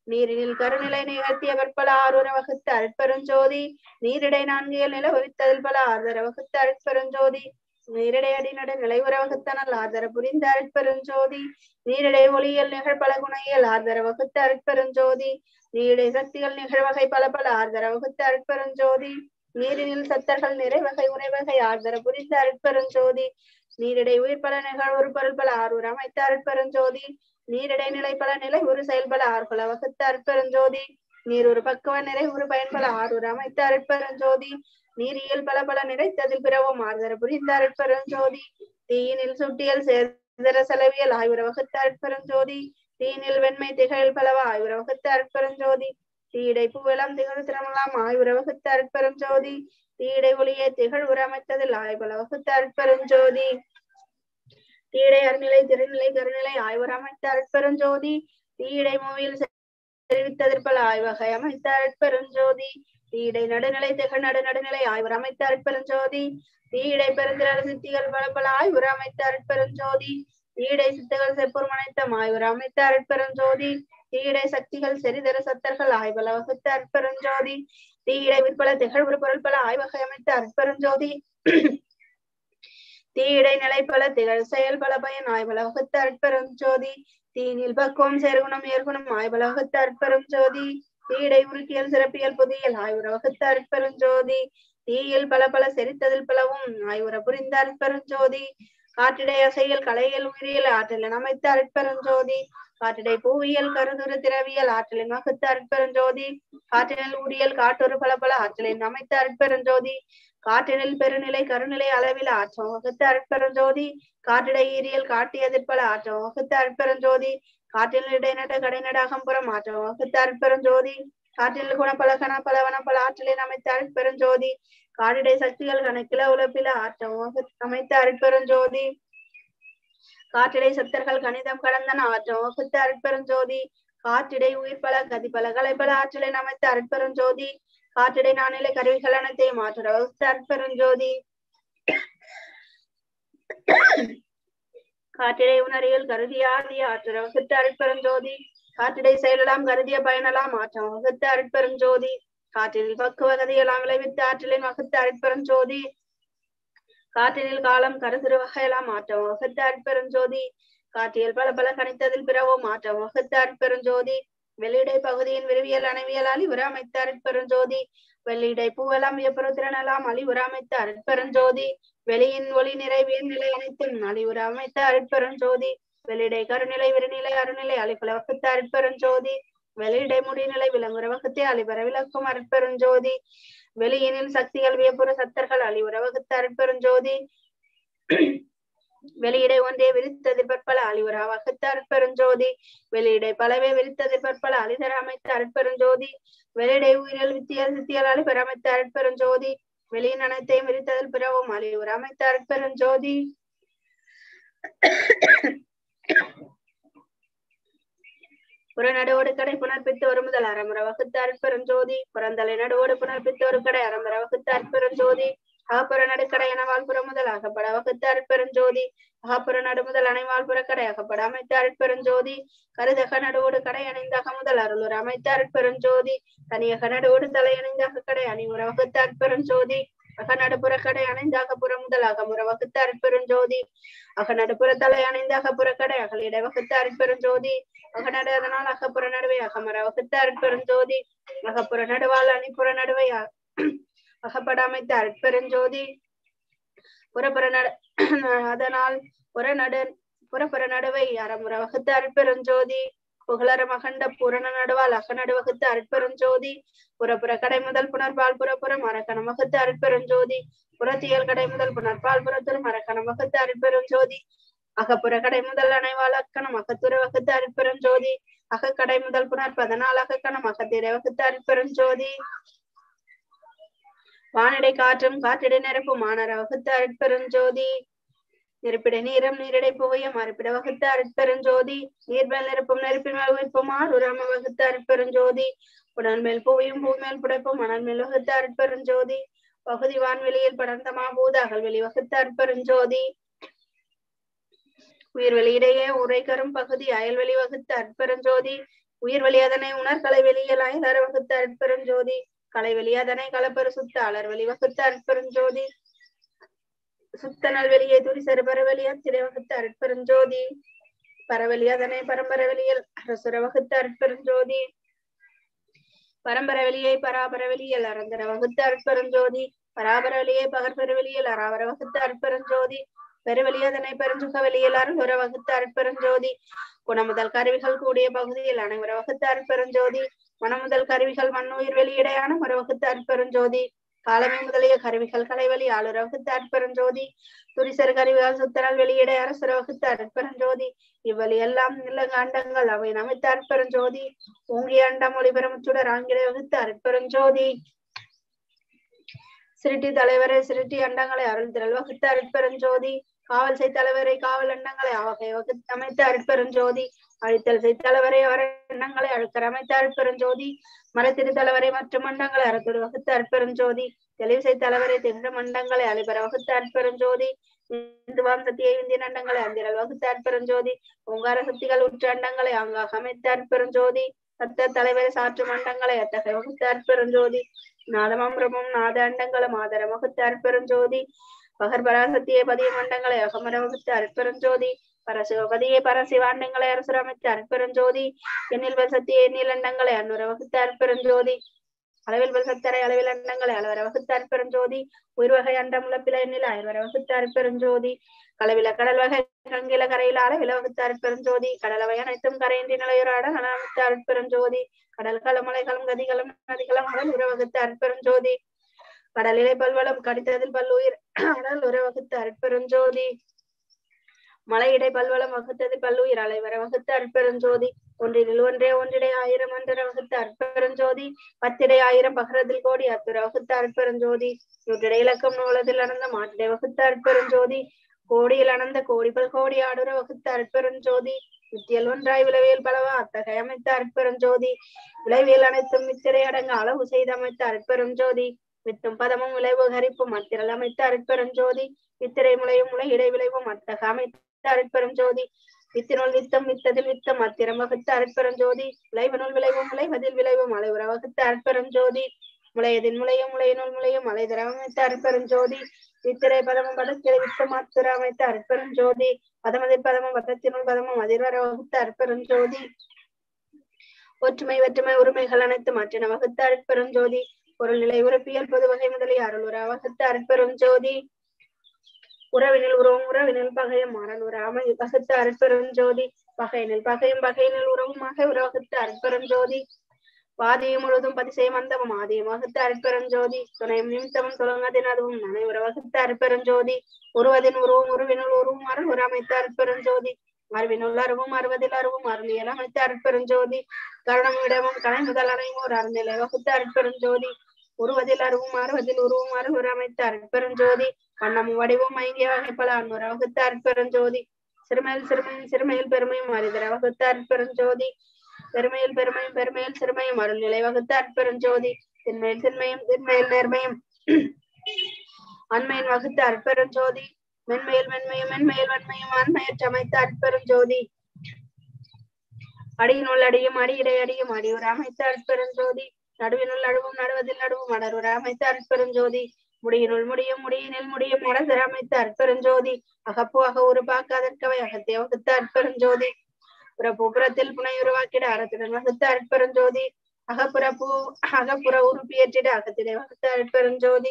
நீரினில் கருநிலை நிகழ்த்திய பற்பல ஆறுர வகுத்த அருட்பெருஞ்சோதி நீரிடை நான்கியல் நில வகித்ததில் பல ஆறுதர வகுத்த அருட்பெருஞ்சோதி நீரிடை அடிநட நிலைவுற வகுத்தனல் ஆதர புரிந்த அருட்பெருஞ்சோதி நீரிடை ஒளியல் நிகழ் பல குணையல் ஆதர வகுத்த அருட்பெருஞ்சோதி நீரிடை சக்திகள் நிகழ்வகை பல பல ஆதர வகுத்த அருட்பெருஞ்சோதி நீரினில் சத்தர்கள் நிறைவகை உரைவகை ஆதர புரிந்த அருட்பெருஞ்சோதி நீரிடை உயிர் பல நிகழ்வுறு பொருள் பல ஆரூர் அமைத்த அருட்பெருஞ்சோதி நீரிடை நிலை பல நிலை ஒரு செயல்பல ஆறுபல வகுத்த அருட்பெருஞ்சோதி நீர் ஒரு பக்குவ நிறை ஒரு பயன்பல ஆரூர் அமைத்த அருட்பெருஞ்சோதி நீரியல் பல பல நிறைத்ததில் பிறவும் ஆறுதர புரிந்த அருட்பெருஞ்சோதி தீயினில் சுட்டியல் சேர்தர செலவியல் ஆய்வுற வகுத்த அருட்பெருஞ்சோதி தீயினில் வெண்மை திகழ் பலவ ஆய்வுற வகுத்த அருட்பெருஞ்சோதி தீடை பூவெல்லாம் திகழ் திறமெல்லாம் ஆய்வுற வகுத்த அருட்பெருஞ்சோதி தீடை ஒளியே திகழ் உரமைத்ததில் ஆய்வல வகுத்த அருட்பெருஞ்சோதி தீடை அருநிலை திருநிலை கருநிலை ஆய்வர் அமைத்த அருட்பெருஞ்சோதி தீடை மூவியில் தெரிவித்ததிற்பல ஆய்வகை அமைத்த அருட்பெருஞ்சோதி தீடை நடுநிலை திகழ் நடு நடுநிலை ஆய்வர் அமைத்த அருட்பெருஞ்சோதி தீடை பெருந்திரள் சித்திகள் பல பல ஆய்வர் அமைத்த அருட்பெருஞ்சோதி தீடை சித்துகள் செப்புறம் அனைத்த ஆய்வர் அமைத்த அருட்பெருஞ்சோதி தீடை சக்திகள் செறிதர சத்தர்கள் ஆய்வல வகுத்த அருட்பெருஞ்சோதி தீடை விற்பல திகழ் பொருள் பல ஆய்வகை அமைத்த அருட்பெருஞ்சோதி தீடை நிலை பல திகழ் செயல் பல பயன் ஆய்வல வகுத்த அருட்பெருஞ்சோதி தீனில் பக்குவம் சேர்குணம் ஏற்குணம் ஆய்வல வகுத்த அருட்பெருஞ்சோதி தீடை உருக்கியல் சிறப்பியல் புதியல் ஆய்வுற வகுத்த அருட்பெருஞ்சோதி தீயில் பல பல செரித்ததில் பலவும் ஆய்வுற புரிந்த அருட்பெருஞ்சோதி காற்றிடை அசையல் கலையல் உயிரியல் ஆற்றலின் அமைத்த அருட்பெருஞ்சோதி காற்றிடை பூவியல் கருதுரு திரவியல் ஆற்றலின் வகுத்த அருட்பெருஞ்சோதி காற்றினில் ஊரியல் காட்டொரு பல பல ஆற்றலின் அமைத்த அருட்பெருஞ்சோதி காற்றினில் பெருநிலை கருநிலை அளவில் ஆற்றம் வகுத்த அருட்பெருஞ்சோதி காற்றிடை ஈரியல் காட்டி எதிர்ப்பல ஆற்றம் வகுத்த அருட்பெருஞ்சோதி காற்றில் இடைநட கடைநடாகம்புறம் ஆற்றம் வகுத்த அருட்பெருஞ்சோதி காற்றில் குணப்பல கணப்பலவன பல ஆற்றலின் அமைத்த அருட்பெருஞ்சோதி காடிடை சக்திகள் கணக்கில உழப்பில ஆற்றம் வகு- அமைத்த அருட்பெருஞ்சோதி காற்றிடை சத்தர்கள் கணிதம் கடந்தன ஆற்றம் வகுத்த அருட்பெருஞ்சோதி காற்றிடை உயிர் பல கதி பல கலைப்பல ஆற்றலின் அமைத்த அருட்பெருஞ்சோதி காற்றிடை நானிலை கருவிகள் அனைத்தையும் மாற்றுற வகுத்த அருட்பெருஞ்சோதி காற்றிடை உணரியல் கருதியாதிய ஆற்றுற வகுத்த அருட்பெருஞ்சோதி காற்றிடை செயலலாம் கருதிய பயனலாம் மாற்றம் வகுத்த அருட்பெருஞ்சோதி காற்றினில் பக்குவ கதையெல்லாம் விளைவித்த ஆற்றலின் வகுத்த அருட்பெருஞ்சோதி காற்றினில் காலம் கருதிரு வகையெல்லாம் மாற்றம் வகுத்த அருட்பெருஞ்சோதி காற்றியல் பல பல கணித்ததில் பிறவோ மாற்றம் வகுத்த அருட்பெருஞ்சோதி வெளியிடை பகுதியின் விரிவியல் அணைவியலால் இவர் அமைத்த அருட்பெருஞ்சோதி வெள்ளிடை பூவெல்லாம் வியப்புறத்திறனெல்லாம் அழிவுற அமைத்த அருட்பெருஞ்சோதி வெளியின் ஒளி நிறைவியின் நிலை அனைத்தும் அழிவுற அமைத்த அருட்பெருஞ்சோதி வெளியிடை கருநிலை விருநிலை அருநிலை அழிப்பல வகுத்த அருட்பெருஞ்சோதி வெளியிடை முடிநிலை விலங்குற வகுத்தே அழிவர விளக்கும் அருட்பெருஞ்சோதி வெளியினில் சக்திகள் வியப்புற சத்தர்கள் அழிவுற வகுத்த அருட்பெருஞ்சோதி வெளியிடை ஒன்றே விரித்ததில் பற்பல அழிவுற வகுத்த அருட்பெருஞ்சோதி வெளியிடை பலவே விரித்ததில் பற்பல அழிதர அமைத்த அருட்பெருஞ்சோதி வெளியிடை உயிரியல் வித்தியல் சித்தியல் அழிபெற அமைத்த அருட்பெருஞ்சோதி வெளியின் அனைத்தையும் விரித்ததில் பிறவும் அழிவுற அமைத்த அருட்பெருஞ்சோதி புற நடுவோடு கடை புனர்பித்து ஒரு முதல் அறமுறை வகுத்த அற்பெருஞ்சோதி புறந்தலை நடுவோடு புனர்பித்து ஒரு கடை அறமுறை வகுத்த அற்பெருஞ்சோதி அகப்புற நடுக்கடை என வாழ்புற முதல் அகப்பட வகுத்த அற்பெருஞ்சோதி அகப்புற நடு முதல் அணைவால் புற கடை அகப்பட அமைத்த அற்பெருஞ்சோதி கருதக நடுவோடு கடை அணிந்தாக முதல் அருளுர் அமைத்த அற்பெருஞ்சோதி தனியக நடுவோடு தலை அணிந்தாக கடை அணிமுற வகுத்த அற்பெருஞ்சோதி அக நடுப்புற கடை அணைந்தாக புற முதல் அகமுற வகுத்த அற்பெருஞ்சோதி அக நடுப்புற தலை அணைந்தாக புற கடை அகலிடை வகுத்த அற்பெருஞ்சோதி அகநடு அதனால் அகப்புற நடுவை அகமர வகுத்த அற்பெருஞ்சோதி அகப்புற நடுவால் அணிப்புற நடுவை அ- அகப்பட அமைத்த அற்பெருஞ்சோதி புறப்புற நடு அதனால் புற நடு புறப்புற நடுவை அறமுற வகுத்த அற்பெருஞ்சோதி புகழர மகண்ட பூரண நடுவால் அகநடு வகுத்த அற்பெருஞ்சோதி புறப்புற கடை முதல் புனர்பால் புறப்புறம் மரக்கணம் வகுத்த அற்பெருஞ்சோதி புறத்தியல் கடை முதல் புனர்பால் புறத்தில் மரக்கணம் வகுத்த அற்பெருஞ்சோதி அகப்புற கடை முதல் அணைவால் அக்கணம் அகத்துற வகுத்த அற்பெருஞ்சோதி அகக்கடை முதல் புனர் பதினாலு அகக்கணம் அகத்திடை வகுத்த அற்பெருஞ்சோதி வானிடை காற்றும் காற்றிடை நெருப்பும் மாணர வகுத்த அற்பெருஞ்சோதி நெருப்பிடை நீரம் நீரிடை புவையும் அறுப்பிட வகுத்த அற்பெருஞ்சோதி நீர்மேல் நெருப்பும் நெருப்பின் மேல் உயிர்ப்பும் ஆறுராம வகுத்த அற்பெருஞ்சோதி உடல் மேல் புவியும் பூ மேல் புடைப்பும் மணல் மேல் வகுத்த அற்பெருஞ்சோதி பகுதி வான்வெளியில் படர்ந்தமா பூதாகல் வெளி வகுத்த அற்பெருஞ்சோதி உயிர் வெளியிடையே உரை கரும் பகுதி அயல்வெளி வகுத்த அற்பெருஞ்சோதி உயிர் வெளியதனை உணர் கலை வெளியல் அயலர் வகுத்த அற்பெருஞ்சோதி கலை வெளியதனை கலப்பெரு சுத்த அலர் வெளி வகுத்த அற்பெருஞ்சோதி சுத்தனல் வெளியே துரி செருபர வெளிய திரை வகுத்த அற்பெருஞ்சோதி பரவெளி அதனை பரம்பர வெளியல் அரசுர வகுத்த அற்பெருஞ்சோதி பரம்பர வெளியை பராபர வெளியல் அரந்தர வகுத்த அற்பெருஞ்சோதி பராபர வெளியை பகற்பெரு வெளியல் அராவர வகுத்த அற்பெருஞ்சோதி பெருவெளியதனை பெருஞ்சுக வெளியில் அருள்வர வகுத்த அற்பெருஞ்சோதி குணமுதல் கருவிகள் கூடிய பகுதியில் அனைவர வகுத்த அற்பெருஞ்சோதி மனமுதல் கருவிகள் மண்ணுயிர் வெளியிடையான மறு வகுத்த அற்பெருஞ்சோதி காலமை முதலிய கருவிகள் கலைவெளி ஆளுர வகுத்த அற்பெருஞ்சோதி துரிசர் கருவிகள் சுத்தரல் வெளியிட அரசர வகுத்த அற்பெருஞ்சோதி இவ்வழி எல்லாம் நிலங்காண்டங்கள் அவை நமித்த அற்பெருஞ்சோதி ஓங்கிய அண்டம் ஒளிபெருமுச்சுடர் ஆங்கில வகுத்த அற்பெருஞ்சோதி சிருட்டி தலைவரை சிருட்டி அண்டங்களை அருள் திரள் வகுத்த அற்பெருஞ்சோதி காவல் செய் தலைவரை காவல் எண்ணங்களை அவகை வகுத்து அமைத்த அற்பெருஞ்சோதி அழித்தல் செய் தலைவரை அவர் எண்ணங்களை அழுக்கர் அமைத்த அற்பெருஞ்சோதி மரத்திரு தலைவரை மற்றும் மண்டங்களை அறத்தொடு வகுத்த அற்பெருஞ்சோதி தெளிவு செய் தலைவரை தின்ற மண்டங்களை அழிபெற வகுத்த அற்பெருஞ்சோதி இந்துவாம் சத்தியை இந்திய அண்டங்களை அந்திரல் வகுத்த அற்பெருஞ்சோதி ஓங்கார சக்திகள் உற்ற அண்டங்களை அங்காக அமைத்த அற்பெருஞ்சோதி சத்த தலைவரை சாற்று மண்டங்களை அத்தகை வகுத்த அற்பெருஞ்சோதி நாதமம்பிரமும் நாத அண்டங்களும் ஆதர வகுத்த அற்பெருஞ்சோதி பகர்பராசத்திய பதிய மண்டங்களை அகமர வகுத்த அற்பெருஞ்சோதி பரசிவபதியே பரசிவாண்டங்களை அரசுரமைத்த அற்பெருஞ்சோதி எண்ணில் வசத்திய எண்ணில் அண்டங்களை அன்னுர வகுத்த அற்பெருஞ்சோதி அளவில் வசத்தரை அளவில் அண்டங்களை அளவர வகுத்த அற்பெருஞ்சோதி உயிர்வகை அண்டம் உழப்பில எண்ணில் அயர்வர வகுத்த அற்பெருஞ்சோதி களவில கடல் வகை கங்கில கரையில அளவில வகுத்த அற்பெருஞ்சோதி கடலவை அனைத்தும் கரையின்றி நிலையுறாட நலமித்த அற்பெருஞ்சோதி கடல் களமலைகளும் கதிகளும் நதிகளும் கடல் உறவகுத்த அற்பெருஞ்சோதி கடலிலே பல்வளம் கடித்ததில் பல்லுயிர் கடல் உறவகுத்த அற்பெருஞ்சோதி மலையிடை பல்வளம் வகுத்தது பல்லுயிர் அலைவர வகுத்த அற்பெருஞ்சோதி ஒன்றினில் ஒன்றே ஒன்றிடை ஆயிரம் ஒன்றரை வகுத்த அற்பெருஞ்சோதி பத்திடை ஆயிரம் பகரதில் கோடி அத்துர வகுத்த அற்பெருஞ்சோதி நூற்றிடை இலக்கம் நூலதில் அனந்த மாட்டிடை வகுத்த அற்பெருஞ்சோதி கோடியில் அனந்த கோடிபல் கோடி ஆடுற வகுத்த அற்பெருஞ்சோதி வித்தியல் ஒன்றாய் விளைவியல் பலவா அத்தகை அமைத்த அற்பெருஞ்சோதி விளைவியல் அனைத்தும் மித்திரை அடங்க அளவு செய்து அமைத்த அற்பெருஞ்சோதி வித்தும் பதமும் விளைவு கரிப்பும் அத்திரல் அமைத்த அற்பெருஞ்சோதி வித்திரை முளையும் முளை இடை விளைவும் அத்தக அமைத்த அற்பெருஞ்சோதி வித்தினுள் வித்தம் வித்ததில் வித்தம் அத்திரம் வகுத்த அற்பெருஞ்சோதி விளைவனுள் விளைவும் விளைவதில் விளைவும் அலைவுற வகுத்த அற்பெருஞ்சோதி முளையதில் முளையும் முளையினுள் முளையும் அலைதர அமைத்த அற்பெருஞ்சோதி வித்திரை பதமும் பதத்திரை வித்தம் அத்திர அமைத்த அற்பெருஞ்சோதி பதமதில் பதமும் பதத்தினுள் பதமும் அதிர்வர வகுத்த அற்பெருஞ்சோதி ஒற்றுமை வெற்றுமை உரிமைகள் அனைத்து மாற்றின வகுத்த அற்பெருஞ்சோதி பொருள் நிலை உறுப்பியல் பொது வகை முதலிய அருளுற வகுத்த அற்பெருஞ்சோதி உறவினில் உறவும் உறவினில் பகையும் மாறல் அமை வகுத்த அற்பெருஞ்சோதி பகையினில் பகையும் பகையினில் உறவுமாக உறவகுத்த அற்பெருஞ்சோதி பாதியும் முழுதும் பதிசெய்யும் அந்தமும் ஆதியும் வகுத்த அற்பெருஞ்சோதி துணையும் நிமித்தமும் துலங்கதின் அதுவும் நனை உறவகுத்த அற்பெருஞ்சோதி உருவதின் உருவும் உருவினுள் உருவும் அருள் உரு அமைத்த அற்பெருஞ்சோதி அறிவினுள் அருவும் அறுவதில் அருவும் அருளியல் அமைத்த அற்பெருஞ்சோதி கருணம் இடமும் கலை முதல் அணையும் ஒரு அருநிலை வகுத்த அற்பெருஞ்சோதி உருவதில் அருவும் அறுவதில் உருவும் அருள் உரு அமைத்த அற்பெருஞ்சோதி வண்ணமும் வடிவும் மயங்கிய வகைப்பல அன்புற வகுத்த அற்பெருஞ்சோதி சிறுமையில் சிறுமையும் சிறுமையில் பெருமையும் அறிதர வகுத்த அற்பெருஞ்சோதி பெருமையில் பெருமையும் பெருமையில் சிறுமையும் அருள்நிலை வகுத்த அற்பெருஞ்சோதி திண்மையில் திண்மையும் திண்மையில் நேர்மையும் அண்மையின் வகுத்த அற்பெருஞ்சோதி மென்மையில் மென்மையும் மென்மையில் வன்மையும் அண்மையற்ற அமைத்த அற்பெருஞ்சோதி அடியினுள் அடியும் அடியிடை அடியும் அடியுற அமைத்த அற்பெருஞ்சோதி நடுவினுள் நடுவும் நடுவதில் நடுவும் அடருற அமைத்த அற்பெருஞ்சோதி முடியினுள் முடியும் முடியினில் முடியும் மனதில் அமைத்த அற்பெருஞ்சோதி அகப்பு அக உருவாக்க அதற்கவை அகத்திய வகுத்த அற்பெருஞ்சோதி புறப்புறத்தில் புனை உருவாக்கிட அறத்துடன் வகுத்த அற்பெருஞ்சோதி அகப்புற பூ அகப்புற உறுப்பியற்றிட அகத்திடை வகுத்த அற்பெருஞ்சோதி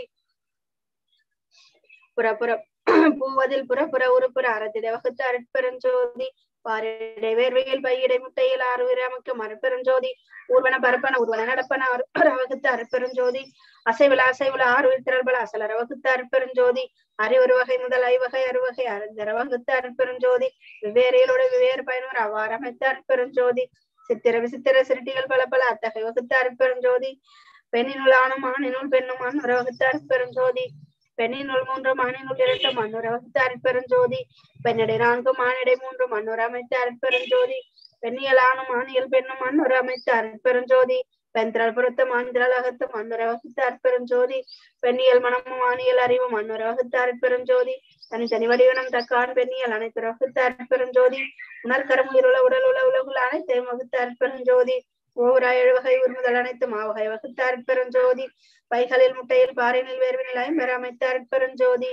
புறப்புற பூவதில் புறப்புற உறுப்புற அறத்திடை வகுத்த அற்பெருஞ்சோதி பாரிடை வேர்வையில் பையிடை முட்டையில் ஆறு அமைக்கும் அற்பெருஞ்சோதி ஊர்வன பரப்பன ஊர்வன நடப்பன வகுத்த அற்பெருஞ்சோதி அசைவில அசைவில ஆறு திரள்பல அசலர வகுத்த அற்பெருஞ்சோதி அறிவொரு வகை முதல் ஐவகை அறுவகை அருந்தர வகுத்த அற்பெருஞ்சோதி வெவ்வேறையிலோட வெவ்வேறு பயனோர் அவ்வாறு அமைத்த அற்பெருஞ்சோதி சித்திர விசித்திர சிறுட்டிகள் பல பல அத்தகை வகுத்த அற்பெருஞ்சோதி பெண்ணினுள் ஆணும் ஆணினுள் பெண்ணும் அன்னுர வகுத்த அற்பெருஞ்சோதி பெண்ணினுள் மூன்று மானினுள் இரண்டு மண்ணுர வகுத்த அற்பெருஞ்சோதி பெண்ணிடை நான்கு மானிடை மூன்று மண்ணுர அமைத்த அற்பெருஞ்சோதி பெண்ணியல் ஆணும் ஆணியல் பெண்ணும் மண்ணுர அமைத்த அற்பெருஞ்சோதி பெண்திரள் புறத்தும் ஆந்திரல் அகத்தும் அன்னுரை வகுத்த அற்பெரும் ஜோதி பெண்ணியல் மனமும் ஆணியல் அறிவும் அன்னுரை வகுத்த அற்பெரும் ஜோதி தனித்தனி வடிவனம் தக்கான் பெண்ணியல் அனைத்து வகுத்த அற்பெரும் ஜோதி உணர்கரம் உயிருள்ள உடல் உள்ள உலகுல அனைத்தையும் வகுத்த அற்பெரும் ஜோதி ஓவராய் எழுவகை உருமுதல் அனைத்தும் மாவகை வகுத்த அற்பெரும் ஜோதி பைகளில் முட்டையில் பாறையில் வேர்வினில் ஐம்பெற அமைத்த அற்பெரும் ஜோதி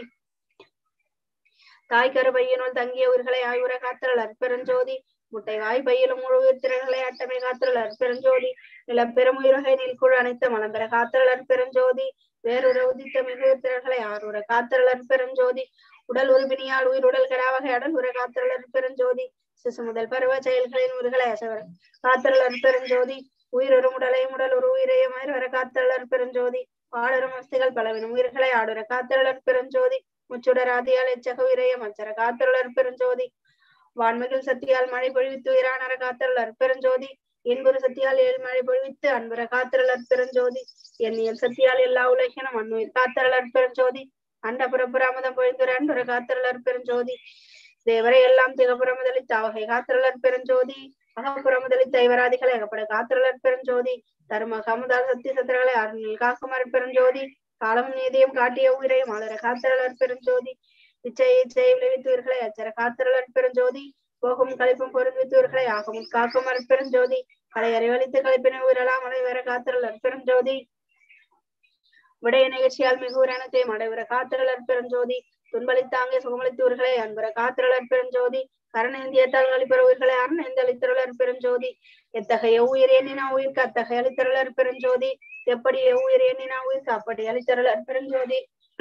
தாய் கருபையினுள் தங்கிய உயிர்களை ஆய்வுற காத்தல் அற்பெருஞ்சோதி முட்டை வாய் பையிலும் முழு திறன்களை அட்டமை காத்தல் அற்பெருஞ்சோதி நிலப்பெரும் உயிர்கை நீல்குழு அனைத்து மலம்பெற காத்தல் அற்பெருஞ்சோதி வேறொரு உதித்த மிகு திறன்களை ஆறுற காத்தல் அற்பெருஞ்சோதி உடல் உறுப்பினியால் உயிர் உடல் கடாவகை அடல் உர காத்தல் அற்பெருஞ்சோதி சிசு முதல் பருவ செயல்களின் உயிர்களை அசவர காத்தல் அற்பெருஞ்சோதி உயிர் ஒரு உடலையும் உடல் ஒரு உயிரையும் மயிர் வர காத்தல் அற்பெருஞ்சோதி பாடரும் அஸ்திகள் பலவினும் உயிர்களை ஆடுற காத்தல் அற்பெருஞ்சோதி முச்சுடராதியால் எச்சக உயிரையும் அச்சர காத்தல் அற்பெருஞ்சோதி வான்மிகில் சத்தியால் மழை பொழிவித்து உயிரானர காத்தல் அற்பெருஞ்சோதி என்புரு சத்தியால் ஏழு மழை பொழிவித்து அன்புற காத்தல் அற்பெருஞ்சோதி எண்ணியல் சத்தியால் எல்லா உலகினும் அன்னுயிர் காத்தல் அற்பெருஞ்சோதி அண்ட புறப்புறாமதம் பொழிந்துர அன்புற காத்தல் அற்பெருஞ்சோதி தேவரை எல்லாம் திகப்புறமுதலி தாவகை காத்தலர் பெருஞ்சோதி அகப்புறமுதலி தைவராதிகளை அகப்பட காத்தலர் பெருஞ்சோதி தரும கமுதால் சத்தி சத்திரங்களை அருணில் காக்குமர் பெருஞ்சோதி காலமும் நீதியும் காட்டிய உயிரையும் அலர காத்தலர் பெருஞ்சோதி இச்சை இச்சை விளைவித்தவர்களை அச்சர காத்தலர் பெருஞ்சோதி போகும் கழிப்பும் பொருந்தித்தவர்களை ஆகும் காக்கும் அற்பெருஞ்சோதி கலை அறிவழித்து கழிப்பினை உயிரலாம் அனைவர காத்தலர் பெருஞ்சோதி விடைய நிகழ்ச்சியால் மிகுவரணத்தை மடைவர காத்தலர் பெருஞ்சோதி துன்பளித்தாங்கே சுகமளித்தவர்களே அன்பர காத்திரளர் பெருஞ்சோதி கரணேந்தியத்தால் கழிப்பெற உயிர்களை அருணேந்தளித்திரளர் பெருஞ்சோதி எத்தகைய உயிர் எண்ணினா உயிர்க்கு அத்தகைய அளித்திரளர் பெருஞ்சோதி எப்படி உயிர் எண்ணினா உயிர்க்கு அப்படி அளித்திரளர் பெருஞ்சோதி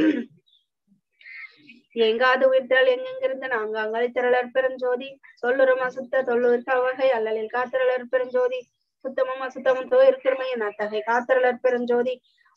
எங்காது உயிர்த்திரள் எங்கெங்கிருந்து நாங்க அங்களித்திரளர் பெருஞ்சோதி சொல்லுறும் அசுத்த தொல்லுயிர்க்கு அவ்வகை அல்லலில் காத்திரளர் பெருஞ்சோதி சுத்தமும் அசுத்தமும் தோயிருக்கிறமையின் அத்தகை காத்திரளர் பெருஞ்சோதி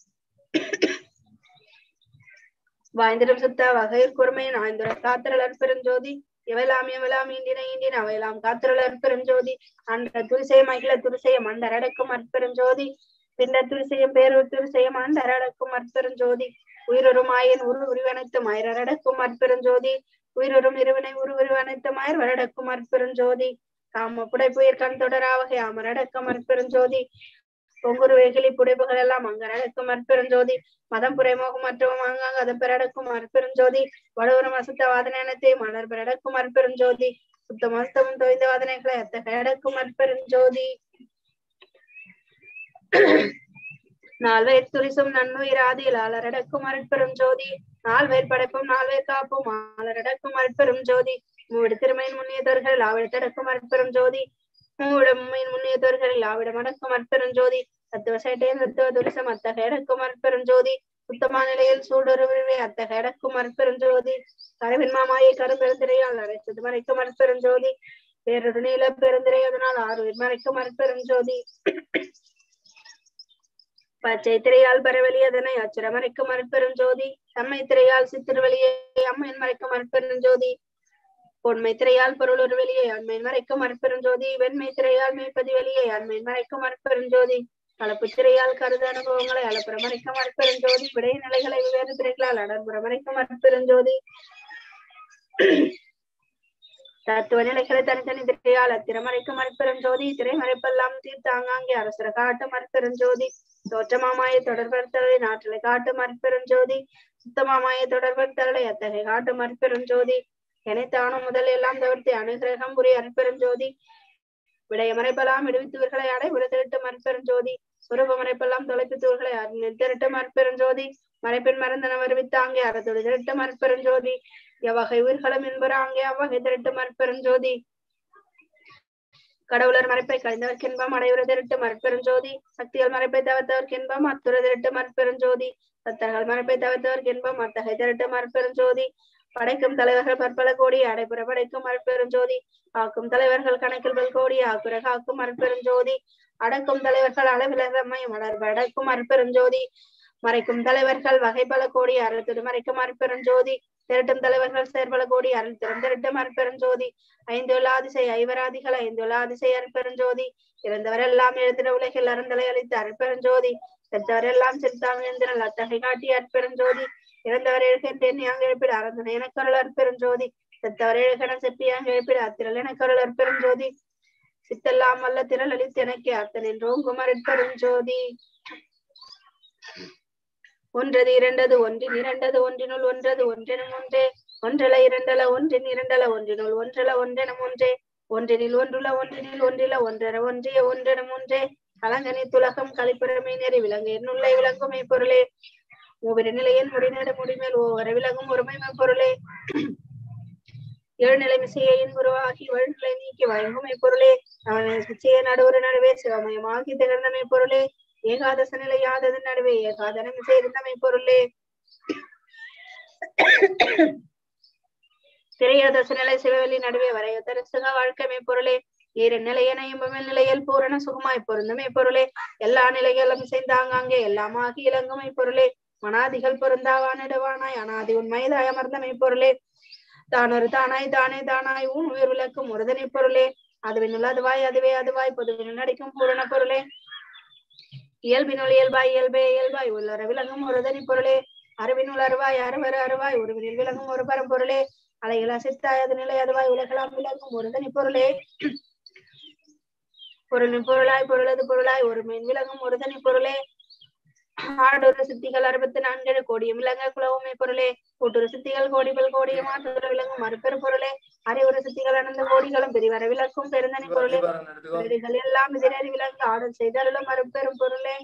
வாய்ந்திடும் சுத்த வகையில் குறுமையின் ஆய்ந்துர காத்திரளர் பெருஞ்சோதி இவைலாம் இவெல்லாம் ஈண்டின ஈண்டின அவையெல்லாம் காத்திரளர் பெருஞ்சோதி அன்ற துரிசைய மகிழ துரிசைய மண்டரடக்கும் அற்பெருஞ்சோதி பின்ன துரிசையம் பேரூர் துரிசையம் அண்டரடக்கும் அற்பெருஞ்சோதி உயிரொரும் ஆயின் உரு உருவனைத்தும் ஆயிரடக்கும் அற்பெருஞ்சோதி உயிரொரும் இருவினை உரு உருவனைத்தும் ஆயிர் வரடக்கும் அற்பெருஞ்சோதி காம புடைப்புயிர் கண் தொடராவகை அமரடக்கம் அற்பெருஞ்சோதி பொங்குரு வெகிலி புடைப்புகள் எல்லாம் அங்கரடக்கும் அற்பெருஞ்சோதி மதம் புரைமோகம் மற்றவும் ஆங்காங்க அதன் பெறடக்கும் அற்பெருஞ்சோதி வடவரும் அசுத்த வாதனத்தை மலர் பெறடக்கும் அற்பெருஞ்சோதி சுத்த மஸ்தமும் தொய்ந்த வாதனைகளை அத்தகைய அடக்கும் அற்பெருஞ்சோதி நால்வேர் துரிசும் நன்னுயிர் ஆதியில் ஆளரடக்கும் அற்பெரும் ஜோதி நால்வேர் படைப்பும் நால்வேர் காப்பும் ஆளரடக்கும் அற்பெரும் ஜோதி மூவிட திருமையின் முன்னியதோர்கள் ஆவிடத்தடக்கும் அற்பெரும் ஜோதி மூவிடமையின் முன்னியதோர்கள் ஆவிடம் அடக்கும் அற்பெரும் ஜோதி தத்துவ சேட்டையின் தத்துவ துரிசம் அத்தகைய அடக்கும் அற்பெரும் ஜோதி சுத்தமான நிலையில் சூடுருவே அத்தகைய அடக்கும் அற்பெரும் ஜோதி கருவின் மாமாயை கரும்பெருந்திரையால் அரைத்தது மறைக்கும் அற்பெரும் ஜோதி வேறொரு நீல பெருந்திரை அதனால் ஆறு மறைக்கும் அற்பெரும் ஜோதி பச்சை திரையால் பரவலி அதனை அச்சுரமறைக்கும் அற்பெரும் ஜோதி தம்மை திரையால் சித்திரவெளியை அம்மையின் மறைக்கும் அற்பெரும் ஜோதி பொன்மை திரையால் பொருள் ஒரு வெளியை அண்மையின் மறைக்கும் அற்பெரும் ஜோதி வெண்மை திரையால் மெய்ப்பதி வெளியை அண்மையின் மறைக்கும் அற்பெரும் ஜோதி கலப்பு திரையால் கருத அனுபவங்களை அளப்புற மறைக்கும் அற்பெரும் ஜோதி விடை நிலைகளை வெவ்வேறு திரைகளால் அடன்புற மறைக்கும் அற்பெரும் ஜோதி தத்துவ நிலைகளை தனித்தனி திரையால் அத்திரமறைக்கும் அற்பெரும் ஜோதி திரைமறைப்பெல்லாம் தீர்த்து ஆங்காங்கே அரசர காட்டும் அற்பெரும் ஜோதி தோற்றமாமாய தொடர்படுத்தலை நாட்டிலை காட்டும் அற்பெரும் ஜோதி சுத்தமாமாய தொடர்படுத்தலை அத்தகைய காட்டும் அற்பெரும் ஜோதி எனைத்தானும் முதல் எல்லாம் தவிர்த்து அனுகிரகம் புரிய அற்பெரும் ஜோதி விடைய மறைப்பெல்லாம் விடுவித்தவர்களை அடை விடுதிருட்டும் அற்பெரும் ஜோதி சுரூப மறைப்பெல்லாம் தொலைப்பித்தவர்களை திருட்டும் அற்பெரும் ஜோதி மறைப்பின் மறந்தன வருவித்தாங்கே அறத்தொடு திருட்டும் அற்பெரும் ஜோதி எவ்வகை உயிர்களும் என்பராங்கே அவ்வகை திருட்டும் அற்பெரும் ஜோதி கடவுளர் மறைப்பை கழிந்தவர்க்கு இன்பம் அடைவுற திருட்டு மறுப்பெரும் ஜோதி சக்திகள் மறைப்பை தவிர்த்தவர்க்கு இன்பம் அத்துற திருட்டு மறுப்பெரும் ஜோதி சத்தர்கள் மறைப்பை தவிர்த்தவர்க்கு இன்பம் அத்தகை திருட்டு மறுப்பெரும் ஜோதி படைக்கும் தலைவர்கள் பற்பல கோடி அடைப்புற படைக்கும் மறுப்பெரும் ஜோதி காக்கும் தலைவர்கள் கணக்கில் பல் கோடி ஆக்குற காக்கும் மறுப்பெரும் ஜோதி அடக்கும் தலைவர்கள் அளவிலமையும் அடர்ப அடக்கும் மறுப்பெரும் ஜோதி மறைக்கும் தலைவர்கள் வகை பல கோடி அறுத்துடு மறைக்கும் மறுப்பெரும் ஜோதி திரட்டும் தலைவர்கள் சேர்பல கோடி அருள் திறம் திரட்டும் அற்பெருஞ்சோதி ஐந்துள்ள அதிசை ஐவராதிகள் ஐந்துள்ள அதிசை அற்பெருஞ்சோதி இறந்தவரெல்லாம் எழுதின உலகில் அறந்தலை அளித்து அற்பெருஞ்சோதி செத்தவரெல்லாம் செலுத்தாமல் எழுந்திரல் அத்தகை காட்டி அற்பெருஞ்சோதி இறந்தவர் எழுகின்றேன் அங்கு எழுப்பிட அறந்தன எனக்கருள் அற்பெருஞ்சோதி செத்தவர் எழுகன செப்பி அங்கு எழுப்பிட அத்திரல் எனக்கருள் அற்பெருஞ்சோதி சித்தெல்லாம் வல்ல திரள் அளித்து எனக்கு அர்த்தன் என்றோம் குமரட்பெரும் ஜோதி ஒன்றது இரண்டது ஒன்றின் இரண்டது ஒன்றினுள் ஒன்றது ஒன்றெனும் ஒன்றே ஒன்றல இரண்டல ஒன்றின் இரண்டல ஒன்றினுள் ஒன்றல ஒன்றெனும் ஒன்றே ஒன்றினில் ஒன்றுல ஒன்றினில் ஒன்றில ஒன்றர ஒன்றிய ஒன்றெனும் ஒன்றே கலங்கனி துலகம் கலிப்புறமை நெறி விலங்கு என்னுள்ளே விளங்குமை பொருளே ஒவ்வொரு நிலையின் முடிநட முடிமேல் ஒவ்வொரு விலகும் ஒருமைமை பொருளே ஏழ்நிலை மிசையின் உருவாகி வழிநிலை நீக்கி வழங்குமை பொருளே அவன் மிசைய நடுவுற நடுவே சிவமயமாகி திகழ்ந்தமை பொருளே ஏகாதச நிலையாதது நடுவே ஏகாதன மிசை இருந்தமை பொருளே திரையதச நிலை சிவவெளி நடுவே வரையத்தர சுக வாழ்க்கைமை பொருளே ஈர நிலையன இன்பமில் நிலையில் பூரண சுகமாய் பொருந்துமை பொருளே எல்லா நிலைகளும் செய்தாங்காங்கே எல்லாமாகி இளங்குமை பொருளே மனாதிகள் பொருந்தாவானிடவானாய் அனாதி உண்மைதாய் அமர்ந்தமை பொருளே தானொரு தானாய் தானே தானாய் ஊன் உயிர் விளக்கும் ஒருதனை பொருளே அதுவினுள் அதுவாய் அதுவே அதுவாய் பொதுவினுள் நடிக்கும் பூரண பொருளே இயல்பினுள் இயல்பாய் இயல்பே இயல்பாய் உள்ளர விளங்கும் ஒருதனி பொருளே அறிவினுள் அருவாய் அறுவரு அருவாய் உருவினில் விளங்கும் ஒரு பரம்பொருளே அலைகள் அசித்தாய் அது நிலை அதுவாய் உலகலாம் விளங்கும் ஒருதனி பொருளே பொருளின் பொருளாய் பொருளது பொருளாய் ஒரு மீன் விளங்கும் ஒருதனி பொருளே ஆடொரு சித்திகள் அறுபத்தி நான்கு கோடியும் விளங்க குலவுமை பொருளே கூட்டுறு சித்திகள் கோடிகள் கோடியும் ஆட்டொரு விளங்கும் மறுபெரு பொருளே அறிவுறு சித்திகள் அனந்த கோடிகளும் பெரிவர விளக்கும் பெருந்தனி பொருளே பெரிகள் எல்லாம் எதிரறி விளங்க ஆடல் செய்தருளும் மறுபெரும் பொருளே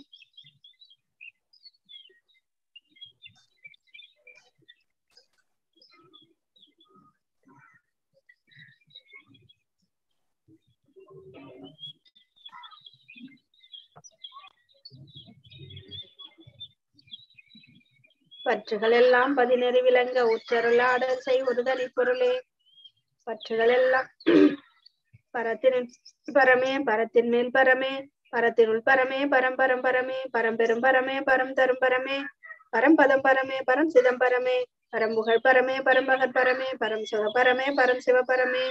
பற்றுகள் எல்லாம் பதினெறி விளங்க உற்றருளாடல் செய் ஒருதனி பொருளே பற்றுகள் எல்லாம் பரத்தின் பரமே பரத்தின் மேல் பரமே பரத்தினுள் பரமே பரம் பரம் பரமே பரம் பெரும் பரமே பரம் தரும் பரமே பரம்பதம் பரமே பரம் சிதம் பரமே பரம்புகழ் பரமே பரம்பகர் பரமே பரம் சிவ பரமே பரம் சிவ பரமே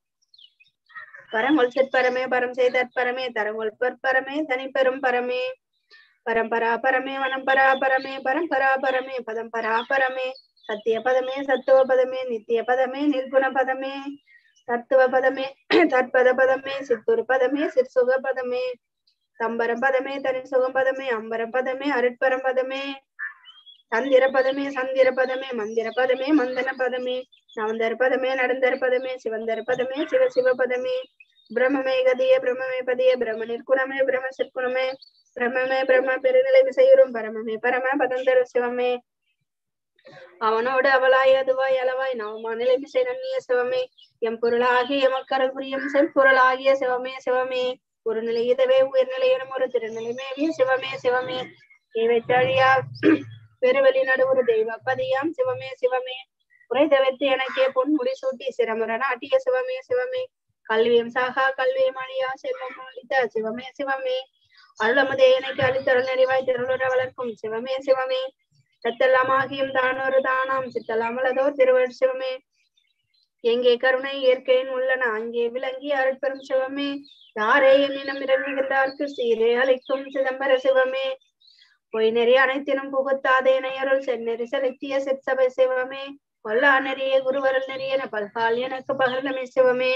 பரங்கொள் சிற்பரமே பரம் செய்தற் பரமே தரங்கொள் பரமே தனி பெரும் பரமே பரம்பரா பரமே வனம்பரா பரமே பரம்பரா பரமே பதம் பரா பரமே சத்திய பதமே சத்துவ பதமே நித்திய பதமே நிர்குண பதமே தத்துவ பதமே தற்பத பதமே சித்துரு பதமே சிற்சுக பதமே தம்பரம் பதமே தனி சுகம் பதமே அம்பரம் பதமே அருட்பரம் பதமே தந்திர பதமே சந்திர பதமே மந்திர பதமே மந்தன பதமே நவந்தர பதமே நடந்தர பதமே சிவந்தர பதமே சிவ சிவ பதமே பிரம்மமே கதியே பிரம்மமே பதியே பிரம்ம நிற்குணமே பிரம்ம சிற்குணமே பிரம்மமே பிரம்ம பெருநிலை விசையுறும் பரமமே பரம பதந்தர சிவமே அவனோடு அவளாய் அதுவாய் அளவாய் நவமா நிலை மிசை நன்னிய சிவமே எம் பொருளாகிய எமக்கரல் புரியும் செம்பொருளாகிய சிவமே சிவமே ஒரு நிலை இதுவே உயர்நிலை எனும் ஒரு திருநிலை மேவிய சிவமே சிவமே இவை தழியா பெருவெளி நடுவுறு தெய்வ பதியாம் சிவமே சிவமே உரைத்த வைத்து எனக்கே பொன் முடி சூட்டி சிரமர நாட்டிய சிவமே சிவமே கல்வியும் சாகா கல்வியும் அழியா செல்வம் அளித்த சிவமே சிவமே அருளமுதே எனக்கு அளித்தருள் நிறைவாய் திருளுற வளர்க்கும் சிவமே சிவமே சத்தெல்லாம் ஆகியும் தானொரு தானாம் சித்தெல்லாம் வளதோர் திருவள் சிவமே எங்கே கருணை இயற்கையின் உள்ளன அங்கே விளங்கி அருட்பெரும் சிவமே யாரே என்னிடம் இறங்குகின்றார்க்கு சீரே அளிக்கும் சிதம்பர சிவமே பொய் நெறி அனைத்தினும் புகுத்தாதே நெயருள் செந்நெறி செலுத்திய சிற்சபை சிவமே கொல்லா நெறிய குருவருள் நெறியன பல்கால் எனக்கு பகர்ந்தமை சிவமே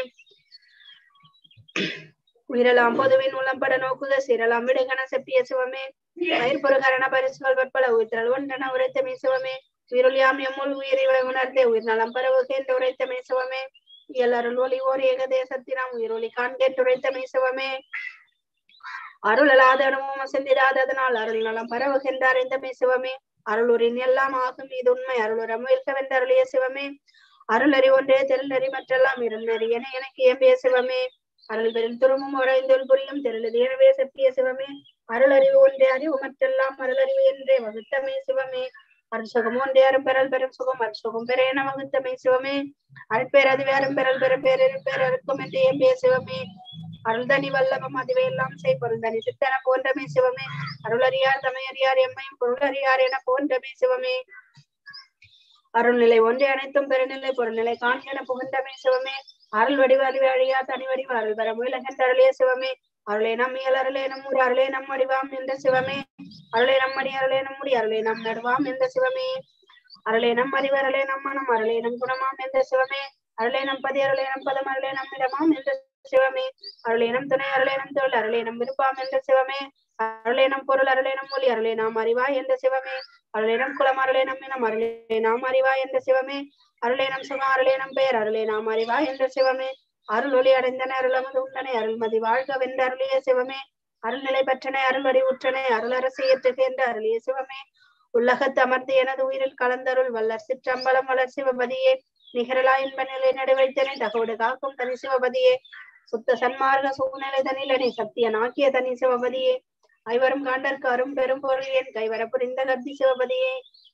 உயிரலாம் பொதுவின் உளம்பட நோக்குக சீரலாம் விடுகன செப்பிய சிவமே பயிர் பொருகரண பரிசுகள் பற்பல உயிர்த்தல் ஒன்றன உரைத்தமை சிவமே உயிருளியாம் எம்முள் உயிரை உணர்ந்தே உயிர் நலம் பரவுகின்ற உரைத்தமை சிவமே இயலருள் ஒளி ஓர் ஏக தேசத்தினாம் உயிரொலி காண்கின்ற உரைத்தமை சிவமே அருளலாத அனுபவம் அசந்திடாத அதனால் அருள் நலம் பரவுகின்ற அறிந்தமை சிவமே அருளுரின் எல்லாம் ஆகும் இது உண்மை அருளுரம் இருக்க வென்ற அருளிய சிவமே அருளறி ஒன்றே தெருநறி மற்றெல்லாம் இருநறி என எனக்கு எம்பிய சிவமே அருள் பெரும் துருமும் உடைந்தொல் புரியும் தெருளது எனவே செப்பிய சிவமே அருளறிவு ஒன்றே அறிவு மற்றெல்லாம் அருளறிவு என்றே வகுத்தமை சிவமே அருள் சுகம் ஒன்றே அரும் பெறல் பெரும் சுகம் அருள் சுகம் பெற என வகுத்தமை சிவமே அருட்பேர் அது வேறும் பெறல் பெற பேரரு பேரருக்கும் என்று எம்பிய சிவமே அருள்தனி வல்லபம் அதுவே எல்லாம் செய் பொருள்தனி சித்தன போன்றமே சிவமே அருளறியார் தமையறியார் எம்மையும் பொருளறியார் என போன்றமே சிவமே அருள்நிலை ஒன்றே அனைத்தும் பெருநிலை பொருள்நிலை காண்கென புகுந்தமே சிவமே அருள் வடிவ அறிவு அழியா தனி வடிவ அருள் பெற முயலகன் அருளே சிவமே அருளே நம்மியல் அருளே நம்மூர் அருளே நம் வடிவாம் என்ற சிவமே அருளே நம்மடி அருளே நம்முடி அருளே நம் நடுவாம் என்ற சிவமே அருளே நம் அறிவு அருளே நம் மனம் அருளே நம் குணமாம் என்ற சிவமே அருளே நம் பதி அருளே நம் பதம் அருளே நம் இடமாம் என்ற சிவமே அருளேனம் துணை அருளேனம் தோல் அருளேனம் விருப்பாம் என்ற சிவமே அருளேனம் பொருள் அருளேனம் மொழி அருளேனாம் அறிவாய் என்ற சிவமே அருளேனம் குலம் அருளேனம் இனம் அருளேனாம் அறிவாய் என்ற சிவமே அருளேனம் சுகம் அருளேனம் பெயர் அருளேனாம் அறிவாய் என்ற சிவமே அருள் ஒளி அடைந்தன அருளமது உண்டனை அருள்மதி வாழ்க வென்ற அருளிய சிவமே அருள்நிலை பற்றனை அருள்வடி உற்றனை அருளரசு ஏற்றுகின்ற அருளிய சிவமே உள்ளகத்து அமர்ந்து எனது உயிரில் கலந்தருள் வல்லர் சிற்றம்பலம் வளர் சிவபதியே நிகரலா இன்ப நிலை நடுவைத்தனை தகவடு காக்கும் தனி சிவபதியே சுத்த சன்மார்க்க சூழ்நிலை தனிலனை சத்திய நாக்கிய தனி சிவபதியே ஐவரும் காண்டற்கு அரும் பெரும் பொருள் என் கைவர புரிந்த கர்த்தி சிவபதியே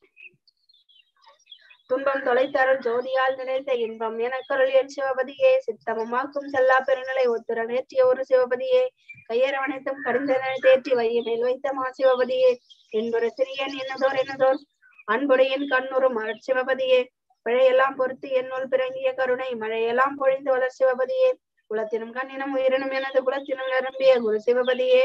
துன்பம் தொலைத்தருள் ஜோதியால் நினைத்த இன்பம் எனக்கருள் என் சிவபதியே சித்தமமாக்கும் செல்லா பெருநிலை ஒத்துர நேற்றிய ஒரு சிவபதியே கையரவணைத்தும் கடிந்தனை தேற்றி வைய மேல் வைத்த மா சிவபதியே என்பொரு சிறியன் என்னதோர் என்னதோர் அன்புடையின் கண்ணுறும் அருட் சிவபதியே பிழையெல்லாம் பொறுத்து என்னுள் பிறங்கிய கருணை மழையெல்லாம் பொழிந்து வளர் சிவபதியே குலத்தினும் கண்ணினும் உயிரினும் எனது குலத்தினும் நிரம்பிய குரு சிவபதியே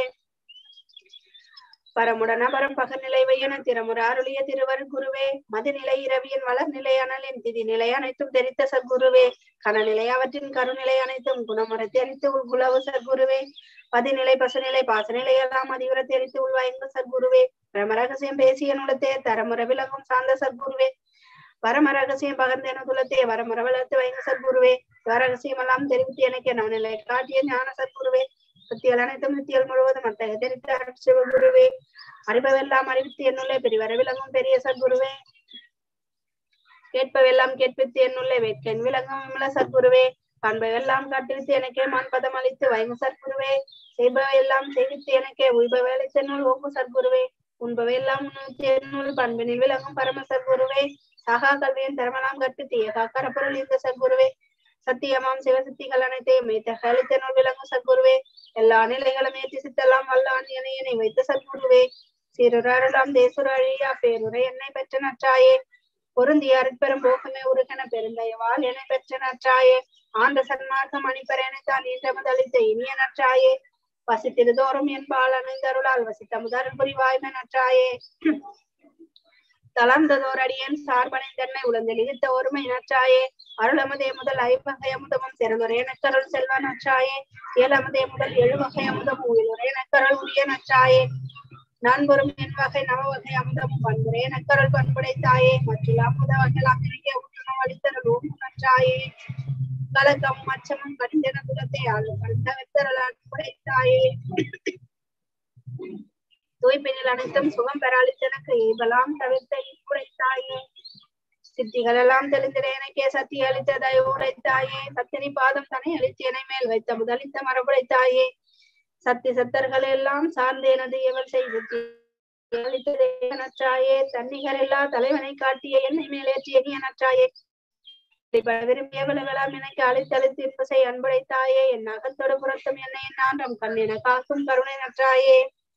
பரமுடன பரம் பகநிலை வையன திறமுற அருளிய திருவர் குருவே மதுநிலை இரவியின் வளர்நிலை அனலின் திதி நிலை அனைத்தும் தெரித்த சத்குருவே கனநிலை அவற்றின் கருநிலை அனைத்தும் குணமுறை தெரித்து உள்குலவு சத்குருவே பதிநிலை பசுநிலை பாசநிலை எல்லாம் அதிபர தெரித்து உள்வாய்ந்த சத்குருவே பிரமரகசியம் பேசிய நுலத்தே தரமுற விலகும் சார்ந்த சத்குருவே பரம ரகசியம் பகர்ந்தேன குலத்தே வரமுற வளர்த்து வைங்க சத்குருவே ரகசியம் எல்லாம் தெரிவித்து எனக்கு நவநிலை காட்டிய ஞான சத்குருவே சத்தியல் அனைத்தும் நித்தியல் முழுவதும் அத்தகைய தெரித்த சிவகுருவே அறிபவெல்லாம் அறிவித்து என்னுள்ளே பெரியவர விளங்கும் பெரிய சத்குருவே கேட்பவெல்லாம் கேட்பித்து என்னுள்ளே வேட்கன் விளங்கும் விமல சத்குருவே காண்பவெல்லாம் காட்டுவித்து எனக்கே மான்பதம் அளித்து வைங்க சத்குருவே செய்பவையெல்லாம் செய்வித்து எனக்கே உய்பவை அளித்த நூல் ஓங்கு சத்குருவே உண்பவையெல்லாம் உணர்த்தி என்னுள் பண்பினில் விளங்கும் பரம சத்குருவே சாகா கல்வியின் தரமெல்லாம் கற்பித்து ஏகாக்கர பொருள் இந்த சத்குருவே சத்தியமாம் சிவசக்திகள் அனைத்தையும் மெய்த்தக அளித்த நூல் விளங்கும் சத்குருவே எல்லா நிலைகளும் ஏற்றி சித்தெல்லாம் வல்லான் என என்னை வைத்த சத்குருவே சீருராரெல்லாம் தேசுர அழியா பேருரை என்னை பெற்ற நற்றாயே பொருந்திய அருட்பெரும் போகமே உருகன பெருந்தயவால் என்னை பெற்ற நற்றாயே ஆண்ட சன்மார்க்கம் அணிப்பரேனைத்தான் ஈன்றமதளித்த இனிய நற்றாயே வசித்திருதோறும் என்பால் அணைந்தருளால் வசித்த முதல் புரிவாய்மை நற்றாயே தளர்ந்ததோர் அடியன் சார்பனை தன்னை உழந்தெளித்த ஒருமை நற்றாயே அருளமுதே முதல் ஐவகை அமுதமும் செருளுரை எனக்கருள் செல்வ நற்றாயே ஏழமுதே முதல் எழுவகை அமுதம் உயிலுரை எனக்கருள் உரிய நற்றாயே நான்கொரும் என் வகை நவவகை அமுதமும் பண்புரை எனக்கருள் பண்புடைத்தாயே மற்றும் அமுத வகைலாம் நினைக்க உற்றுணம் அளித்தருள் ஓம் நற்றாயே கலக்கம் மச்சமும் கடிந்தன குலத்தை ஆளும் கண்ட வெத்தரல் அன்புடைத்தாயே தூய்மையில் அனைத்தும் சுகம் பெறாளித்தனக்கு ஏபலாம் தவிர்த்த இன்புடைத்தாயே சித்திகள் எல்லாம் தெளிந்திட எனக்கே சக்தி அளித்த தயவுடைத்தாயே சத்தினி பாதம் தனை அளித்து என மேல் வைத்த முதலித்த மரபுடைத்தாயே சக்தி சத்தர்கள் எல்லாம் சார்ந்து எனது எவள் செய்து அளித்ததே நற்றாயே தன்னிகர் எல்லா தலைவனை காட்டிய என்னை மேலேற்றிய நீ நற்றாயே விரும்பியவளவெல்லாம் எனக்கு அழைத்தளித்து இருப்பசை அன்புடைத்தாயே என் அகத்தோடு புறத்தும் என்னை என்னான்றம் கண்ணின காக்கும் கருணை நற்றாயே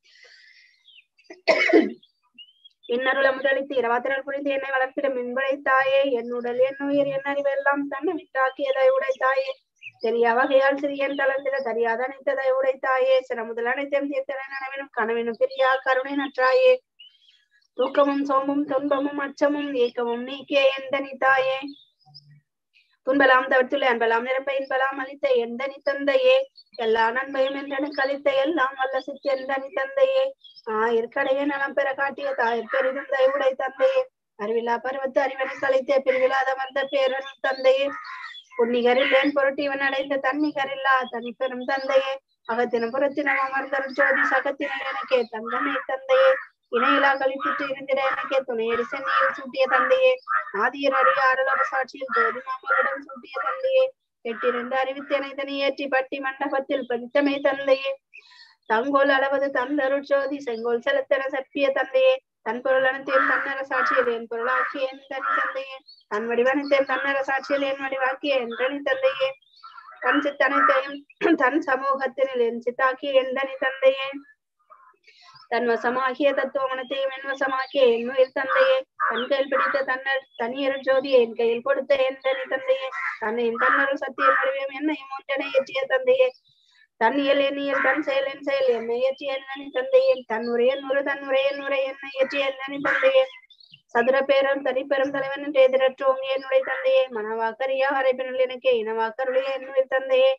இன்னருள முதலித்து இரவாத்திரல் புரிந்து என்னை வளர்த்திட மின்படைத்தாயே என் உடல் என் உயிர் என் அறிவெல்லாம் தன்னை விட்டாக்கியதை உடைத்தாயே தெரிய வகையால் சிறியன் தளர்ந்திட தெரியாத அனைத்ததை உடைத்தாயே சில முதல் அனைத்தையும் தீர்த்தன நனவினும் கனவினும் பிரியா கருணை நற்றாயே தூக்கமும் சோமும் துன்பமும் அச்சமும் ஏக்கமும் நீக்கிய எந்தனி தாயே துன்பலாம் தவிர்த்துள்ள அன்பலாம் நிரம்ப இன்பலாம் அளித்த எந்தனி தந்தையே எல்லா நன்மையும் என்றனுக்கு அளித்த எல்லாம் வல்ல சித்தி எந்தனி தந்தையே ஆயிற்கடைய நலம் பெற காட்டிய தாயர் பெரிதும் தயவுடை தந்தையே அறிவில்லா பருவத்து அறிவனுக்கு அளித்த பிரிவிலாத வந்த பேரன் தந்தையே புன்னிகரில்லேன் பொருட்டு இவன் அடைந்த தன்னிகரில்லா தனி பெரும் தந்தையே அகத்தினம் புறத்தினம் அமர்ந்தருள் ஜோதி சகத்தினர் எனக்கே தந்தமே தந்தையே இணையிலா கழிப்பிட்டு இருந்திட எனக்கே துணையடி சென்னையில் சூட்டிய தந்தையே ஆதியர் அறிய அருளர சாட்சியில் ஜோதி மாமலிடம் சூட்டிய தந்தையே எட்டிரண்டு அறிவித்தனை தனி ஏற்றி பட்டி மண்டபத்தில் பதித்தமை தந்தையே தங்கோல் அளவது தந்தருள் ஜோதி செங்கோல் செலுத்தன சற்பிய தந்தையே தன் பொருள் அனைத்தையும் தன்னர சாட்சியில் என் பொருளாக்கிய என் தனி தந்தையே தன் வடிவனைத்தையும் தன்னர சாட்சியில் என் வடிவாக்கிய என் தனி தந்தையே தன் சித்தனைத்தையும் தன் சமூகத்தினில் என் சித்தாக்கிய என் தனி தந்தையே தன் வசமாகிய தத்துவமனத்தையும் என் வசமாக்கிய என் உயிர் தந்தையே தன் கையில் பிடித்த தன்னர் தனியர் ஜோதியை என் கையில் கொடுத்த என் தனி தந்தையே தன்னையும் தன்னருள் சத்தியம் வடிவம் என்னையும் ஒன்றனை ஏற்றிய தந்தையே தன் இயல் என் இயல் தன் செயல் என் செயல் என்னை ஏற்றிய என்னனி தந்தையே தன் உரையன் உரு தன் உரையன் உரை என்னை ஏற்றிய என்னனி தந்தையே சதுர பேரும் தனிப்பெரும் தலைவன் என்று எதிரற்றோம் என்னுடைய தந்தையே மனவாக்கரியா அரைப்பினுள் எனக்கே இனவாக்கருடைய என்னுடைய தந்தையே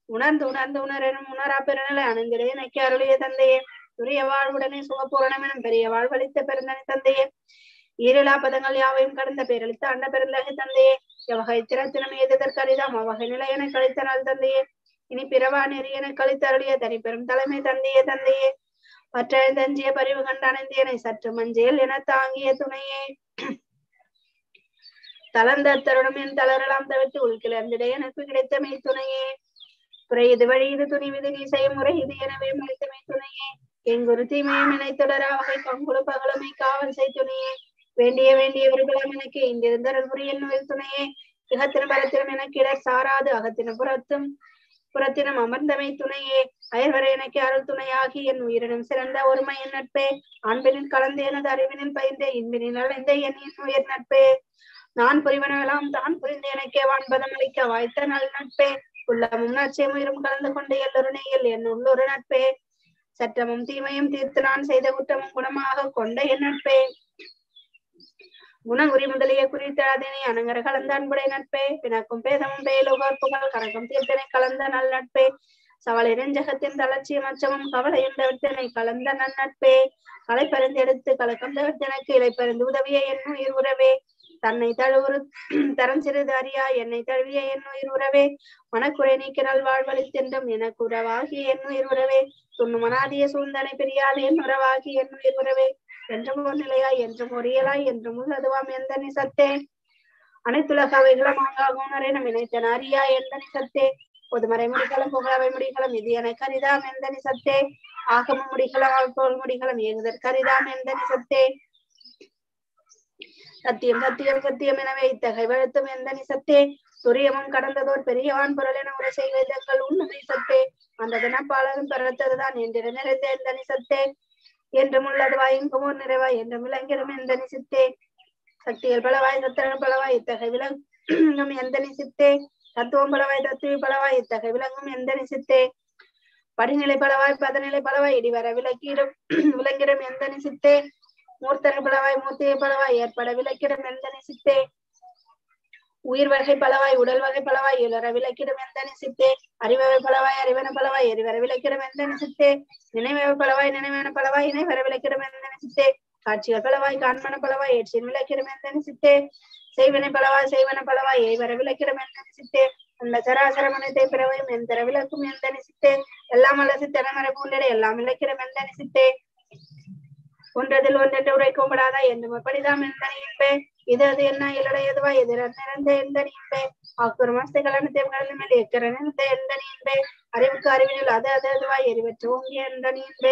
உணர்ந்து உணர்ந்து உணரனும் உணரா பெருநிலை அணிந்திட எனக்கு அருளிய தந்தையே துரிய வாழ்வுடனே சுகபூரணம் எனும் பெரிய வாழ்வளித்த பெருந்தனை தந்தையே ஈரிலா பதங்கள் யாவையும் கடந்த பேரளித்த அண்ட பெருந்தகை தந்தையே எவகை திறத்தினம் எதற்கு அறிதாம் அவ்வகை நிலையென கழித்த நாள் தந்தையே இனி பிறவா நெறியென கழித்தருளிய தனி பெரும் தலைமை தந்தையே தந்தையே பற்றழிந்தஞ்சிய பரிவு கண்டணைந்தியனை சற்று மஞ்சள் என தாங்கிய துணையே தளர்ந்த தருணம் என் தளரலாம் தவிர்த்து உள்கிளர்ந்திட எனக்கு கிடைத்த மெய் துணையே புறை இது வழி இது துணிவிது நீ செய்யும் முறை இது எனவே முடித்த மெய் துணையே எங்கொரு தீமையும் இணை தொடரா வகை கங்குழு பகலுமை காவல் செய் துணையே வேண்டிய வேண்டியவர்களும் எனக்கு இங்கிருந்தருள் புரியல் நுழைல் துணையே இகத்தின பரத்தினம் எனக்கு இடர் சாராது அகத்தின புறத்தும் புறத்தினம் அமர்ந்தமை துணையே அயர்வரை எனக்கு அருள் துணையாகி என் உயிரினும் சிறந்த ஒருமை என் நட்பே அன்பினில் கலந்து எனது அறிவினில் பயந்தே இன்பினில் அடைந்த என் உயிர் நட்பே நான் புரிவனெல்லாம் தான் புரிந்து எனக்கே வான்பதம் அளிக்க வாய்த்த நல் நட்பே உள்ளமும் நச்சையும் உயிரும் கலந்து கொண்டு எல்லொரு நெய்யில் என் உள்ளொரு நட்பே சற்றமும் தீமையும் தீர்த்து நான் செய்த குற்றமும் குணமாக கொண்ட என் நட்பே குணங்குறி முதலிய குறித்தழாதேனே அனங்கர கலந்த அன்புடைய நட்பே பிணக்கும் பேதமும் பேலோகற்புகள் கணக்கம் தீர்த்தனை கலந்த நல் நட்பே சவளை நெஞ்சகத்தின் தளர்ச்சியும் அச்சமும் கவலையும் தவிர்த்தனை கலந்த நல் நட்பே களை பரிந்தெடுத்து கலக்கம் தவிர்த்தனக்கு இலை பரிந்து உதவிய என் உயிர் உறவே தன்னை தழுவுறு தரம் சிறிது அறியா என்னை தழுவிய என் உயிர் உறவே மனக்குறை நீக்க நல் வாழ்வழித்தென்றும் எனக்கு உறவாகி என் உயிர் உறவே துண்ணு மனாதிய சூழ்ந்தனை பிரியாது என் உறவாகி என் உயிர் உறவே என்றும் ஒரு நிலையாய் என்றும் ஒரு இயலாய் என்றும் உள்ளதுவாம் எந்த நிசத்தே அனைத்துலக அவைகளும் ஆங்காகும் நம் இணைத்தன அறியா எந்த நிசத்தே பொதுமறை முடிகளும் புகழவை முடிகளும் இது எனக்கு அரிதாம் எந்த நிசத்தே ஆகம முடிகளும் அல்போல் முடிகளும் ஏகுதற்கு அரிதாம் எந்த நிசத்தே சத்தியம் சத்தியம் சத்தியம் எனவே இத்தகை வழுத்தும் எந்த நிசத்தே துரியமும் கடந்ததோர் பெரியவான் பொருள் என உரை செய்வதங்கள் உண்மை சத்தே அந்த தினப்பாளரும் பிறத்ததுதான் என்று நிறைந்த எந்த நிசத்தே என்றும் உள்ளதுவாய் எங்கும் ஒரு நிறைவாய் என்றும் விளங்கிடும் எந்த நிசித்தே சக்திகள் பலவாய் சத்திரங்கள் பலவாய் இத்தகை விளங்கும் எந்த நிசித்தே தத்துவம் பலவாய் தத்துவ பலவாய் இத்தகை விளங்கும் எந்த நிசித்தே படிநிலை பலவாய் பதநிலை பலவாய் இடிவர விளக்கிடும் விளங்கிடும் எந்த நிசித்தே மூர்த்தனை பலவாய் மூர்த்தியை பலவாய் ஏற்பட விளக்கிடும் எந்த நிசித்தே உயிர் வகை பலவாய் உடல் வகை பலவாய் இளர விளக்கிடும் எந்த நிசித்தே அறிவவை பலவாய் அறிவன பலவாய் எரிவர விளக்கிடும் எந்த நிசித்தே நினைவவை பலவாய் நினைவன பலவாய் இணைவர விளக்கிடும் எந்த நிசித்தே காட்சிகள் பலவாய் காண்மன பலவாய் ஏற்றின் விளக்கிடும் எந்த நிசித்தே செய்வனை பலவாய் செய்வன பலவாய் எய்வர விளக்கிடும் எந்த நிசித்தே அந்த சராசர மனத்தை பிறவையும் எந்திர விளக்கும் எந்த நிசித்தே எல்லாம் அல்ல சித்தனமரை பூண்டிட எல்லாம் விளக்கிடும் எந்த நிசித்தே ஒன்றதில் ஒன்றென்று உரைக்கப்படாதா என்று படிதாம் எந்த நீம்பே இது அது என்ன இலடையதுவா எதிர நிறைந்த எந்த நீம்பே ஆக்குற மஸ்தை கலனத்தை கடலின் மேல் எக்கர நிறைந்த எந்த நீம்பே அறிவுக்கு அறிவினில் அது அது அதுவா எரிவற்று ஓங்கிய எந்த நீம்பே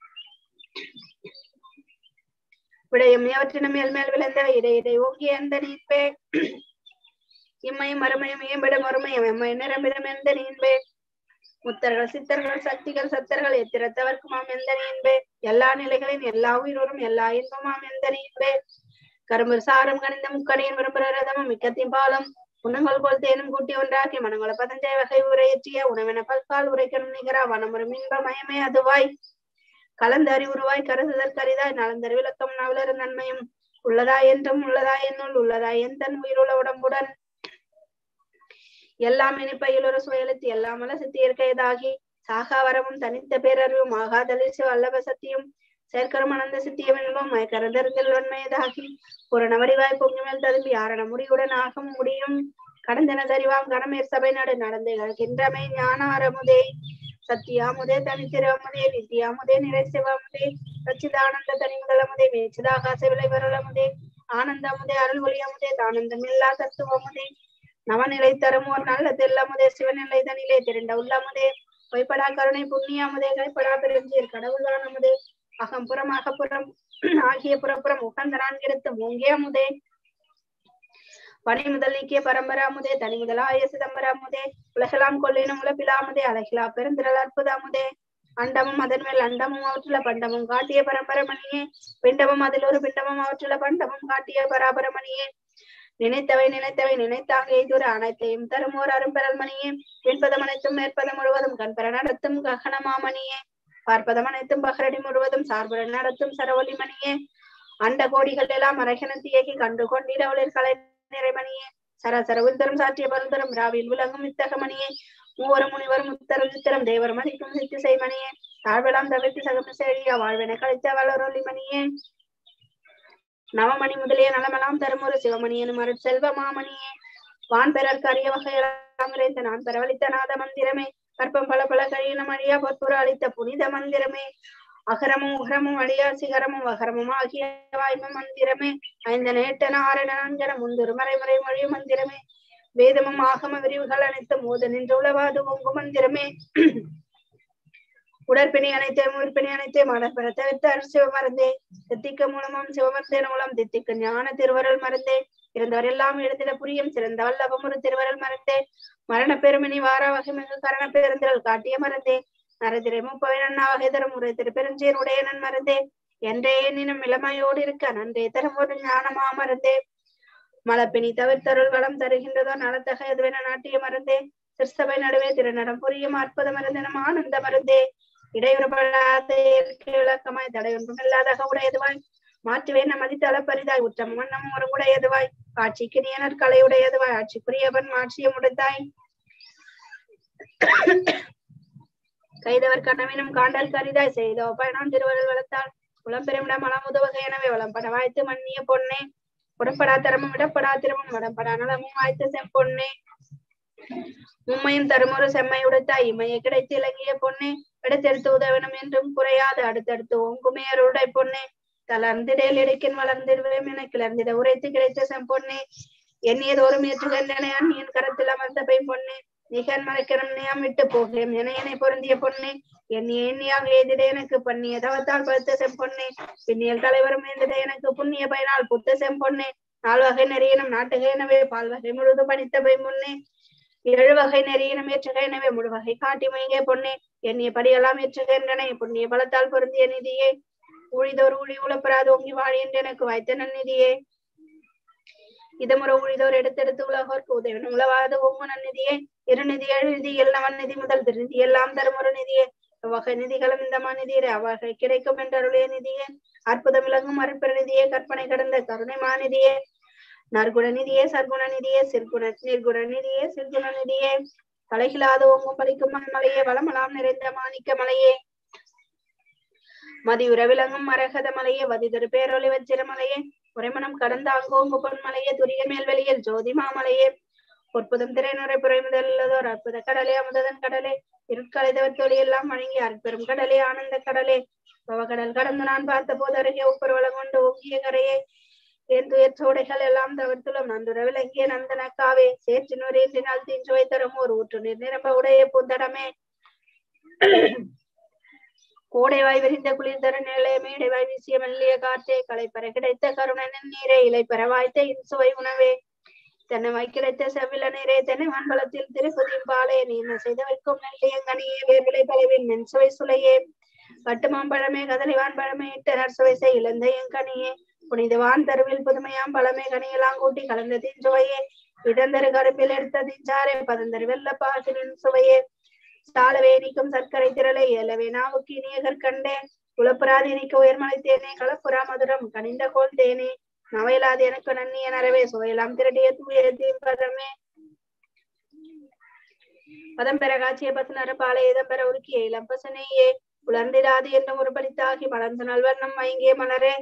விடயம் எவற்றினும் மேல் மேல் விளைந்தவை இடை இடை ஓங்கிய எந்த நீம்பே இம்மையும் மறுமையும் மேம்படும் மறுமையும் எம்மை நிரம்பிடும் எந்த நீன்பே முத்தர்கள் சித்தர்கள் சக்திகள் சத்தர்கள் எத்திரத்தவர்க்குமாம் எந்த நீன்பே எல்லா நிலைகளின் எல்லா உயிரோரும் எல்லா இன்பமாம் எந்த நீன்பே கரும்பு சாரம் கணிந்த முக்கணியின் விரும்புகிற ரதமும் மிக்கத்தின் பாலும் உணங்கள் போல் தேனும் கூட்டி ஒன்றாக்கி மனங்கள பதஞ்சை வகை உரையற்றிய உணவென பல்கால் உரைக்கணும் நிகரா வனமுறும் இன்ப மயமே அதுவாய் கலந்து அறிவுருவாய் கருதுதற்கரிதாய் நலந்தர் விளக்கம் நவலர் நன்மையும் உள்ளதா என்றும் உள்ளதா என்னுள் உள்ளதா என் தன் உயிருள்ள உடம்புடன் எல்லாம் இனிப்பையில் ஒரு சுயலத்து எல்லாம் அலசத்து இயற்கையதாகி சாகா வரமும் தனித்த பேரறிவும் ஆகாதலிசு அல்லவ சத்தியும் செயற்கரும் அனந்த சித்தியம் என்போம் மயக்கரந்தறிந்தல் வன்மையதாகி புரண வடிவாய் பொங்கி மேல் ததும்பி ஆரண முடியுடன் ஆக முடியும் கடந்தன தறிவாம் கடமேற் சபை நடு நடந்துகின்றமை ஞான அறமுதே சத்தியாமுதே தனித்திரமுதே வித்யாமுதே நிறை சிவமுதே சச்சிதானந்த தனிமுதலமுதே மேச்சிதாகாச விளைவரலமுதே ஆனந்தமுதே அருள் ஒளியமுதே தானந்தம் இல்லா தத்துவமுதே நவநிலை தரும் ஒரு நல்ல தெல்லமுதே சிவநிலை தனிலே திரண்ட உள்ளமுதே பொய்ப்படா கருணை புண்ணியமுதே கைப்படா பெருஞ்சீர் கடவுள்தானமுதே அகம்புறம் அகப்புறம் ஆகிய புறப்புறம் உகந்த நான்கிடத்து மூங்கிய அமுதே பனை முதல் நீக்கிய பரம்பராமுதே தனி முதலாய சிதம்பராமுதே உலகலாம் கொள்ளினும் உலப்பிலாமுதே அழகிலா பெருந்திரள் அற்புதமுதே அண்டமும் அதன் மேல் அண்டமும் அவற்றுள்ள பண்டமும் காட்டிய பரம்பரமணியே பிண்டமும் அதில் ஒரு பிண்டமும் அவற்றுள்ள பண்டமும் காட்டிய பராபரமணியே நினைத்தவை நினைத்தவை நினைத்தாக எய்துர அனைத்தையும் தரும் ஓர் அரும்பெறல் மணியே வெண்பதம் அனைத்தும் மேற்பதம் முழுவதும் கண்பெற நடத்தும் ககனமாமணியே பார்ப்பதம் அனைத்தும் பகரடி முழுவதும் சார்புற நடத்தும் சரவொலி மணியே அண்ட கோடிகள் எல்லாம் அரகணத்து இயக்கி கண்டு கொண்டிட ஒளிர் கலை நிறைமணியே சராசர உள்தரும் சாற்றிய பருந்தரும் ராவில் விளங்கும் இத்தக மணியே மூவரும் முனிவரும் முத்தரம் சித்திரம் தேவர் மதிக்கும் சித்திசை மணியே தாழ்வெல்லாம் தவிர்த்து சகம செழியா வாழ்வென கழித்த வளரொலி மணியே நவமணி முதலிய நலமெல்லாம் தரும் ஒரு சிவமணி எனும் அருட் செல்வ மாமணியே வான் பெறற்கு அரிய வகையெல்லாம் நிறைந்த நான் பெறவழித்த நாத மந்திரமே கற்பம் பல பல கழியினம் அழியா பொற்புற அளித்த புனித மந்திரமே அகரமும் உகரமும் அழியா சிகரமும் வகரமும் ஆகிய வாய்ம மந்திரமே ஐந்த நேட்டன ஆரண அஞ்சன முந்துரு மறைமுறை மொழி மந்திரமே வேதமும் ஆகம விரிவுகள் அனைத்தும் மோத நின்று உளவாது ஒங்கு மந்திரமே உடற்பிணி அனைத்தையும் உயிர்ப்பிணி அனைத்தையும் மலர்பெற தவிர்த்து அருள் சிவமருந்தே தித்திக்க மூலமும் சிவமர்ந்தேன் மூலம் தித்திக்க ஞான திருவருள் மருந்தே இருந்தவர் எல்லாம் எழுதிட புரியும் சிறந்த வல்லபம் ஒரு திருவருள் மருந்தே மரண பெருமினி வார வகை மிகு கரண பெருந்திரல் காட்டிய மருந்தே நரதிரை முப்பவை நன்னா வகை தரும் முறை திருப்பெருஞ்சீர் உடையனன் மருந்தே என்றே எண்ணினும் இளமையோடு இருக்க நன்றே தரும் ஒரு ஞானமா மருந்தே மலப்பினி தவிர்த்தருள் வளம் தருகின்றதோ நலத்தக எதுவென நாட்டிய மருந்தே சிற்சபை நடுவே திருநடம் புரியும் அற்புத மருந்தினம் ஆனந்த மருந்தே இடையுறப்படாத இயற்கை விளக்கமாய் தடையொன்றும் இல்லாதக உடையதுவாய் மாற்றுவேன் மதித்தள பரிதாய் உற்றம் மன்னம் ஒரு உடையதுவாய் காட்சிக்கு நியனர் கலை உடையதுவாய் ஆட்சிக்குரியவன் மாட்சியம் உடைத்தாய் கைதவர் கனவினும் காண்டல் கரிதாய் செய்தோ பயணம் திருவருள் வளர்த்தால் புலம்பெருமிடம் மலம் உதவகை எனவே வளம் பட வாய்த்து மன்னிய பொன்னே உடப்படா திறமும் இடப்படா திறமும் உடம்படா நலமும் வாய்த்து செம்பொன்னே உண்மையும் தருமொரு செம்மை உடைத்தாய் இம்மையை கிடைத்து இலங்கிய பொன்னே எடுத்தெடுத்து உதவணும் என்றும் குறையாது அடுத்தடுத்து ஓங்குமே அருடை பொன்னே தளர்ந்திடேல் இடைக்கின் வளர்ந்திடுவேன் என கிளர்ந்திட உரைத்து கிடைத்த செம்பொன்னே எண்ணியதோறும் ஏற்றுகின்றன என் கரத்தில் அமர்ந்த பெண் பொன்னே நிகன் மறைக்கணும் நியம் விட்டு போகிறேன் என என்னை பொருந்திய பொன்னே எண்ணிய எண்ணியாக எதிர எனக்கு பண்ணிய தவத்தால் படுத்த செம்பொன்னே பின்னியல் தலைவரும் எந்திட எனக்கு புண்ணிய பயனால் புத்த செம்பொன்னே நால் வகை நெறியனும் நாட்டுகை எனவே பால் வகை முழுது பணித்த பொன்னே ஏழு வகை நெறியினும் ஏற்றுக எனவே முழு வகை காட்டி முயங்கே பொன்னே எண்ணிய படியெல்லாம் ஏற்றுகின்றன புண்ணிய பலத்தால் பொருந்திய நிதியே ஊழிதோர் ஊழி உழப்பராது ஓங்கி வாழி என்று எனக்கு வாய்த்த நன்னிதியே இதமுறை ஊழிதோர் எடுத்தெடுத்து உலகோர்க்கு உதவி உளவாது ஓங்கு நன்னிதியே இருநிதி எழுதி எல்லாம் நிதி முதல் திருநிதி எல்லாம் தரும் ஒரு நிதியே வகை நிதிகளும் இந்த மநிதியே அவ்வகை கிடைக்கும் என்றருளிய நிதியே அற்புதம் விளங்கும் அற்புற நிதியே கற்பனை கடந்த கருணை மாநிதியே நற்குண நிதியே சர்க்குண நிதியே சிற்குண நிர்குண நிதியே சிற்குண நிதியே தலைகிலாத ஓங்கும் பலிக்கும் மலையே வளமலாம் நிறைந்த மாணிக்க மலையே மதியுற விளங்கும் மரகத மலையே வதிதரு பேரொளி வச்சிர மலையே உரைமணம் கடந்த அங்கோங்கு பொன்மலையே துரிய மேல்வெளியில் ஜோதி மாமலையே பொற்புதம் திரைநுரை புரை முதலதோர் அற்புத கடலே அமுதன் கடலே இருட்கலைதவர் தொழி எல்லாம் வணங்கி அற்பெரும் கடலே ஆனந்த கடலே பவகடல் கடந்து நான் பார்த்த போது அருகே உப்பர் கொண்டு ஓங்கிய கரையே என் துயர் சோடைகள் எல்லாம் தவிர்த்துள்ள நன்றுற விளங்கிய நந்தனக்காவே சேற்றினூர் ஏற்றினால் தீஞ்சுவை தரும் ஒரு ஊற்று நீர் நிரம்ப உடைய பூந்தடமே கோடைவாய் விரிந்த குளிர் தர நிலை மேடைவாய் வீசிய மெல்லிய காற்றே களைப்பற கிடைத்த கருணனின் நீரே இலைப்பெற வாய்த்த இன்சுவை உணவே தென்னவாய் கிடைத்த செவ்வில நீரே தென்னை மண்பலத்தில் திருப்பதியும் பாலே நீன செய்த வைக்கும் நெல்லியங்கனியே வேர்விலை பலவின் மென்சுவை சுளையே கட்டுமாம்பழமே கதலிவான் பழமே இட்ட நற்சுவை செய் இளந்தையங்கனியே புனிதவான் தருவில் புதுமையாம் பழமே கனியெல்லாம் கூட்டி கலந்த தீஞ்சுவையே இடந்தரு கருப்பில் எடுத்த தீஞ்சாரே பதந்தரு வெள்ள பாசினின் சுவையே சாலவே நீக்கும் சர்க்கரை திரளை ஏலவே நாவுக்கு இனியகர் கண்டே குலப்புறாதி இனிக்க உயர்மலை தேனே கலப்புறா மதுரம் கனிந்த கோல் தேனே நவையலாது எனக்கு நன்னிய நரவே சுவையெல்லாம் திரட்டிய தூய தீம்பரமே பதம் பெற காட்சிய பசுநர பாலை இதம் பெற உருக்கிய இளம் பசுனையே உலர்ந்திடாது என்றும் ஒரு பலித்தாகி மலர்ந்த நல்வர்ணம் மயங்கிய மலரே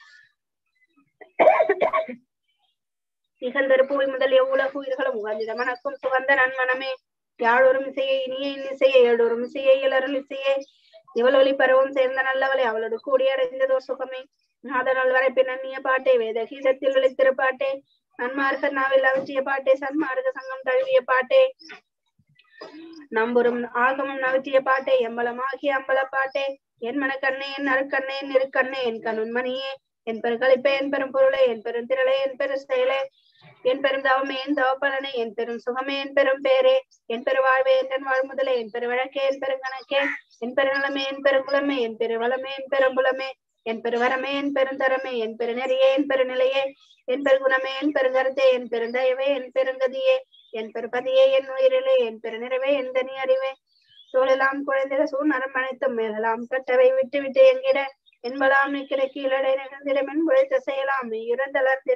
நிகழ்ந்தரு பூவி முதலிய உலகு உயிர்களும் உகந்திட மணக்கும் சுகந்த நன்மனமே யாழொரும் இசையை இனிய இன்னிசையை ஏழொரும் இசையை இளருள் இசையை இவள் ஒளி பருவம் சேர்ந்த நல்லவளை அவளோடு கூடி அடைந்ததோர் சுகமே நாத நாள் வரை பின்னணிய பாட்டே வேத கீதத்தில் விழித்திரு பாட்டே நன்மார்க்க நாவில் அவற்றிய பாட்டே சன்மார்க்க சங்கம் தழுவிய பாட்டே நம்புறும் ஆகமும் நவற்றிய பாட்டே எம்பலமாகிய அம்பல பாட்டே என் மனக்கண்ணே என் அருக்கண்ணே என் இருக்கண்ணே என் கண்ணுண்மணியே என் பெருகளிப்பே என் பெரும் பொருளே என் பெரும் திரளே என் பெரு செயலே என் பெரும் தவமே என் தவப்பலனே என் பெரும் சுகமே என் பெரும் பேரே என் பெரு வாழ்வே என் வாழ் முதலே என் பெரு வழக்கே என் பெருங்கணக்கே என் பெருநலமே என் பெருங்குலமே என் பெரு வளமே என் பெருங்குலமே என் பெருவரமே என் பெருந்தரமே என் பெருநெறியே என் பெருநிலையே என் பெருகுணமே என் பெருங்கருத்தே என் பெருந்தயவே என் பெருங்கதியே என் பெருபதியே என் உயிரிலே என் பெருநிறவே என் தனி அறிவே தோளெல்லாம் குழந்திட சூழ்நரம் அனைத்தும் மேலெல்லாம் கட்டவை விட்டு விட்டு எங்கிட என்பலாம் நிக்கிற கீழடை நிகழ்ந்திட மென் உழைத்த செய்யலாம் இறந்தளர்ந்திட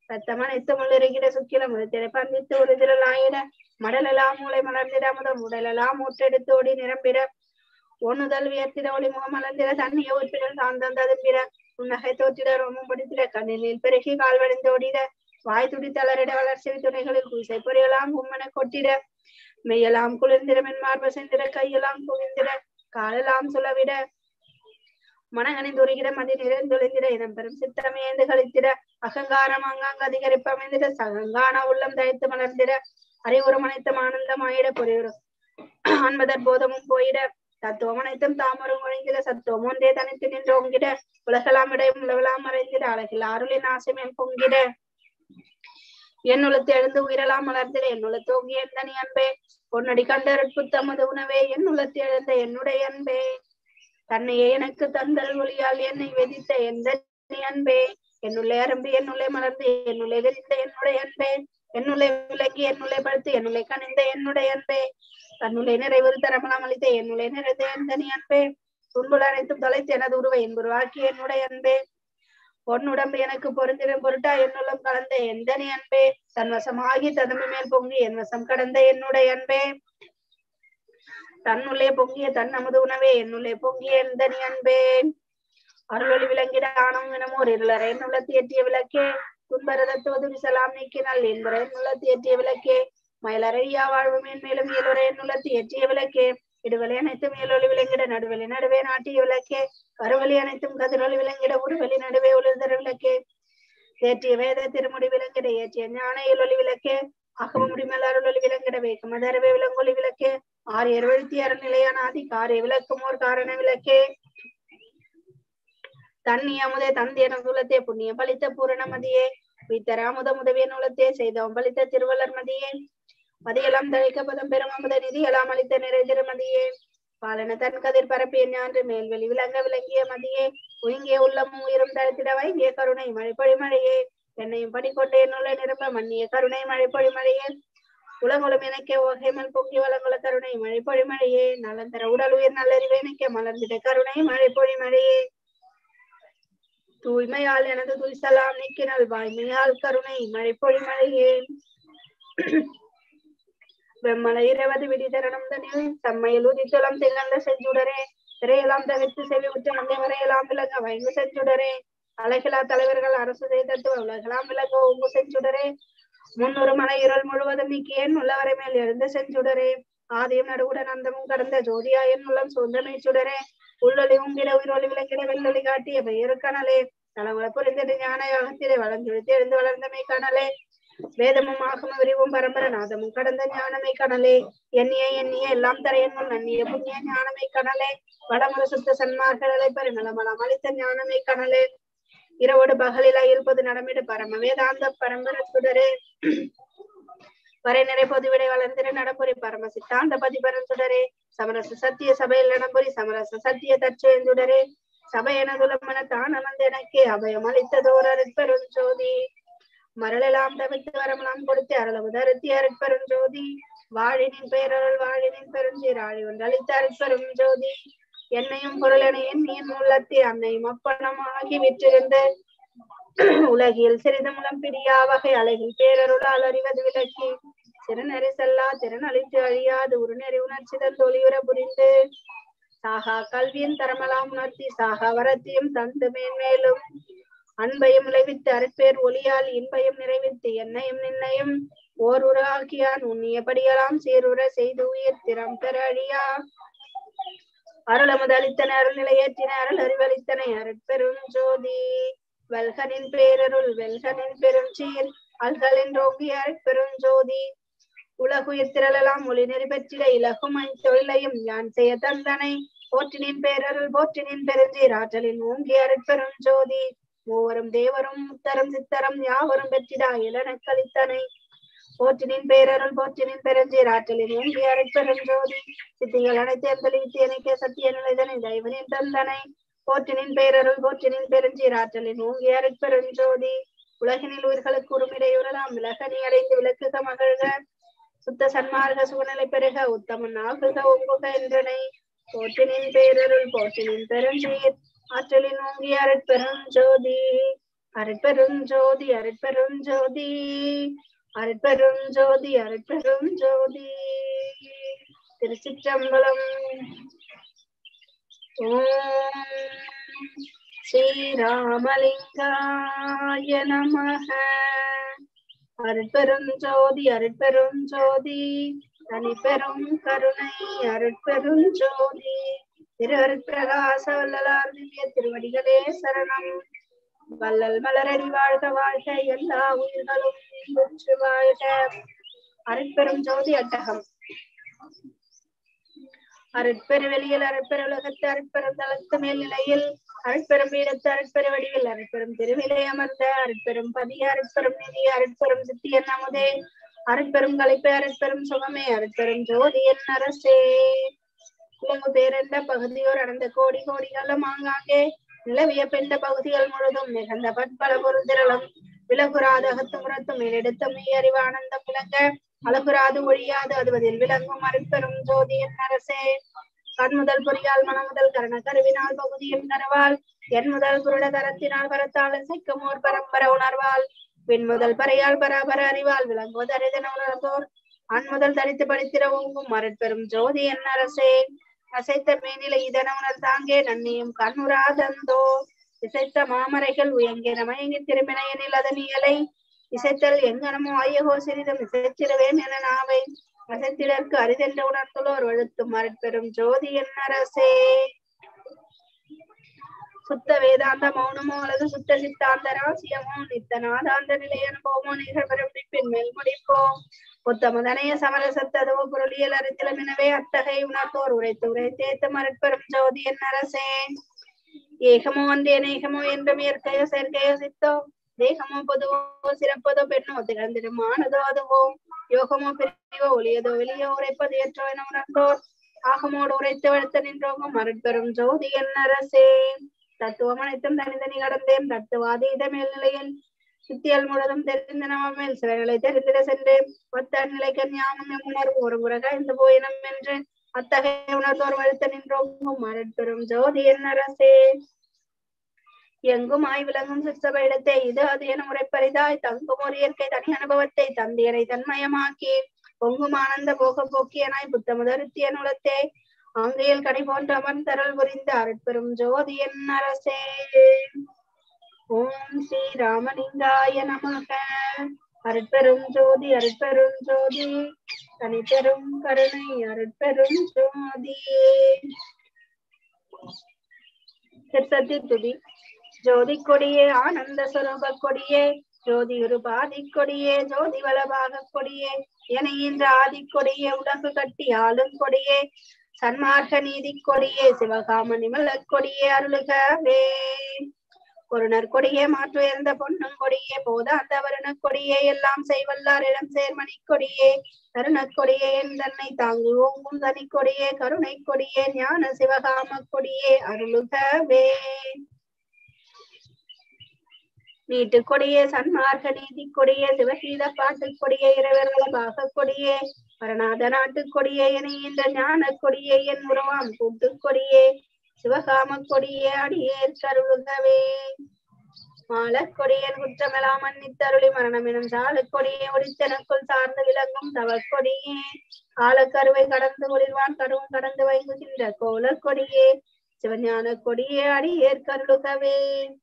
ரத்தமனைத்து முள்ளிருக்கிற சுக்கிலம் ஒரு பந்தித்து ஒரு திரளாயிட மடலெல்லாம் மூளை மலர்ந்திட முதல் உடலெல்லாம் ஊற்றெடுத்து ஓடி நிரம்பிட ஒண்ணுதல் வியர்த்திட ஒளி முகம் மலர்ந்திட தண்ணிய உறுப்பினர் சாந்தம் ததும்பிட புன்னகை தோற்றிட ரோமம் படித்திட கண்ணில் பெருகி கால் வடிந்து ஓடிட வாய் துடி தளரிட வளர்ச்சி துணைகளில் குசை பொறியெல்லாம் கும்மன கொட்டிட மெய்யெல்லாம் குளிர்ந்திட மென்மார்ப செந்திட கையெல்லாம் குவிந்திட காலெல்லாம் சுழவிட மனகனின் துருகிட மதி நிறைந்தொழிந்திட இனம் பெரும் சித்தமேந்து கழித்திட அகங்காரம் அங்காங்க அதிகரிப்பமைந்திட சகங்கான உள்ளம் தழைத்து மலர்ந்திட அறிவுரம் அனைத்தும் ஆனந்தம் ஆயிட பொறியுறும் ஆன்மதர் போதமும் போயிட தத்துவம் அனைத்தும் தாமரும் ஒழிந்திட சத்துவம் ஒன்றே தனித்து நின்று ஓங்கிட உலகலாம் இடையும் உலகலாம் மறைந்திட அழகில் அருளின் ஆசைமேல் பொங்கிட என்னுளத்து எழுந்து உயிரெல்லாம் மலர்ந்திட என்னுளத்து ஓங்கிய எந்தனி அன்பே பொன்னடி கண்டரட்பு தமது உணவே என்னுளத்து எழுந்த என்னுடைய அன்பே தன்னையே எனக்கு தந்தல் ஒளியால் என்னை வெதித்த எந்த அன்பே என்னுள்ளே அரும்பி என்னுள்ளே மலர்ந்து என்னுள்ளே வெறிந்த என்னுடைய அன்பே என்னுள்ளே விளங்கி என்னுள்ளே படுத்து என்னுள்ளே கனிந்த என்னுடைய அன்பே தன்னுள்ளே நிறைவு தரமலாம் அளித்த என்னுள்ளே நிறைந்த எந்தனி அன்பே துன்புல அனைத்தும் தொலைத்து எனது உருவை என்புருவாக்கி என்னுடைய அன்பே பொன்னுடம்பு எனக்கு பொருந்திடும் பொருட்டா என்னுள்ளம் கலந்த எந்தனி அன்பே தன் வசமாகி ததும்பு மேல் பொங்கி என் வசம் கடந்த என்னுடைய அன்பே தன்னுள்ளே பொங்கிய தன் நமது உணவே என்னுள்ளே பொங்கிய எந்தனி அன்பே அருளொளி விளங்கிட ஆணவம் எனமோர் இருளரை என்னுள்ள தேற்றிய விளக்கே துன்பரதத்துவது விசலாம் நீக்கினால் என்பரை என்னுள்ள தேற்றிய விளக்கே மயிலறையா வாழ்வு மேன்மேலும் இயலுரை என்னுள்ள தேற்றிய விளக்கே இடுவெளி அனைத்தும் இயலொளி விளங்கிட நடுவெளி நடுவே நாட்டிய விளக்கே கருவெளி அனைத்தும் கதிரொளி விளங்கிட உருவெளி நடுவே ஒளிர்தர விளக்கே தேற்றிய வேத திருமுடி விளங்கிட ஏற்றிய ஞான இயலொளி விளக்கே அகம முடிமேல் அருளொளி விளங்கிட வேகமதரவே விளங்கொலி விளக்கே ஆரியர் வெளுத்தி அறநிலையான ஆதி காரிய விளக்கும் ஓர் காரண விளக்கே தண்ணி அமுதே தந்தியன குலத்தே புண்ணியம் பலித்த பூரணமதியே வித்தர அமுத முதவிய நூலத்தே செய்தவன் பலித்த திருவள்ளர் மதியே மதியெல்லாம் தழைக்க பதம் பெரும் அமுத நிதி எல்லாம் அளித்த நிறை திருமதியே பாலன தன் கதிர் பரப்பிய ஞான்று மேல்வெளி விளங்க விளங்கிய மதியே உயங்கிய உள்ளமும் உயிரும் தழுத்திட வைங்கிய கருணை மழைப்பொழி மழையே என்னையும் படிக்கொண்டே என்னுள்ள நிரம்ப மன்னிய கருணை மழைப்பொழி மழையே உலகுலம் எனக்கே ஒகைமல் பொங்கி வளங்குல கருணை மழைப்பொழி மழையே நலந்தர உடல் உயிர் நல்லறிவு எனக்கே மலர்ந்திட கருணை மழைப்பொழி மழையே தூய்மையால் எனது துய்சலாம் நீக்கினல் வாய்மையால் கருணை மழைப்பொழி மழையே வெம்மலை இரவது விடிதரணம் தனில் தம்மையில் உதித்துளம் திகழ்ந்த செஞ்சுடரே திரையெல்லாம் தவிர்த்து செவி உற்ற நந்தை வரையெல்லாம் விளங்க வைங்கு செஞ்சுடரே அழகிலா தலைவர்கள் அரசு செய்தத்துவ உலகெல்லாம் விளங்க ஒங்கு செஞ்சுடரே முன்னொரு மலை இருள் முழுவதும் நீக்கியேன் உள்ளவரை மேல் எழுந்த செஞ்சுடரே ஆதியும் நடுவுடன் அந்தமும் கடந்த ஜோதியா என் உள்ளம் சொந்தமை சுடரே உள்ளொளி உங்கிட உயிரொளி விளங்கிட வெள்ளொளி காட்டிய பெயரு கனலே தலவள புரிந்திட ஞான யோகத்திலே வளர்ந்தெழுத்து எழுந்து வளர்ந்தமை கனலே வேதமும் ஆகம விரிவும் பரம்பர நாதமும் கடந்த ஞானமை கனலே எண்ணிய எண்ணிய எல்லாம் தரையன் முன் நன்னிய புண்ணிய ஞானமை கனலே வடமுறை சுத்த சன்மார்களை பெருநலமலம் அளித்த ஞானமை கனலே இரவோடு பகலில் இருப்பது நடமிடு பரம வேதாந்த பரம்பர சுடரே வரை நிறை பொதுவிடை வளர்ந்திட நடப்புரி பரம சித்தாந்த பதிபரன் சுடரே சமரச சத்திய சபையில் நடம்புரி சமரச சத்திய தற்செயந்துடரே சபை எனதுலமன தான் அமர்ந்த எனக்கே அபயம் அளித்ததோர் அருட்பெரும் ஜோதி மரளெல்லாம் தவிர்த்து வரமெல்லாம் கொடுத்து அருளவு தருத்தி அருட்பெரும் ஜோதி வாழினின் பேரருள் வாழினின் பெருஞ்சீராழி ஒன்று அளித்த அருட்பெரும் ஜோதி என்னையும் பொருளனையும் நீ உள்ளத்தை அன்னையும் அப்பணமாகி விற்றிருந்து உலகில் சிறிது முலம் பிரியா வகை அழகில் பேரருளால் அறிவது விளக்கி சிறுநெறி செல்லா திறனளித்து அழியாது உருநெறி உணர்ச்சி தந்தொழியுற புரிந்து சாகா கல்வியின் தரமலாம் உணர்த்தி சாகா வரத்தையும் தந்து மேன்மேலும் அன்பையும் விளைவித்து அருட்பேர் ஒளியால் இன்பையும் நிறைவித்து என்னையும் நின்னையும் ஓர் உருவாக்கியான் உண்ணியபடியெல்லாம் சீருற செய்து உயிர் திறம் பெற அழியா அருளமுது அளித்தன அருள் நிலையேற்றின அருள் அறிவளித்தனை அருட்பெரும் ஜோதி வெல்கனின் பேரருள் வெல்கனின் பெரும் சீர் அல்களின் ரோங்கி அருட்பெரும் ஜோதி உலகுயிர் திரளலாம் ஒளி நெறி பெற்றிட இலகும் தொழிலையும் யான் செய்ய தந்தனை போற்றினின் பேரருள் போற்றினின் பெருஞ்சீர் ஆற்றலின் ஓங்கி அருட்பெரும் ஜோதி மூவரும் தேவரும் முத்தரம் சித்தரம் யாவரும் பெற்றிடா இளனக் கழித்தனை போற்றினின் பேரருள் போற்றினின் பெருஞ்சீர் ஆற்றலின் ஓங்கி அருட்பெரும் ஜோதி சித்திகள் அனைத்தையும் தெளிவித்து எனக்கே சத்திய நிலைதனை தெய்வனின் தந்தனை போற்றினின் பேரருள் போற்றினின் பெருஞ்சீர் ஆற்றலின் ஓங்கி அருட்பெரும் ஜோதி உலகினில் உயிர்களுக்கு உரிமையுறலாம் விலகனி அடைந்து விளக்குக மகிழ்க சுத்த சன்மார்க்க சூழ்நிலை பெருக உத்தமன் ஆகுக ஒங்குக என்றனை போற்றினின் பேரருள் போற்றினின் பெருஞ்சீர் ஆற்றலின் ஓங்கி அருட்பெரும் ஜோதி அருட்பெருஞ்சோதி அருட்பெருஞ்சோதி அருட்பெருஞ்சோதி அருட்பெருஞ்சோதி திருச்சிற்றம்பலம் ஓம் ஸ்ரீராமலிங்காய நமக அருட்பெருஞ்சோதி அருட்பெருஞ்சோதி தனிப்பெரும் கருணை அருட்பெருஞ்சோதி திரு அருட்பிரகாச வல்லலார் திவ்ய திருவடிகளே சரணம் வள்ளல் மலரடி வாழ்க வாழ்க எல்லா உயிர்களும் இன்புற்று வாழ்க அருட்பெரும் ஜோதி அட்டகம் அருட்பெருவெளியில் அருட்பெருலகத்து அருட்பெரும் தளத்து மேல் நிலையில் அருட்பெரும் பீடத்து அருட்பெரு வடிவில் அருட்பெரும் திருவிலை அமர்ந்த அருட்பெரும் பதிய அருட்பெரும் நிதி அருட்பெரும் சித்தியன் அமுதே அருட்பெரும் கலைப்பு அருட்பெரும் சுகமே அருட்பெரும் ஜோதியன் அரசே உலகு பேரென்ற பகுதியோர் அடர்ந்த கோடி கோடிகளும் ஆங்காங்கே நிலவிய பெண்ட பகுதிகள் முழுதும் மிகுந்த பற்பல பொருந்திரளும் விலகுராது அகத்தும் புறத்தும் மேலெடுத்தும் மெய்யறிவு ஆனந்தம் விளங்க அழகுராது ஒழியாது அதுவதில் விளங்கும் அருட்பெரும் ஜோதியின் அரசே கண் முதல் பொறியால் மனமுதல் கரண கருவினால் பகுதியின் கருவால் என் முதல் குருட கரத்தினால் பரத்தால் இசைக்கும் ஓர் பரம்பர உணர்வால் பின் முதல் பறையால் பராபர அறிவால் விளங்குவது அரிதன உணர்ந்தோர் அன் முதல் தனித்து படித்திர ஓங்கும் அருட்பெரும் ஜோதி என் அரசே அசைத்த மேனிலை இதன உணர்ந்தாங்கே நன்னியும் கண்ணுராதந்தோ இசைத்த மாமரைகள் உயங்கின மயங்கி திரும்பின எனில் அதன் இயலை இசைத்தல் எங்கனமோ ஐயகோ சிறிதும் இசைத்திடுவேன் என நாவை அசைத்திடற்கு அரிதென்ற உணர்த்துளோர் வழுத்தும் அருட்பெரும் ஜோதி என் அரசே சுத்த வேதாந்த மௌனமோ அல்லது சுத்த சித்தாந்த ராசியமோ நித்த நாதாந்த நிலை அனுபவமோ நிகழ்வரும் பின் மேல் முடிப்போம் புத்தமதனைய சமரசத்ததுவோ பொருளியல் அறித்தலம் எனவே அத்தகைய உணர்த்தோர் உரைத்து உரைத்தேத்த மறுப்பெரும் ஜோதி என் அரசே ஏகமோ ஒன்றே நேகமோ என்றும் இயற்கையோ செயற்கையோ சித்தோ தேகமோ பொதுவோ சிறப்பதோ பெண்ணோ திறந்திடுமானதோ அதுவோ யோகமோ பிரிவோ ஒளியதோ வெளியோ உரைப்பது ஏற்றோ என உணர்ந்தோர் ஆகமோடு உரைத்து வழுத்த நின்றோங்கும் மறுப்பெரும் ஜோதி என் அரசே தத்துவம் அனைத்தும் தனித்தனி கடந்தேன் தத்துவாதீத மேல்நிலையில் சித்தியல் முழுதும் தெரிந்த நம்ம மேல் சில நிலை தெரிந்திட சென்று ஒத்த நிலைக்கு ஞானம் உணர்வு ஒரு முறகாய்ந்து போயினம் என்று அத்தகைய உணர்ந்தோர் வழுத்த நின்றோங்கும் மரட்பெரும் ஜோதி என் அரசே எங்கும் ஆய் விளங்கும் சிற்சப இடத்தை இது அது என முறைப்பரிதாய் தங்கும் ஒரு இயற்கை தனி அனுபவத்தை தந்தியரை தன்மயமாக்கி பொங்கும் ஆனந்த போக போக்கியனாய் புத்தமுதருத்திய நுலத்தே ஆங்கையில் கனி போன்ற அமர்ந்தரல் புரிந்த அருட்பெரும் ஜோதி என் அரசே ஓம் ஸ்ரீ ராமலிங்காய நமக அருட்பெரும் ஜோதி அருட்பெரும் ஜோதி தனிப்பெரும் கருணை அருட்பெரும் ஜோதி சிற்சத்தி துதி ஜோதி கொடியே ஆனந்த சுரூப கொடியே ஜோதி உருபாதி கொடியே ஜோதி வளபாக கொடியே என இன்று ஆதி கொடியே உலகு கட்டி ஆளும் கொடியே சன்மார்க்க நீதி கொடியே சிவகாம நிமல கொடியே அருளுகவே ஒரு நற்கொடியே மாற்றுயர்ந்த பொன்னும் கொடியே போதாந்த வருண கொடியே எல்லாம் செய்வல்லார் இடம் சேர்மணி கொடியே கருணக்கொடியே என் தன்னை தாங்கி ஓங்கும் தனி கொடியே கருணை கொடியே ஞான சிவகாம கொடியே அருளுகவே நீட்டு கொடியே சன்மார்க்க நீதி கொடியே சிவகீத பாட்டு கொடியே இரவர்கள பாக கொடியே பரநாத நாட்டு கொடியே என இந்த ஞான கொடியே என் உருவாம் கூட்டு கொடியே சிவகாம கொடியே அடியேற் கருளுகவே மாலக்கொடியன் குற்றமெல்லாம் மன்னித்தருளி மரணம் எனும் சாலக்கொடியே ஒடித்தனக்குள் சார்ந்து விளங்கும் தவக்கொடியே காலக்கருவை கடந்து ஒளிர்வான் கருவும் கடந்து வைங்குகின்ற கோலக்கொடியே சிவஞான கொடியே அடியேற் கருளுகவே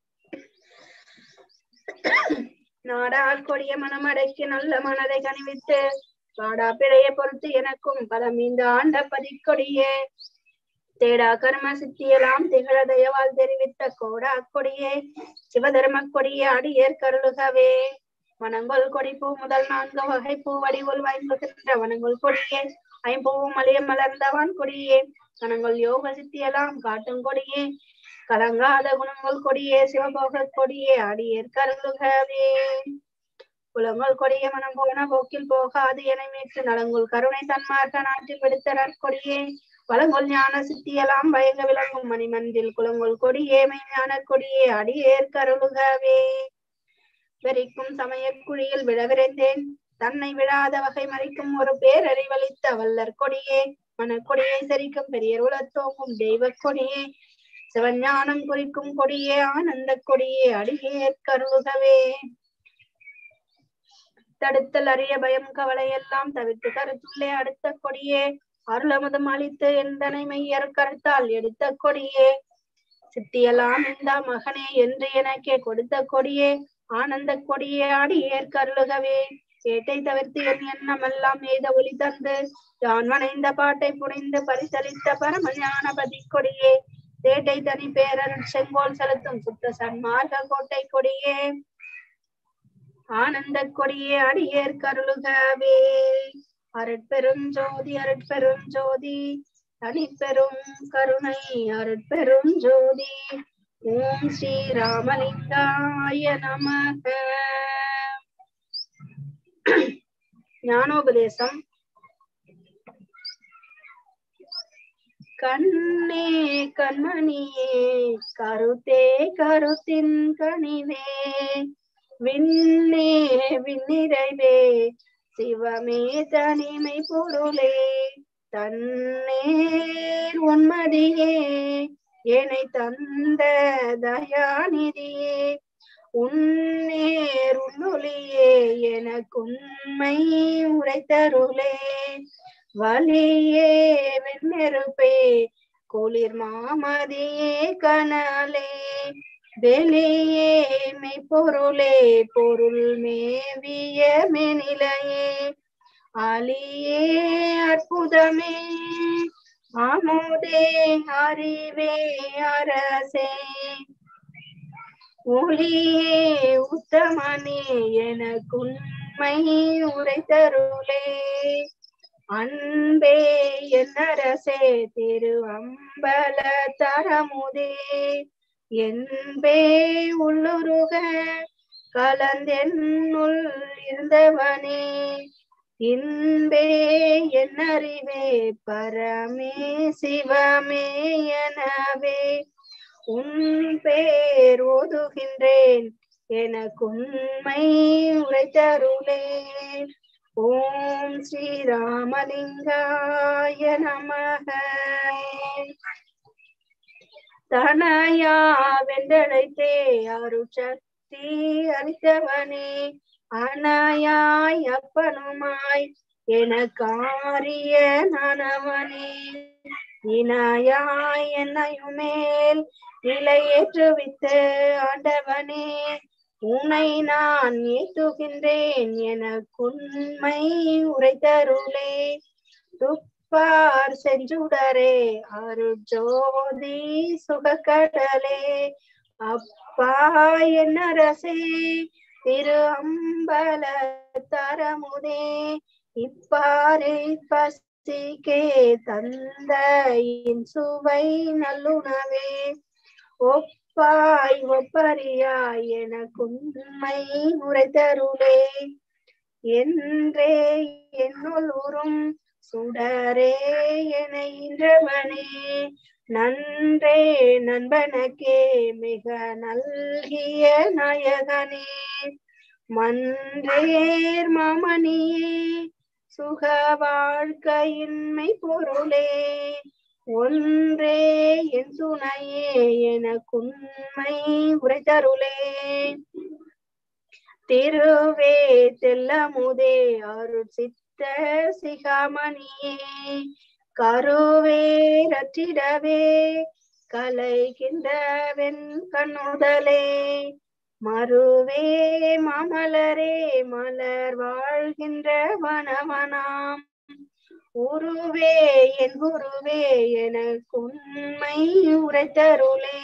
நாடால் கொடிய மனமடைக்கு நல்ல மனதை கனிவித்து பாடா பிழைய பொறுத்து எனக்கும் பலம் இந்த ஆண்ட பதிக்கொடியே தேடா கர்ம சித்தியலாம் திகழ தயவால் தெரிவித்த கோடா கொடியே சிவதர்ம கொடியே அடியேற் கருளுகவே வனங்கொல் கொடி பூ முதல் நான்கு வகை பூ வடிவுள் வாய்ந்துகின்ற வனங்கொல் கொடியே ஐம்பூவும் மலிய மலர்ந்தவான் கொடியே வனங்கொல் யோக சித்தியலாம் காட்டும் கொடியே கலங்காத குணங்கள் கொடியே சிவபோக கொடியே அடியேற் கருளுகவே குலங்கள் கொடிய மனம் போன போக்கில் போகாது என மீட்டு நலங்குள் கருணை தன்மார்க்க நாட்டில் விடுத்த நற்கொடியே வளங்கொல் ஞான சித்தியெல்லாம் பயங்க விளங்கும் மணிமன்றில் குலங்கொள் கொடியே மெய்ஞான கொடியே அடியேற் கருளுகவே வெறிக்கும் சமய குழியில் விழவிரைந்தேன் தன்னை விழாத வகை மறைக்கும் ஒரு பேரறிவளித்த வல்லர் கொடியே மனக்கொடியை சரிக்கும் பெரியர் உலத்தோங்கும் தெய்வ கொடியே சிவஞானம் குறிக்கும் கொடியே ஆனந்த கொடியே அடியே கருகவே தடுத்தல் அறிய பயம் கவலை எல்லாம் தவிர்த்து கருத்துள்ளே அடுத்த கொடியே அருளமதம் அளித்து எந்தனை மையர் கருத்தால் எடுத்த கொடியே சித்தியெல்லாம் இந்த மகனே என்று எனக்கே கொடுத்த கொடியே ஆனந்த கொடியே அடியேற் கருளுகவே கேட்டை தவிர்த்து என் எண்ணமெல்லாம் எய்த ஒளி தந்து யான் வணைந்த பாட்டை புனைந்து பரிசளித்த பரமஞானபதி கொடியே தேட்டை தனி பேரர் செங்கோல் செலுத்தும் சுத்த சன்மார்க்க கோட்டை கொடியே ஆனந்த கொடியே அடியேற் கருளுகவே அருட்பெரும் ஜோதி அருட்பெரும் ஜோதி தனிப்பெரும் கருணை அருட்பெரும் ஜோதி ஓம் ஸ்ரீ ராமலிங்காய நமக ஞானோபதேசம் கண்ணே கண்மணியே கருத்தே கருத்தின் கனிவே விண்ணே விண்ணிறைவே சிவமே தனிமை பொருளே தன்னேர் உன்மதியே என்னை தந்த தயாநிதியே உன்னேர் உன்னொலியே எனக்குண்மை உரைத்தருளே வலியே வெண்ணெருப்பே குளிர் மாமதியே கனலே வெளியே மெய்ப்பொருளே பொருள் மேவிய மெனிலையே அலியே அற்புதமே ஆமோதே அறிவே அரசே ஒளியே உத்தமனே எனக்குண்மை உரைத்தருளே அன்பே என்னரசே திரு அம்பல தரமுதே என்பே உள்ளுருக கலந்தென்னுள் இருந்தவனே இன்பே என்னறிவே பரமே சிவமே எனவே உன் பேர் ஓதுகின்றேன் எனக்குண்மை உரைத்தருளே ஓம் ஸ்ரீராமலிங்காய நமக தனயா வென்றழைத்தே அருட்சக்தி அளித்தவனே அனாயாய் அப்பனுமாய் எனக்காரிய நானவனே இனாயாய் என்னையுமேல் நிலையேற்றுவித்து ஆண்டவனே உன்னை நான் ஏத்துகின்றேன் எனக்குண்மை உரைத்தருளே துப்பார் செஞ்சுடரே அருஜோதி சுகக்கடலே அப்பா என்னரசே திரு அம்பல தரமுதே இப்பாறை பசிக்கே தந்த என் சுவை நல்லுணவே ஒப்பாய் ஒப்பரியாய் எனக்குண்மை உரைத்தருளே என்றே என்னுள் உறும் சுடரே என இன்றவனே நன்றே நண்பனக்கே மிக நல்கிய நாயகனே மன்றேர் மாமணியே சுக வாழ்க்கையின்மை பொருளே ஒன்றே என் துணையே எனக்குண்மை உரைத்தருளே திருவே தெல்லமுதே அருள் சித்த சிகாமணியே கருவே ரற்றிடவே கலைகின்றவென் கண்ணுதலே மறுவே மாமலரே மலர் வாழ்கின்ற வனவனாம் உருவே என் குருவே எனக்கு உண்மை உரைத்தருளே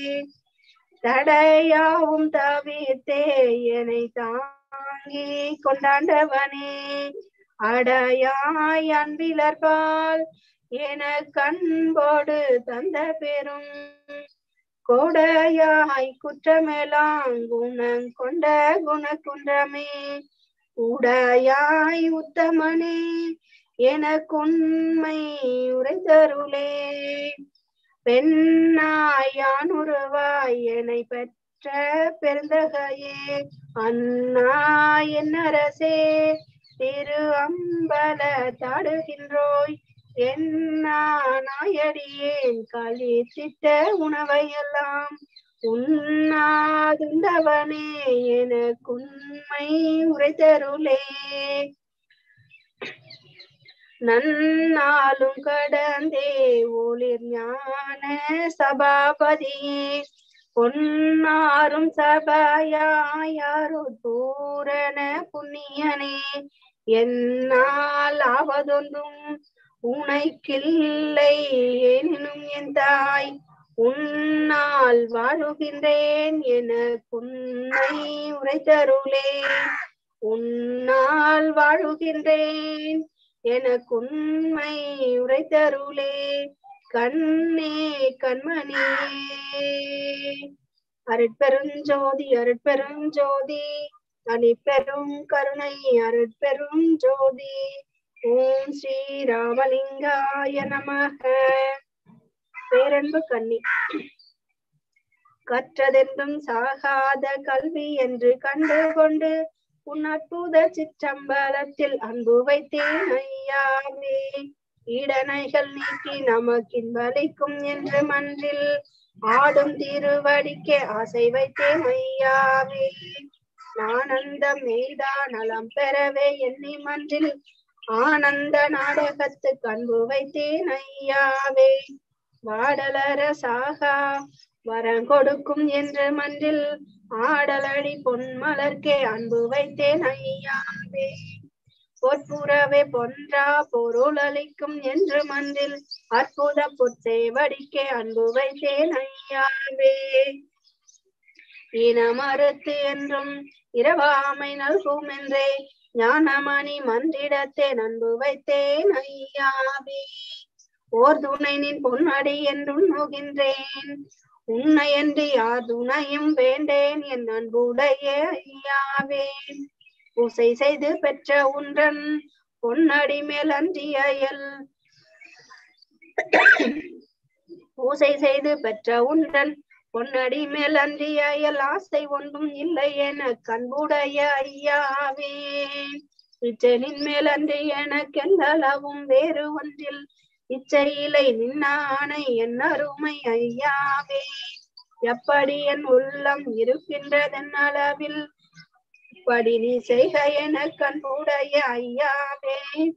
தடையாவும் தவிர்த்தே என்னை தாங்கி கொண்டாண்டவனே அடையாய் அன்பிலர்பால் என கண்போடு தந்த பெரும் கோடையாய் குற்றமெல்லாம் குணம் கொண்ட குணக்குன்றமே உடையாய் உத்தமனே எனக்குண்மை உரைத்தருளே பெண்ணாய் யானுருவாய் என்னை பெற்ற பெருந்தகையே அண்ணா என்னரசே திரு அம்பல தாடுகின்றோய் என்ன நாயடியேன் கழித்திட்ட உணவையெல்லாம் உண்ணாதுண்டவனே எனக்குண்மை உரைத்தருளே நன்னாலும் கடந்தே ஒளிர் ஞான சபாபதியே பொன்னாரும் சபையாயாரு பூரண புண்ணியனே என்னால் ஆவதொன்றும் உனைக்கில்லை எனினும் என் தாய் உன்னால் வாழுகின்றேன் என உன்னை உரைத்தருளே உன்னால் வாழுகின்றேன் எனக்கு உண்மை உரைத்தருளே கண்ணே கண்மணியே அருட்பெருஞ்சோதி அருட்பெருஞ்சோதி அணிப்பெரும் கருணை அருட்பெரும் ஜோதி ஓம் ஸ்ரீ ராமலிங்காய நமக பேரன்பு கண்ணி கற்றதென்றும் சாகாத கல்வி என்று கண்டு கொண்டு உன் அற்புத சிற்றம்பலத்தில் அன்பு வைத்தேன் ஐயாவே ஈடனைகள் நீக்கி நமக்கின்பளிக்கும் என்று மன்றில் ஆடும் திருவடிக்கே ஆசை வைத்தேன் ஐயாவே ஆனந்தம் மெய்தா நலம் பெறவே எண்ணி மன்றில் ஆனந்த நாடகத்துக்கு அன்பு வைத்தேன் ஐயாவே வாடலர சாகா வரம் கொடுக்கும் என்று மன்றில் ஆடலடி பொன்மலர்க்கே அன்பு வைத்தேன் ஐயாவே பொற்புறவே பொன்றா பொருள் அளிக்கும் என்று மன்றில் அற்புத பொற்சேவடிக்கே அன்பு வைத்தேன் ஐயாவே இனமறுத்து என்றும் இரவாமை நல்கும் என்றே ஞானமணி மன்றிடத்தே அன்பு வைத்தேன் ஐயாவே ஓர் துணை நின் பொன்னடி என்றும் நோகின்றேன் உன்னை என்று யார் துணையும் வேண்டேன் என் அன்புடைய ஐயாவே பூசை செய்து பெற்ற உன்றன் பொன்னடி மேல் அன்றியல் பூசை செய்து பெற்ற உன்றன் பொன்னடி மேல் அன்றியல் ஆசை ஒன்றும் இல்லை என கண்புடைய ஐயாவே இச்சனின் மேல் அன்றி எனக்கெந்தளவும் வேறு ஒன்றில் இச்சையிலை நின்னானை என் அருமை ஐயாவே எப்படி என் உள்ளம் இருக்கின்றதென் அளவில் இப்படி நீ செய்க என கண்புடைய ஐயாவே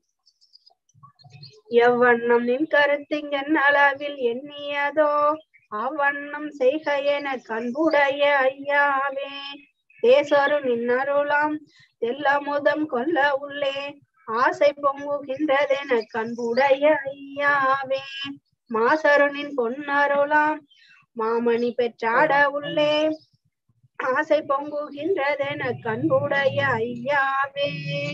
எவ்வண்ணம் நின் கருத்திங்கன் அளவில் எண்ணியதோ அவ்வண்ணம் செய்க என கண்புடைய ஐயாவே தேசரு நின்னருளாம் தெல்லமுதம் கொல்ல உள்ளே ஆசை பொங்குகின்றதென கண்புடைய ஐயாவே மாசருனின் பொன்னருளாம் மாமணி பெற்றாட உள்ளே ஆசை பொங்குகின்றதென கண்புடைய ஐயாவே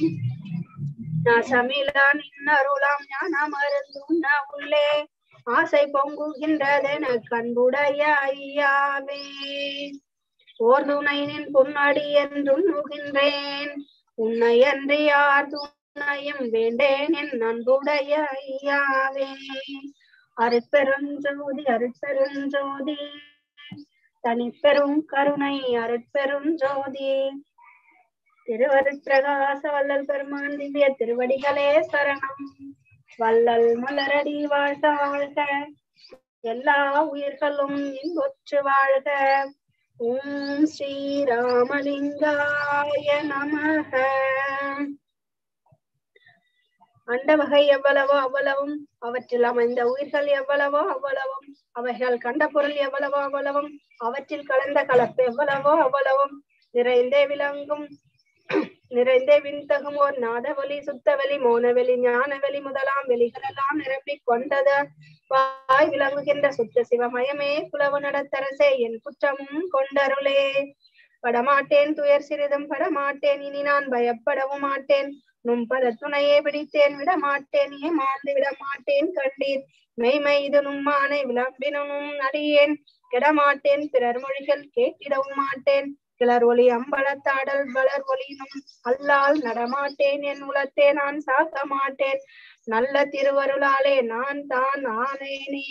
நாசமிலா நின்னருளாம் ஞான மருந்துண்ண உள்ளே ஆசை பொங்குகின்றதென கண்புடைய ஐயாவே ஓர் துணைனின் பொன்னடி என்றும் நுகின்றேன் உன்னை அன்றி யார் துணையும் வேண்டேன் என் அன்புடைய ஐயாவே அருட்பெருஞ்சோதி அருட்பெருஞ்சோதி தனிப்பெரும் கருணை அருட்பெரும் ஜோதி திருவருட்பிரகாச வள்ளல் பெருமான் திவ்ய திருவடிகளே சரணம் வள்ளல் மலரடி வாழ்க வாழ்க எல்லா உயிர்களும் இன்பொற்று வாழ்க ஓம் ஸ்ரீ ராமலிங்காய நமக அண்டவகை எவ்வளவோ அவ்வளவும் அவற்றில் அமைந்த உயிர்கள் எவ்வளவோ அவ்வளவும் அவைகள் கண்ட பொருள் எவ்வளவோ அவ்வளவும் அவற்றில் கலந்த கலப்பு எவ்வளவோ அவ்வளவும் நிறைந்தே விளங்கும் நிறைந்தே விண்தகும் ஓர் நாதவெளி சுத்தவெளி மோனவெளி ஞானவெளி முதலாம் வெளிகளெல்லாம் நிரப்பிக் கொண்டது வாய் விளங்குகின்ற சுத்த சிவமயமே குலவு நடத்தரசே என் குற்றமும் கொண்டருளே படமாட்டேன் துயர் சிறிதும் படமாட்டேன் இனி நான் பயப்படவும் மாட்டேன் நும் பல துணையே பிடித்தேன் விட மாட்டேன் ஏமாந்து விட மாட்டேன் கண்டீர் மெய்மை இது நும்மானை விளம்பினும் அடியேன் கெடமாட்டேன் பிறர் மொழிகள் கேட்டிடவும் மாட்டேன் கிளர் ஒளி அம்பலத்தாடல் வளர் ஒளினும் அல்லால் நடமாட்டேன் என் உலத்தே நான் சாக்க மாட்டேன் நல்ல திருவருளாலே நான் தான் ஆனேனே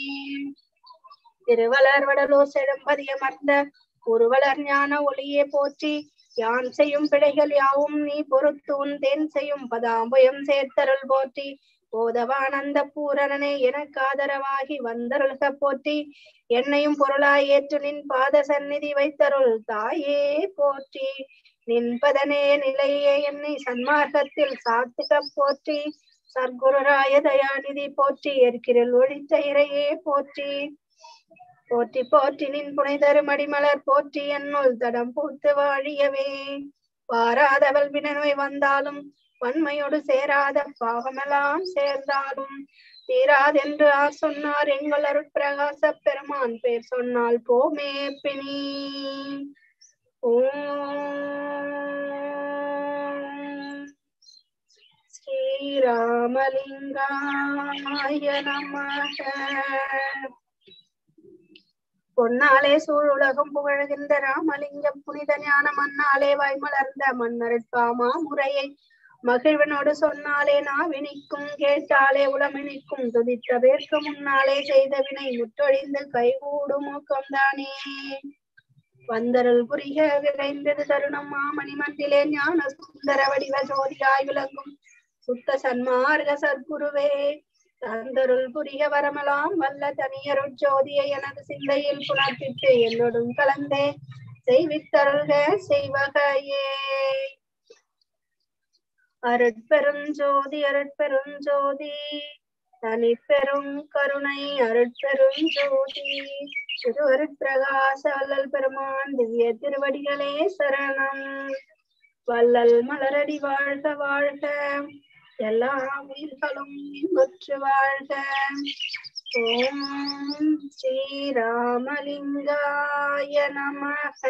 திருவளர் வடலோ செழும்பதியமர்ந்த ஒருவளர் ஞான ஒளியே போற்றி யான் செய்யும் பிழைகள் யாவும் நீ பொறுத்து உன் தேன் செய்யும் பதாம்பயம் சேர்த்தருள் போற்றி போதவானந்த பூரணனே எனக்கு ஆதரவாகி வந்தருள்க போற்றி என்னையும் பொருளாய் ஏற்று நின் பாத சந்நிதி வைத்தருள் தாயே போற்றி நின்பதனே நிலையே என்னை சன்மார்க்கத்தில் சாத்துக போற்றி சர்க்குருராய தயாநிதி போற்றி ஏற்கிறில் ஒழித்த இறையே போற்றி போற்றி போற்றி நின் புனைதரு மடிமலர் போற்றி என்னுள் தடம் பூத்து வாழியவே வாராதவள் வினவை வந்தாலும் வன்மையோடு சேராத பாவமெல்லாம் சேர்ந்தாலும் தீராதென்று ஆர் சொன்னார் எங்கள் அருட்பிரகாச பெருமான் பேர் சொன்னால் போமே பிணி ஓம் ஸ்ரீராமலிங்காய நமக பொன்னாலே சூழுலகம் புகழ்கின்ற ராமலிங்கம் புனித ஞான மண்ணாலே வாய்மலர்ந்த மன்னருட்பாமா முறையை மகிழ்வனோடு சொன்னாலே நாவினிக்கும் கேட்டாலே உளமினிக்கும் துதித்த பேர்க்கு முன்னாலே செய்த வினை முற்றொழிந்து கைகூடும் மூக்கம்தானே வந்தருள் புரிக விரைந்தது தருணம் மாமணி மந்திலே ஞான சுந்தர வடிவ ஜோதியாய் விளங்கும் சுத்த சன்மார்க சத்குருவே தந்தருள் புரிக வரமலாம் வல்ல தனியருட் ஜோதியை எனது சிந்தையில் புணர்த்திட்டு என்னோடும் கலந்தே செய்வித்தருள்க செய்வகையே அருட்பெருஞ்சோதி அருட்பெருஞ்சோதி தனி பெரும் கருணை அருட்பெருஞ்சோதி திரு அருட்பிரகாச வல்லல் பெருமான் திவ்ய திருவடிகளே சரணம் வள்ளல் மலரடி வாழ்க வாழ்க எல்லா உயிர்களும் இன்புற்று வாழ்க ஓம் ஸ்ரீராமலிங்காய நமக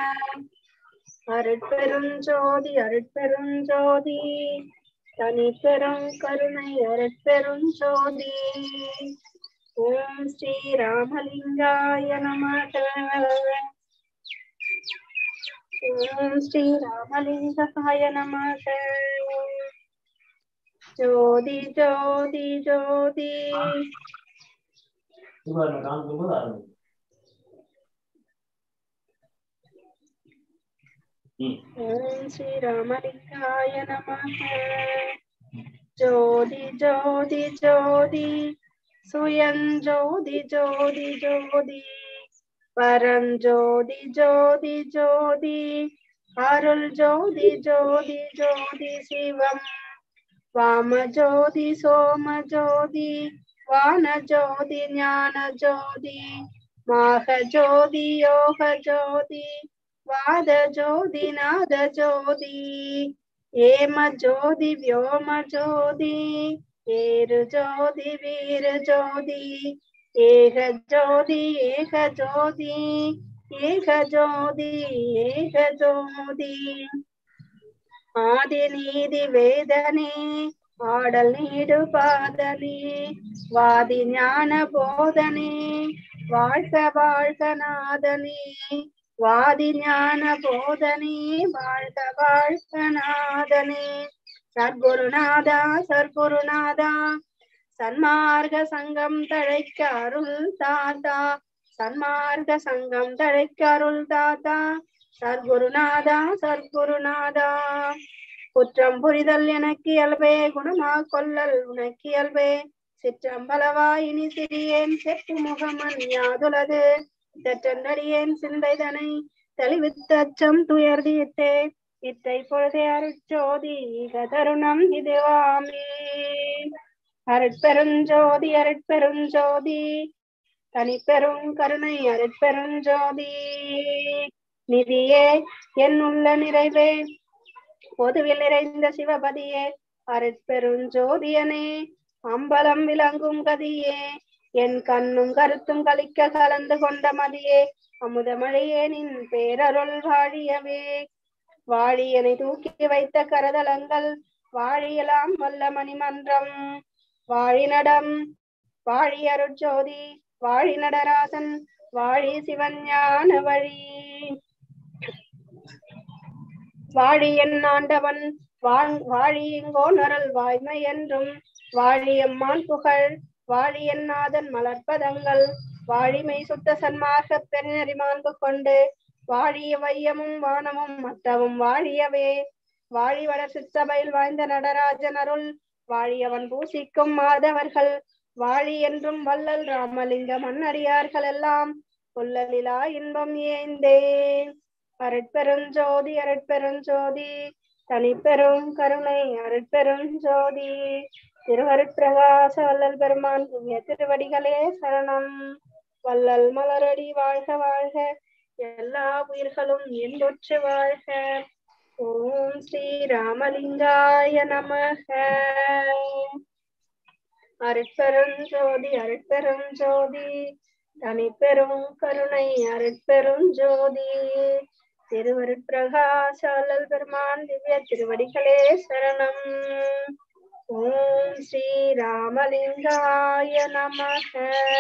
அருட்பெருஞ்சோதி அருட்பெருஞ்சோதி தனி பெரும் கருணை அருட்பெருஞ்சோதி ஓம் ஸ்ரீராமலிங்காய நமக ஓம் ஸ்ரீராமலிங்காய நமக ஜோதி ஜோதி ஜோதி காமிக்கும்போது ஆரம்பிக்கும் ம் ஓம் ஸ்ரீராமலிங்காய நமக ஜோதி ஜோதி ஜோதி சுயன் ஜோதி ஜோதி ஜோதி பரஞ்சோதி ஜோதி ஜோதி அருள் ஜோதி ஜோதி ஜோதி சிவம் வாம ஜோதி சோம ஜோதி வான ஜோதி ஞான ஜோதி மாக ஜோதி யோக ஜோதி வாத ஜோதி நாத ஜோதி ஏம ஜோதி ವ್ಯೋಮ ஜோதி ஏரு ஜோதி வீர ஜோதி ஏக ஜோதி ஏக ஜோதி ஏக ஜோதி ஏக ஜோதி ஆதி நீதி வேதனே ஆடல் நீடு பாதனே வாதி ஞான போதனே வாழ்க வாழ்க நாதனே வாதி ஞான போதனே வாழ்க வாழ்க நாதனே சர்க்குருநாதா சர்க்குருநாதா சன்மார்க்க சங்கம் தழைக்க அருள் தாத்தா சன்மார்க்க சங்கம் தழைக்க அருள் தாத்தா சர்க்குருநாதா சர்க்குருநாதா குற்றம் புரிதல் எனக்கு இயல்பே குணமா கொல்லல் உனக்கு இயல்பே சிற்றம்பலவா இனி சிறியேன் செப்பு முகமன் யாதுலது தெற்றறியேன் சிந்தைதனை தெளிவித்த அச்சம் துயர்தீர்த்தே இத்தை பொழுதே அருட்சோதி இக தருணம் இதுவாமே அருட்பெருஞ்சோதி அருட்பெருஞ்சோதி தனிப்பெரும் கருணை அருட்பெருஞ்சோதி நிதியே என் உள்ள நிறைவே பொதுவில் நிறைந்த சிவபதியே அருட்பெருஞ்சோதியனே அம்பலம் விளங்கும் கதியே என் கண்ணும் கருத்தும் கலிக்க கலந்து கொண்ட மதியே அமுதமழையே நின் பேரருள் வாழியவே வாழியனை தூக்கி வைத்த கரதலங்கள் வாழியலாம் வல்ல மணிமன்றம் வாழிநடம் வாழி அருட்ஜோதி வாழி நடராசன் வாழி சிவஞான வழி வாழி என் ஆண்டவன் வாழ் வாழி எங்கோ நரல் வாய்மை என்றும் வாழியம்மான் புகழ் வாழியன் நாதன் மலர்ப்பதங்கள் வாழிமை சுத்த சன்மார்க்க பெருநெறி மாண்பு கொண்டு வாழிய வையமும் வானமும் மற்றவும் வாழியவே வாழி வளர் சிற்றபையில் வாழ்ந்த நடராஜன் அருள் வாழியவன் பூசிக்கும் மாதவர்கள் வாழி என்றும் வள்ளல் ராமலிங்க மன்னடியார்கள் எல்லாம் கொல்லலிலா இன்பம் ஏந்தே அருட்பெருஞ்சோதி அருட்பெருஞ்சோதி தனிப்பெரும் கருணை அருட்பெருஞ்சோதி திருவருட்பிரகாச வள்ளல் பெருமான் புண்ணிய திருவடிகளே சரணம் வள்ளல் மலரடி வாழ்க வாழ்க எல்லா உயிர்களும் இன்புற்று வாழ்க ஓம் ஸ்ரீ ராமலிங்காய நமக அருட்பெருஞ்சோதி அருட்பெருஞ்சோதி தனிப்பெரும் கருணை அருட்பெருஞ்சோதி திருவருட்பிரகாசாலல் பெருமான் திவ்ய திருவடிகளே சரணம் ஓம் ஸ்ரீ ராமலிங்காய நமக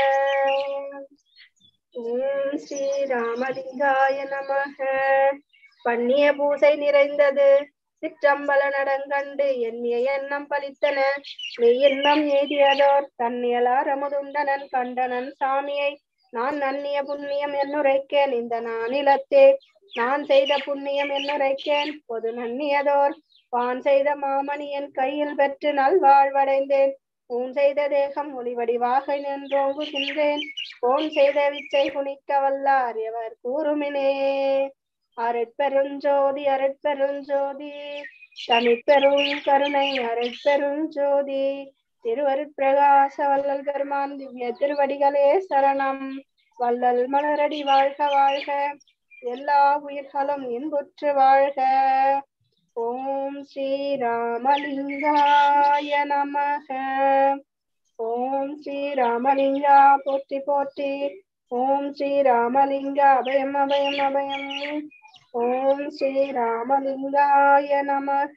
ஓம் ஸ்ரீ ராமலிங்காய நமக பண்ணிய பூசை நிறைந்தது சிற்றம்பல நடங்கண்டு எண்ணிய எண்ணம் பலித்தன மெய்யின்பம் எய்தியதோர் தன்னியலார் அமுதுண்டனன் கண்டனன் சாமியை நான் நன்னிய புண்ணியம் என்னுரைக்கேன் இந்த நானிலத்தே நான் செய்த புண்ணியம் என்னுரைக்கேன் பொது நன்னியதோர் வான் செய்த மாமணியன் கையில் பெற்று நல்வாழ்வடைந்தேன் ஊன் செய்த தேகம் ஒளிவடிவாக நின்றோங்குகின்றேன் போன் செய்த விச்சை குனிக்க வல்லார் எவர் கூறுமினே அருட்பெருஞ்சோதி அருட்பெருஞ்சோதி தனிப்பெரும் கருணை அருட்பெருஞ்சோதி திருவருட்பிரகாச வள்ளல் பெருமான் திவ்ய திருவடிகளே சரணம் வள்ளல் மலரடி வாழ்க வாழ்க எல்லா உயிர்களும் இன்புற்று வாழ்க ஓம் ஸ்ரீ ராமலிங்காய நமக ஓம் ஸ்ரீ ராமலிங்கா போற்றி போற்றி ஓம் ஸ்ரீ ராமலிங்கா அபயம் அபயம் அபயம் ஓம் ஸ்ரீ ராமலிங்காய நமக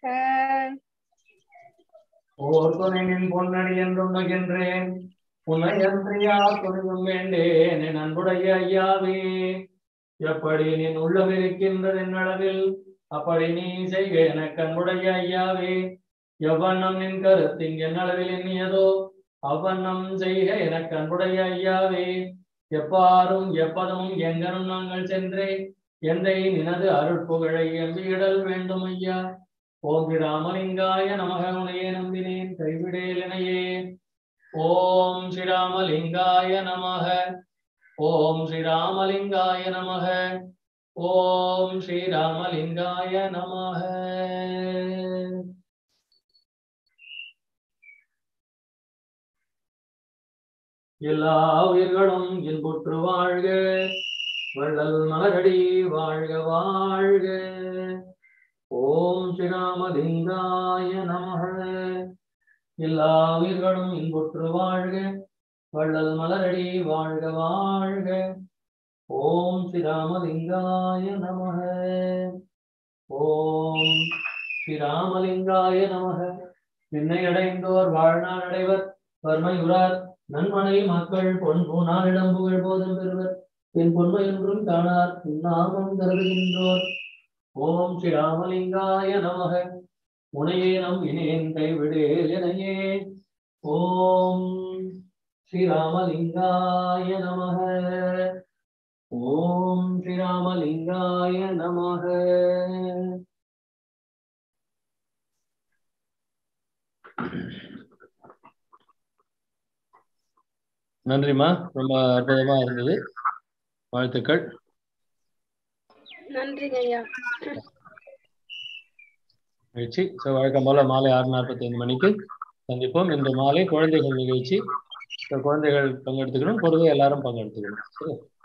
ஓர் துணையின் பொன்னடி என்றும் நகின்றேன் உன்னை அன்றியா துணிவும் வேண்டேன் என் அன்புடைய ஐயாவே எப்படி நீ உள்ளம் இருக்கின்றது என்னளவில் அப்படி நீ செய்க எனக்கு அன்புடைய ஐயாவே எவ்வண்ணம் நின் கருத்தின் என்னளவில் எண்ணியதோ அவ்வண்ணம் செய்க எனக்கு அன்புடைய ஐயாவே எப்பாரும் எப்பதமும் எங்கனும் நாங்கள் சென்றே எந்தை நினது அருட்புகழை எம்பியிடல் வேண்டும் ஐயா ஓம் ஸ்ரீராமலிங்காய நமக உனையே நம்பினேன் கைவிடேல் இணையே ஓம் ஸ்ரீராமலிங்காய நமக ஓம் ஸ்ரீராமலிங்காய நமக ஓம் ஸ்ரீராமலிங்காய நமக எல்லா உயிர்களும் இன்புற்று வாழ்க வள்ளல் மலரடி வாழ்க வாழ்க ஓம் ஸ்ரீராமலிங்காய நமக எல்லா உயிர்களும் இன்புற்று வாழ்க வள்ளல் மலரடி வாழ்க வாழ்க ஓம் ஸ்ரீராமலிங்காய நமக ஓம் ஸ்ரீராமலிங்காய நமக நின்னை அடைந்தோர் வாழ்நாள் அடைவர் வறுமை உறார் நன்மனை மக்கள் பொன் பூனாரிடம் புகழ் போதும் பெறுவர் என் பொன்மை ஒன்றும் காணார் நாமம் கருதுகின்றோர் ஓம் ஸ்ரீராமலிங்காய நமக உனையே நம் இனேன் கைவிடேல் எனையே ஓம் ஸ்ரீராமலிங்காய நமக ஓம் ஸ்ரீராமலிங்காய நமக நன்றிம்மா ரொம்ப அற்புதமா இருந்தது வாழ்த்துக்கள் நன்றிங்க ஐயா நிகழ்ச்சி ஸோ வழக்கம் போல மாலை ஆறு நாற்பத்தி ஐந்து மணிக்கு சந்திப்போம் இன்று மாலை குழந்தைகள் நிகழ்ச்சி ஸோ குழந்தைகள் பங்கெடுத்துக்கணும் பொதுவாக எல்லாரும் பங்கெடுத்துக்கணும் சரி